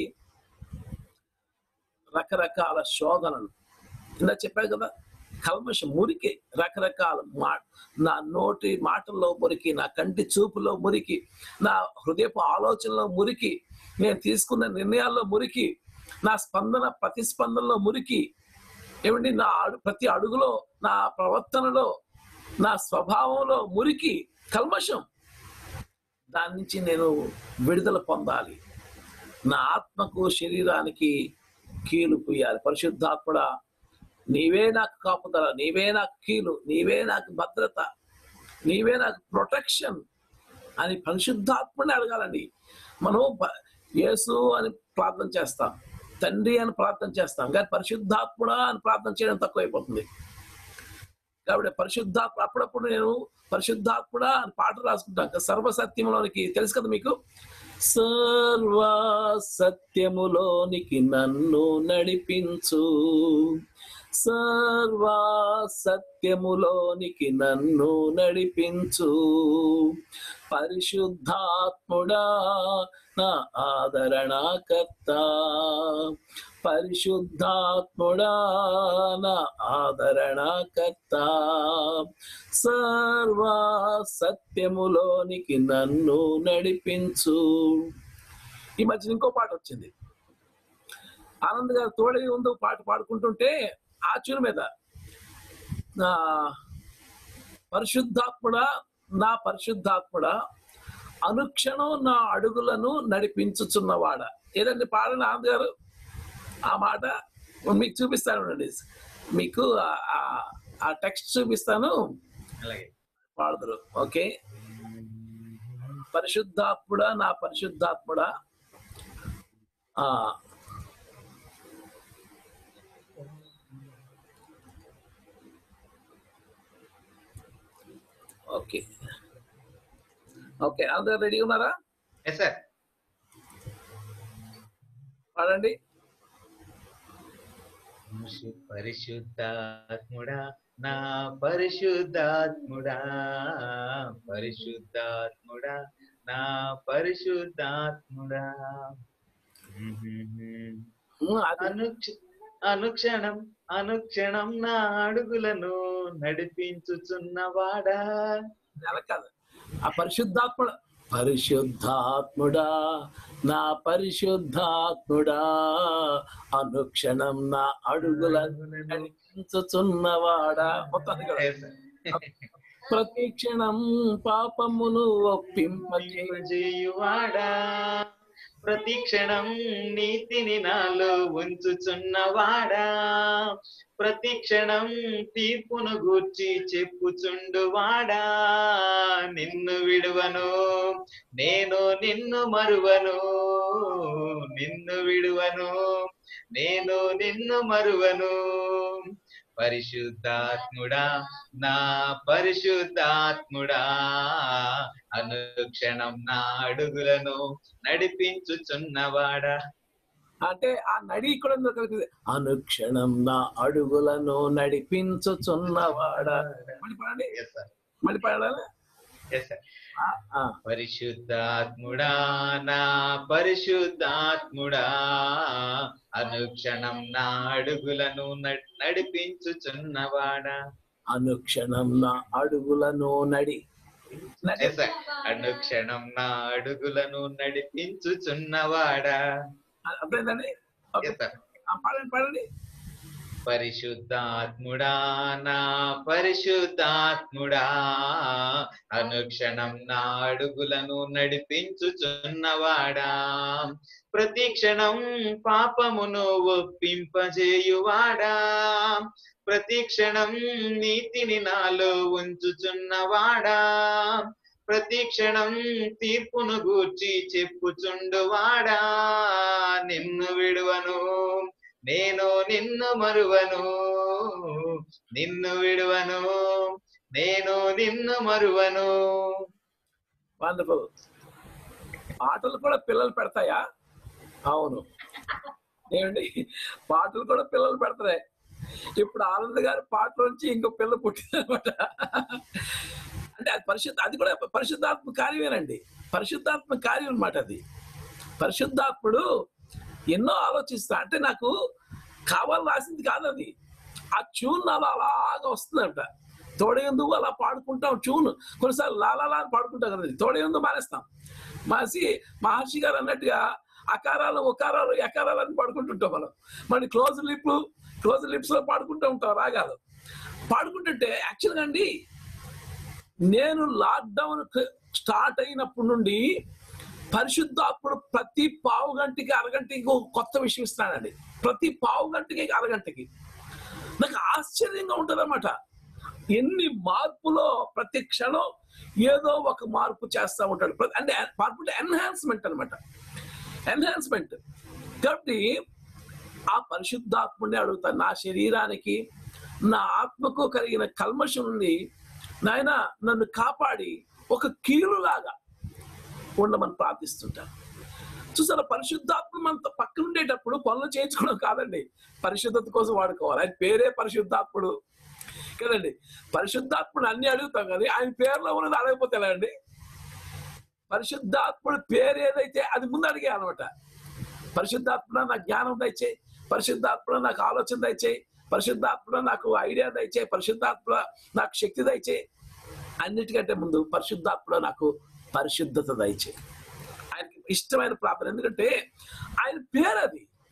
S2: రకరకాల శోధనలు ఇందా చెప్పాను కదా కల్మషం మురికి రకరకాల మా నా నోటి మాటల్లో మురికి నా కంటి చూపులో మురికి నా హృదయపు ఆలోచనలో మురికి నేను తీసుకున్న నిర్ణయాల్లో మురికి నా స్పందన ప్రతిస్పందనలో మురికి ఏమండి నా అడు- ప్రతి అడుగులో నా ప్రవర్తనలో నా స్వభావంలో మురికి కల్మషం దాని నుంచి నేను విడుదల పొందాలి నా ఆత్మకు శరీరానికి కీలు పుయ్యాలి పరిశుద్ధాత్ముడా నీవే నాకు కాపుదల నీవే నాకు కీలు నీవే నాకు భద్రత నీవే నాకు ప్రొటెక్షన్ అని పరిశుద్ధాత్మని అడగాలండి మనం ప- యేసు అని ప్రార్థన చేస్తాం తండ్రి అని ప్రార్థన చేస్తాం కానీ పరిశుద్ధాత్ముడా అని ప్రార్థన చేయడం తక్కువైపోతుంది కాబట్టి పరిశుద్ధాత్మ అప్పుడప్పుడు నేను పరిశుద్ధాత్ముడా అని పాట రాసుకుంటాను కదా, సర్వసత్యములోనికి తెలుసు కదా మీకు సర్వ సత్యములోనికి నన్ను నడిపించు సర్వ సత్యములోనికి నన్ను నడిపించు పరిశుద్ధాత్ముడా నా ఆదరణకర్త పరిశుద్ధాత్ముడా నా ఆదరణకర్త సర్వ సత్యములోనికి నన్ను నడిపించు ఈ మధ్య ఇంకో పాట వచ్చింది ఆనంద్ గారు తోడై ఉందో పాట పాడుకుంటుంటే ఆ చూరు మీద ఆ, పరిశుద్ధాత్ముడా నా పరిశుద్ధాత్ముడా అనుక్షణం నా అడుగులను నడిపించుచున్నవాడ ఏదండి పాడండి ఆనంద్ గారు ఆ మాట మీకు చూపిస్తాను అండి మీకు ఆ- ఆ- ఆ టెక్స్ట్ చూపిస్తాను
S3: అలాగే
S2: పాడదురు ఓకే పరిశుద్ధాత్ముడా నా పరిశుద్ధాత్ముడా ఆ ఓకే ఓకే అందరూ రెడీ ఉన్నారా
S3: ఎస్ సార్
S2: పాడండి
S3: పరిశుద్ధాత్ముడా నా పరిశుద్ధాత్ముడా పరిశుద్ధాత్ముడా నా పరిశుద్ధాత్ముడా అనుక్ష అనుక్షణం అనుక్షణం నా అడుగులను నడిపించుచున్నవాడా
S2: అలా కాదు ఆ పరిశుద్ధాత్ముడ పరిశుద్ధాత్ముడా నా పరిశుద్ధాత్ముడా అనుక్షణం నా అడుగులను నడిపించుచున్నవాడా మొత్తం కదా ప్రతి క్షణం పాపమును
S3: ఒప్పింపజేయువాడా ప్రతి క్షణం నీతిని నాలో ఉంచుచున్నవాడా ప్రతి క్షణం తీర్పును గూర్చి చెప్పుచుండువాడా నిన్ను విడువను నేను నిన్ను మరువను నిన్ను విడువను నేను నిన్ను మరువను పరిశుద్ధాత్ముడా నా పరిశుద్ధాత్ముడా అనుక్షణం నా అడుగులను నడిపించుచున్నవాడా
S2: అంటే ఆ నడి కూడా ఎందుకు కలిపింది అనుక్షణం నా అడుగులను నడిపించుచున్నవాడా మళ్ళీ పాడండి మళ్ళీ పాడాలి
S3: పరిశుద్ధాత్ముడా నా పరిశుద్ధాత్ముడా అనుక్షణం నా అడుగులను నడ్- నడిపించుచున్నవాడా
S2: అనుక్షణం నా అడుగులను నడి
S3: Yes, sir. అనుక్షణం నా అడుగులను నడిపించుచున్నవాడా
S2: అర్థమైందండి
S3: Yes, sir.
S2: ఆ, పాడండి పాడండి
S3: పరిశుద్ధాత్ముడా నా పరిశుద్ధాత్ముడా అనుక్షణం నా అడుగులను నడిపించుచున్నవాడా ప్రతి క్షణం పాపమును ఒప్పింపజేయువాడా ప్రతి క్షణం నీతిని నాలో ఉంచుచున్నవాడా ప్రతి క్షణం తీర్పును గూర్చి చెప్పుచుండువాడా నిన్ను విడువను నేను నిన్ను మరువను నిన్ను విడువను నేను నిన్ను మరువను
S2: వండర్ఫుల్ పాటలు కూడా పిల్లలు పెడతాయా అవును ఏమండి పాటలు కూడా పిల్లలు పెడతాయి ఇప్పుడు ఆనంద్ గారి పాటల నుంచి ఇంకో పిల్ల పుట్టిందనమాట అంటే అది పరిశుద్ధ అది కూడా పరిశుద్ధాత్మ కార్యమేనండి పరిశుద్ధాత్మ కార్యం అన్నమాట అది పరిశుద్ధాత్ముడు ఎన్నో ఆలోచిస్తా అంటే నాకు కావాలని రాసింది కాదు అది ఆ ట్యూన్ నాలో అలాగా వస్తుందంట తోడేందు అలా పాడుకుంటాం ట్యూన్ కొన్నిసార్లు లాలా అని పాడుకుంటాం కదా తోడేందు మానేస్తాం మాసి మహర్షి గారు అన్నట్టుగా అకారాలు ఒకారాలు ఎకారాలు అని పాడుకుంటుంటాం మనం మళ్ళీ క్లోజ్ లిప్ క్లోజ్ లిప్స్ లో పాడుకుంటూ ఉంటాం రాగాలు పాడుకుంటుంటే యాక్చువల్గా అండి నేను లాక్డౌన్ స్టార్ట్ అయినప్పటి నుండి పరిశుద్ధాత్ముడు ప్రతి పావు గంటకి అరగంటకి ఒక కొత్త విషయం ఇస్తానండి ప్రతి పావు గంటకి అరగంటకి నాకు ఆశ్చర్యంగా ఉంటుంది ఎన్ని మార్పులో ప్రతి క్షణం ఏదో ఒక మార్పు చేస్తూ ఉంటాడు ప్ర- అంటే మార్పు అంటే ఎన్హాన్స్మెంట్ అనమాట ఎన్హాన్స్మెంట్ కాబట్టి ఆ పరిశుద్ధాత్ముడిని అడుగుతాను నా శరీరానికి నా ఆత్మకు కలిగిన కల్మషం నుండి నాయన నన్ను కాపాడి ఒక కీలులాగా ఉండమని ప్రార్థిస్తుంటాను చూసారా పరిశుద్ధాత్మ మనతో పక్కన ఉండేటప్పుడు పనులు చేయించుకోవడం కాదండి పరిశుద్ధత కోసం వాడుకోవాలి ఆయన పేరే పరిశుద్ధాత్ముడు కదండి పరిశుద్ధాత్ముడు అన్ని అడుగుతాం కానీ ఆయన పేరులో ఉన్నది అడగపోతే ఎలా అండి పరిశుద్ధాత్ముడు పేరు ఏదైతే అది ముందు అడిగే అనమాట పరిశుద్ధాత్మ నాకు జ్ఞానం దయచే పరిశుద్ధాత్మ నాకు ఆలోచన దయచే పరిశుద్ధాత్మ నాకు ఐడియా దయచే పరిశుద్ధాత్మ నాకు శక్తి దయచే అన్నిటికంటే ముందు పరిశుద్ధాత్మ నాకు పరిశుద్ధత దయచే ఆయనకి ఇష్టమైన ప్రార్థన ఎందుకంటే ఆయన పేరు అది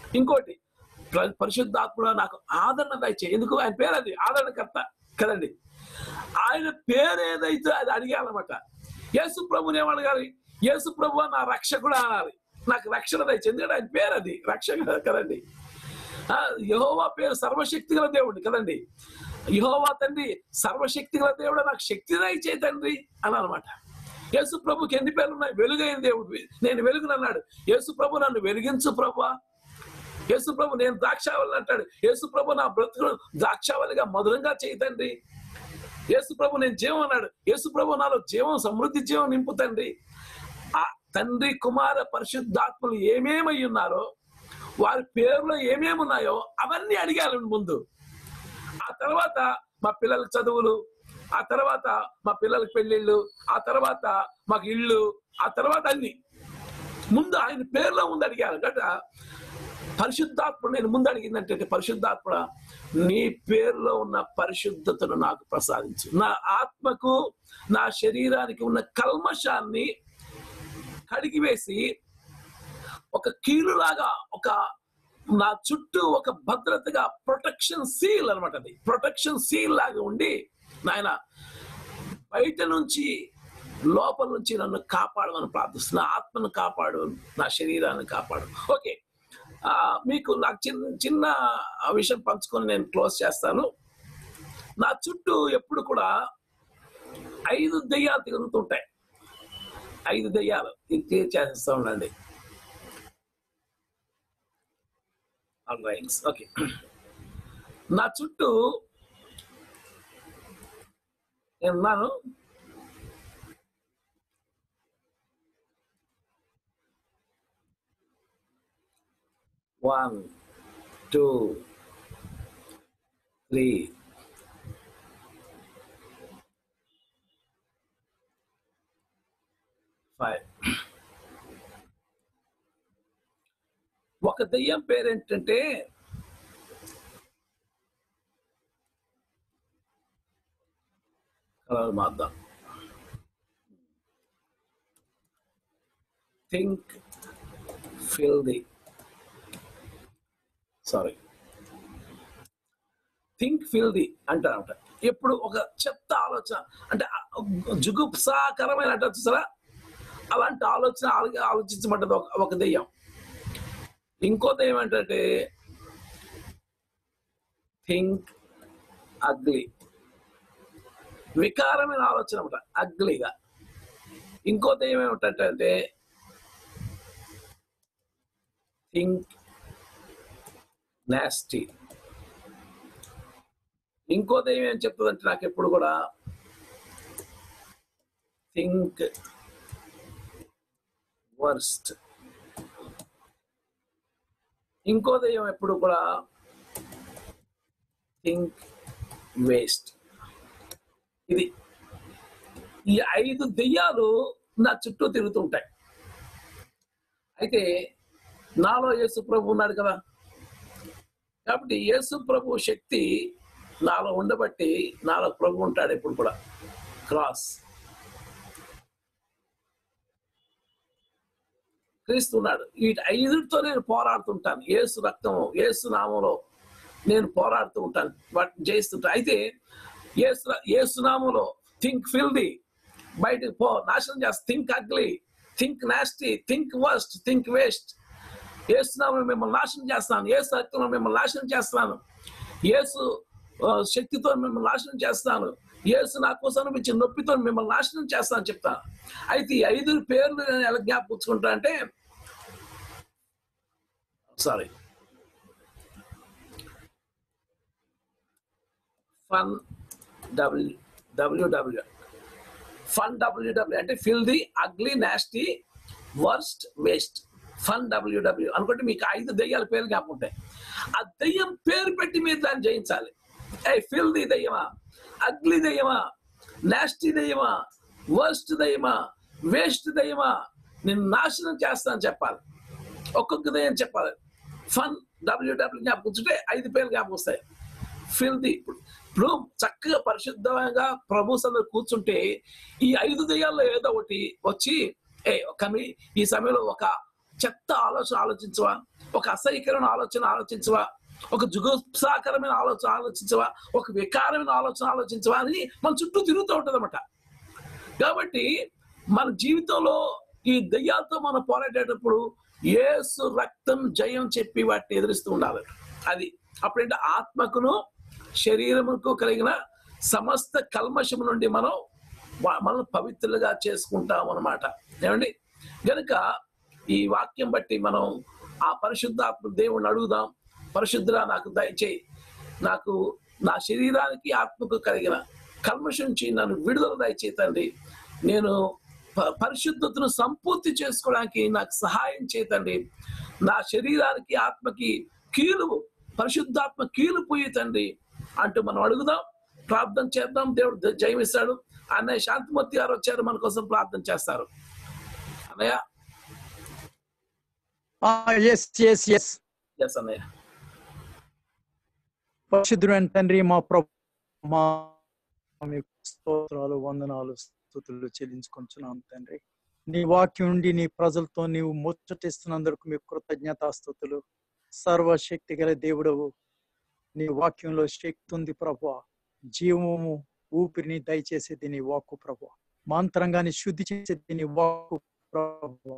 S2: ఇంకోటి ప్ర- పరిశుద్ధాత్ముడు నాకు ఆదరణ దయచేయి ఎందుకు ఆయన పేరు అది ఆదరణకర్త కదండి ఆయన పేరు ఏదైతే అది అడిగాలన్నమాట యేసు ప్రభుని ఏమడగాలి యేసు ప్రభు నా రక్షకుడు అనాలి నాకు రక్షణ దయచేయి ఎందుకంటే ఆయన పేరు అది రక్షక కదండి ఆ, యెహోవా పేరు సర్వశక్తి గల దేవుడు కదండి యెహోవా తండ్రి సర్వశక్తి గల దేవుడు నాకు శక్తి దయచే తండ్రి అని అనమాట యేసు ప్రభుకి ఎన్ని పేర్లు ఉన్నాయి వెలుగైన దేవుడు నేను వెలుగునన్నాడు యేసు ప్రభు నన్ను వెలిగించు ప్రభు యేసు ప్రభు నేను ద్రాక్షావళి అంటాడు యేసు ప్రభు నా బ్రతుకును ద్రాక్షావళిగా మధురంగా చేయి తండ్రి యేసు ప్రభు నేను జీవం అన్నాడు యేసు ప్రభు నాలో జీవం సమృద్ధి జీవం నింపు తండ్రి ఆ తండ్రి కుమార పరిశుద్ధాత్మలు ఏమేమై ఉన్నారో వారి పేరులో ఏమేమి ఉన్నాయో అవన్నీ అడిగాలి ముందు ఆ తర్వాత మా పిల్లలకి చదువులు ఆ తర్వాత మా పిల్లలకి పెళ్ళిళ్ళు ఆ తర్వాత మాకు ఇళ్ళు ఆ తర్వాత అన్ని ముందు ఆయన పేరులో ముందు అడిగారు గట పరిశుద్ధాత్ముడు నేను ముందు అడిగిందంటే పరిశుద్ధాత్ముడ నీ పేరులో ఉన్న పరిశుద్ధతను నాకు ప్రసాదించు నా ఆత్మకు నా శరీరానికి ఉన్న కల్మషాన్ని కడిగివేసి ఒక కీలులాగా ఒక నా చుట్టూ ఒక భద్రతగా ప్రొటెక్షన్ సీల్ అన్నమాట అది ప్రొటెక్షన్ సీల్ లాగా ఉండి నాయన బయట నుంచి లోపల నుంచి నన్ను కాపాడమని ప్రార్థిస్తున్నా ఆత్మను కాపాడు నా శరీరాన్ని కాపాడు ఓకే ఆ, మీకు నాకు చిన్న చిన్న విషయం పంచుకొని నేను క్లోజ్ చేస్తాను నా చుట్టూ ఎప్పుడు కూడా ఐదు దెయ్యాలు తిరుగుతుంటాయి ఐదు దెయ్యాలు ఇది చేస్తా ఉండండి ఓకే నా చుట్టూ నేనున్నాను వన్ టూ త్రీ ఫైవ్ ఒక దెయ్యం పేరేంటంటే కలర్ మార్దాం think filthy sorry think filthy అంటారంట ఎప్పుడు ఒక చెత్త ఆలోచన అంటే జుగుప్సాకరమైన అంటే చూసారా అలాంటి ఆలోచన ఆలో- ఆలోచించమంటది ఒక ఒక దెయ్యం ఇంకో దెయ్యం ఏంటంటే థింక్ అగ్లీ వికారమైన ఆలోచన అనమాట అగ్లీగా ఇంకో దెయ్యం ఏమిటంటే థింక్ నాస్టీ ఇంకో దెయ్యం ఏం చెప్తుందంటే నాకు ఎప్పుడు కూడా థింక్ వర్స్ట్ ఇంకో దెయ్యం ఎప్పుడు కూడా థింక్ వేస్ట్ ఇది ఈ ఐదు దెయ్యాలు నా చుట్టూ తిరుగుతుంటాయి అయితే నాలో యేసు ప్రభు ఉన్నాడు కదా కాబట్టి యేసు ప్రభు శక్తి నాలో ఉండబట్టి నాలో ప్రభు ఉంటాడు ఎప్పుడు కూడా క్రాస్ క్రీస్తున్నాడు వీటి ఐదుతో నేను పోరాడుతుంటాను ఏసు రక్తం ఏసు నామంలో నేను పోరాడుతూ ఉంటాను వాటిని జయిస్తుంటాను అయితే ఏసు ఏసు నామంలో థింక్ ఫిల్ది బయటకు పో నాశనం చేస్తా think ugly think nasty think worst think waste ఏసునామం మిమ్మల్ని నాశనం చేస్తాను ఏసు రక్తంలో మిమ్మల్ని నాశనం చేస్తాను ఏసు ఆ, శక్తితో మిమ్మల్ని నాశనం చేస్తాను ఏసు నా కోసం అనిపించిన నొప్పితో మిమ్మల్ని నాశనం చేస్తాను చెప్తాను అయితే ఈ ఐదు పేర్లు నేను ఎలా జ్ఞాపకుంటా అంటే sorry fun W W W fun W W అంటే filthy ugly nasty worst waste fun W W అనుకుంటే మీకు ఐదు దెయ్యాల పేర్లు జ్ఞాపకం ఉంటాయి ఆ దెయ్యం పేరు పెట్టి మీరు దాన్ని జయించాలి ఏ ఫిల్ ది దెయ్యమా అగ్లీ దెయ్యమా నాస్టీ దెయ్యమా వర్స్ట్ దెయ్యమా వేస్ట్ దెయ్యమా నేను నాశనం చేస్తాను చెప్పాలి ఒక్కొక్క దెయ్యం చెప్పాలి ఫన్ డబ్ల్యూడబ్ల్యూ జ్ఞాపకుంటే ఐదు పేర్లు జ్ఞాపకం వస్తాయి ఫిల్ ది ఇప్పుడు చక్కగా పరిశుద్ధంగా ప్రభు సందరు కూర్చుంటే ఈ ఐదు దెయ్యాల్లో ఏదో ఒకటి వచ్చి ఏ కానీ ఈ సమయంలో ఒక చెత్త ఆలోచన ఆలోచించవా ఒక అసహ్యకరమైన ఆలోచన ఆలోచించవా ఒక జుగుప్సాకరమైన ఆలోచన ఆలోచించవా ఒక వికారమైన ఆలోచన ఆలోచించవా అని మన చుట్టూ తిరుగుతూ ఉంటదన్నమాట కాబట్టి మన జీవితంలో ఈ దయ్యాలతో మనం పోరాడేటప్పుడు ఏసు రక్తం జయం చెప్పి వాటిని ఎదురిస్తూ ఉండాలి అది అప్పుడంటే ఆత్మకును శరీరముకు కలిగిన సమస్త కల్మషము నుండి మనం వా- మనం పవిత్రులుగా చేసుకుంటాం అన్నమాట ఏమండి గనుక ఈ వాక్యం బట్టి మనం ఆ పరిశుద్ధాత్మ దేవుణ్ణి అడుగుదాం పరిశుద్ధులా నాకు దయచేయి నాకు నా శరీరానికి ఆత్మకు కలిగిన కల్మషం నుంచి నన్ను విడుదల దయచేయి తండ్రి నేను ప- పరిశుద్ధతను సంపూర్తి చేసుకోవడానికి నాకు సహాయం చేతండి నా శరీరానికి ఆత్మకి కీలు పరిశుద్ధాత్మ కీలు పోయి తండ్రి అంటూ మనం అడుగుదాం ప్రార్థన చేద్దాం దేవుడు ద- జయమిస్తాడు అన్నయ్య శాంతిమూర్తి గారు వచ్చారు మన కోసం ప్రార్థన చేస్తారు అన్నయ్య
S13: ఎస్ ఎస్ ఎస్
S2: ఎస్ అన్నయ్య
S13: పరిశుద్ధుడైన తండ్రి మా ప్రభు మా మీకు స్తోత్రాలు వందనాలు స్థుతులు చెల్లించుకుంటున్నాం తండ్రి నీ వాక్యం నుండి నీ ప్రజలతో నీవు ముచ్చటిస్తున్నందుకు మీకు కృతజ్ఞతాస్థుతులు సర్వశక్తి గల దేవుడవు నీ వాక్యంలో శక్తి ఉంది ప్రభు జీవము ఊపిరిని దయచేసేది నీ వాక్కు ప్రభు మాంత్రంగాన్ని శుద్ధి చేసేది నీ వాక్కు ప్రభు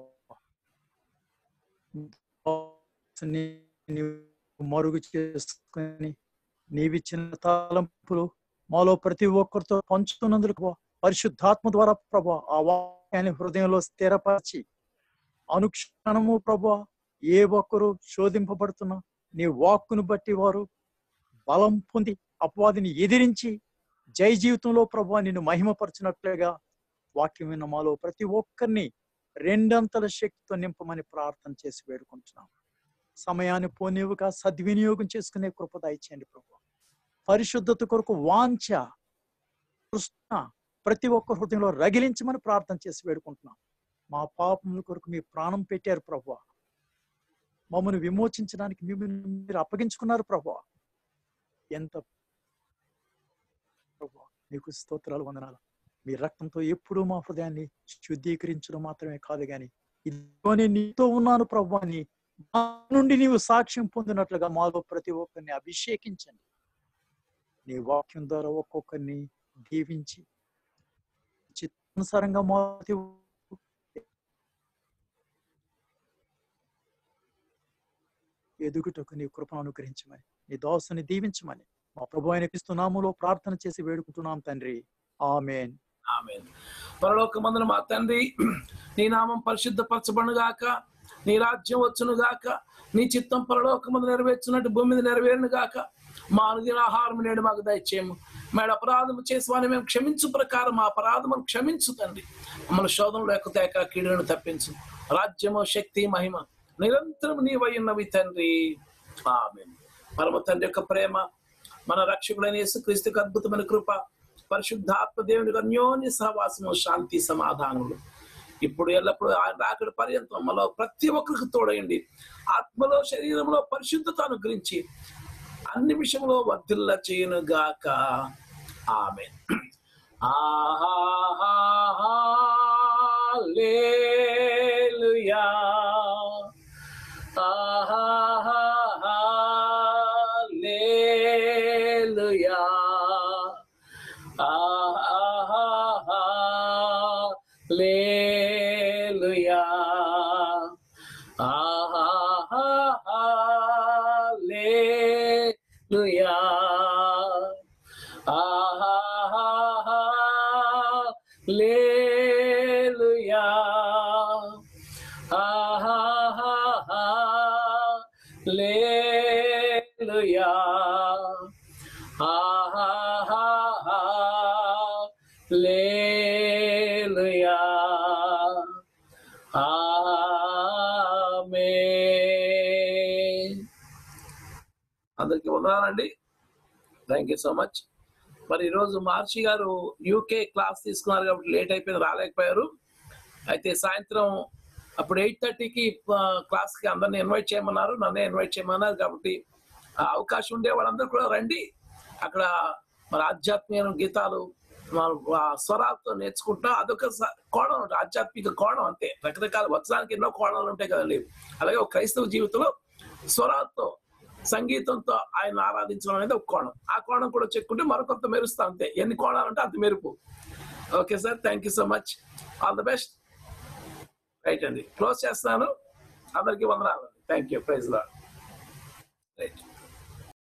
S13: నీవు మరుగు చేసుకొని నీవిచ్చిన తలంపులు మాలో ప్రతి ఒక్కరితో పంచుతున్నందుకు ప్రభా, పరిశుద్ధాత్మ ద్వారా ప్రభా ఆ వాక్యాన్ని హృదయంలో స్థిరపరిచి అనుక్షణము ప్రభా ఏ ఒక్కరు శోధింపబడుతున్నా నీ వాక్కును బట్టి వారు బలం పొంది అపవాదిని ఎదిరించి జై జీవితంలో ప్రభా నిన్ను మహిమపరిచినట్లుగా వాక్యం విన్న మాలో ప్రతి ఒక్కరిని రెండంతల శక్తితో నింపమని ప్రార్థన చేసి వేడుకుంటున్నాం సమయాన్ని పోనివ్వక సద్వినియోగం చేసుకునే కృప దయచేయండి ప్రభు పరిశుద్ధత కొరకు వాంఛ కృష్ణ ప్రతి ఒక్క హృదయంలో రగిలించమని ప్రార్థన చేసి వేడుకుంటున్నాం మా పాపముల కొరకు మీ ప్రాణం పెట్టారు ప్రభు మమ్మల్ని విమోచించడానికి మిమ్మల్ని మీరు అప్పగించుకున్నారు ప్రభు ఎంత ప్రభు మీకు స్తోత్రాలు వందనాలు మీ రక్తంతో ఎప్పుడూ మా హృదయాన్ని శుద్ధీకరించడం మాత్రమే కాదు గాని ఇదిగోనే నీతో ఉన్నాను ప్రభు అని మా నుండి నీవు సాక్ష్యం పొందినట్లుగా మాలో ప్రతి ఒక్కరిని అభిషేకించండి నీ వాక్యం ద్వారా ఒక్కొక్కరిని దీవించి చిత్తానుసారంగా మా ప్రతి ఎదుగుటకు నీ కృపను అనుగ్రహించమని నీ దోసని దీవించమని మా ప్రభు అయిన క్రీస్తు నామములో ప్రార్థన చేసి వేడుకుంటున్నాం తండ్రి ఆమెన్
S2: ఆమేన్ పరలోకమందున మా తండ్రి నీ నామం పరిశుద్ధపరచబడును గాక నీ రాజ్యం వచ్చును గాక నీ చిత్తం పరలోకమందు నెరవేర్చున్నట్టు భూమి మీద నెరవేరును గాక మా అనుదిన ఆహారం నేడు మాకు దయచేయము మేడ అపరాధము చేసేవాని మేము క్షమించు ప్రకారం మా అపరాధమును క్షమించు తండ్రి మమ్మల్ని శోధనలో ఎక్కుతాక కీడును తప్పించు రాజ్యము శక్తి మహిమ నిరంతరం నీవై ఉన్నవి తండ్రి ఆమె పరమ తండ్రి యొక్క ప్రేమ మన రక్షకుడైన యేసుక్రీస్తుకు అద్భుతమైన కృప పరిశుద్ధాత్మ దేవునికి అన్యోన్య సహవాసము శాంతి సమాధానములు ఇప్పుడు ఎల్లప్పుడూ ఆయన రాకడ పర్యంతం మనలో ప్రతి ఒక్కరికి తోడయండి ఆత్మలో శరీరంలో పరిశుద్ధత అనుగ్రహించి అన్ని విషయంలో వర్ధిల్ల చేయను గాక ఆమె aha hallelujah aha hallelujah Hallelujah. Hallelujah. Hallelujah. Hallelujah. Hallelujah. Amen. అందరికి వందనాలండి థ్యాంక్ యూ సో మచ్ మరి ఈరోజు మహర్షి గారు యూకే క్లాస్ తీసుకున్నారు కాబట్టి లేట్ అయిపోయింది రాలేకపోయారు అయితే సాయంత్రం అప్పుడు ఎయిట్ థర్టీకి క్లాస్కి అందరిని ఇన్వైట్ చేయమన్నారు నన్నే ఇన్వైట్ చేయమన్నారు కాబట్టి ఆ అవకాశం ఉండే వాళ్ళందరూ కూడా రండి అక్కడ మరి ఆధ్యాత్మిక గీతాలు మనం ఆ స్వరాలతో నేర్చుకుంటాం అదొక స- కోణం ఉంటుంది ఆధ్యాత్మిక కోణం అంతే రకరకాల వచనానికి ఎన్నో కోణాలు ఉంటాయి కదండి అలాగే ఒక క్రైస్తవ జీవితంలో స్వరాలతో సంగీతంతో ఆయన ఆరాధించడం అనేది ఒక కోణం ఆ కోణం కూడా చెక్కుంటే మరొకంత మెరుస్తాం అంతే ఎన్ని కోణాలు ఉంటే అంత మెరుపు okay sir thank you so much all the best right అండి క్లోజ్ చేస్తున్నాను అందరికీ వందనాలు థ్యాంక్ యూ ప్రైజ్ లాడ్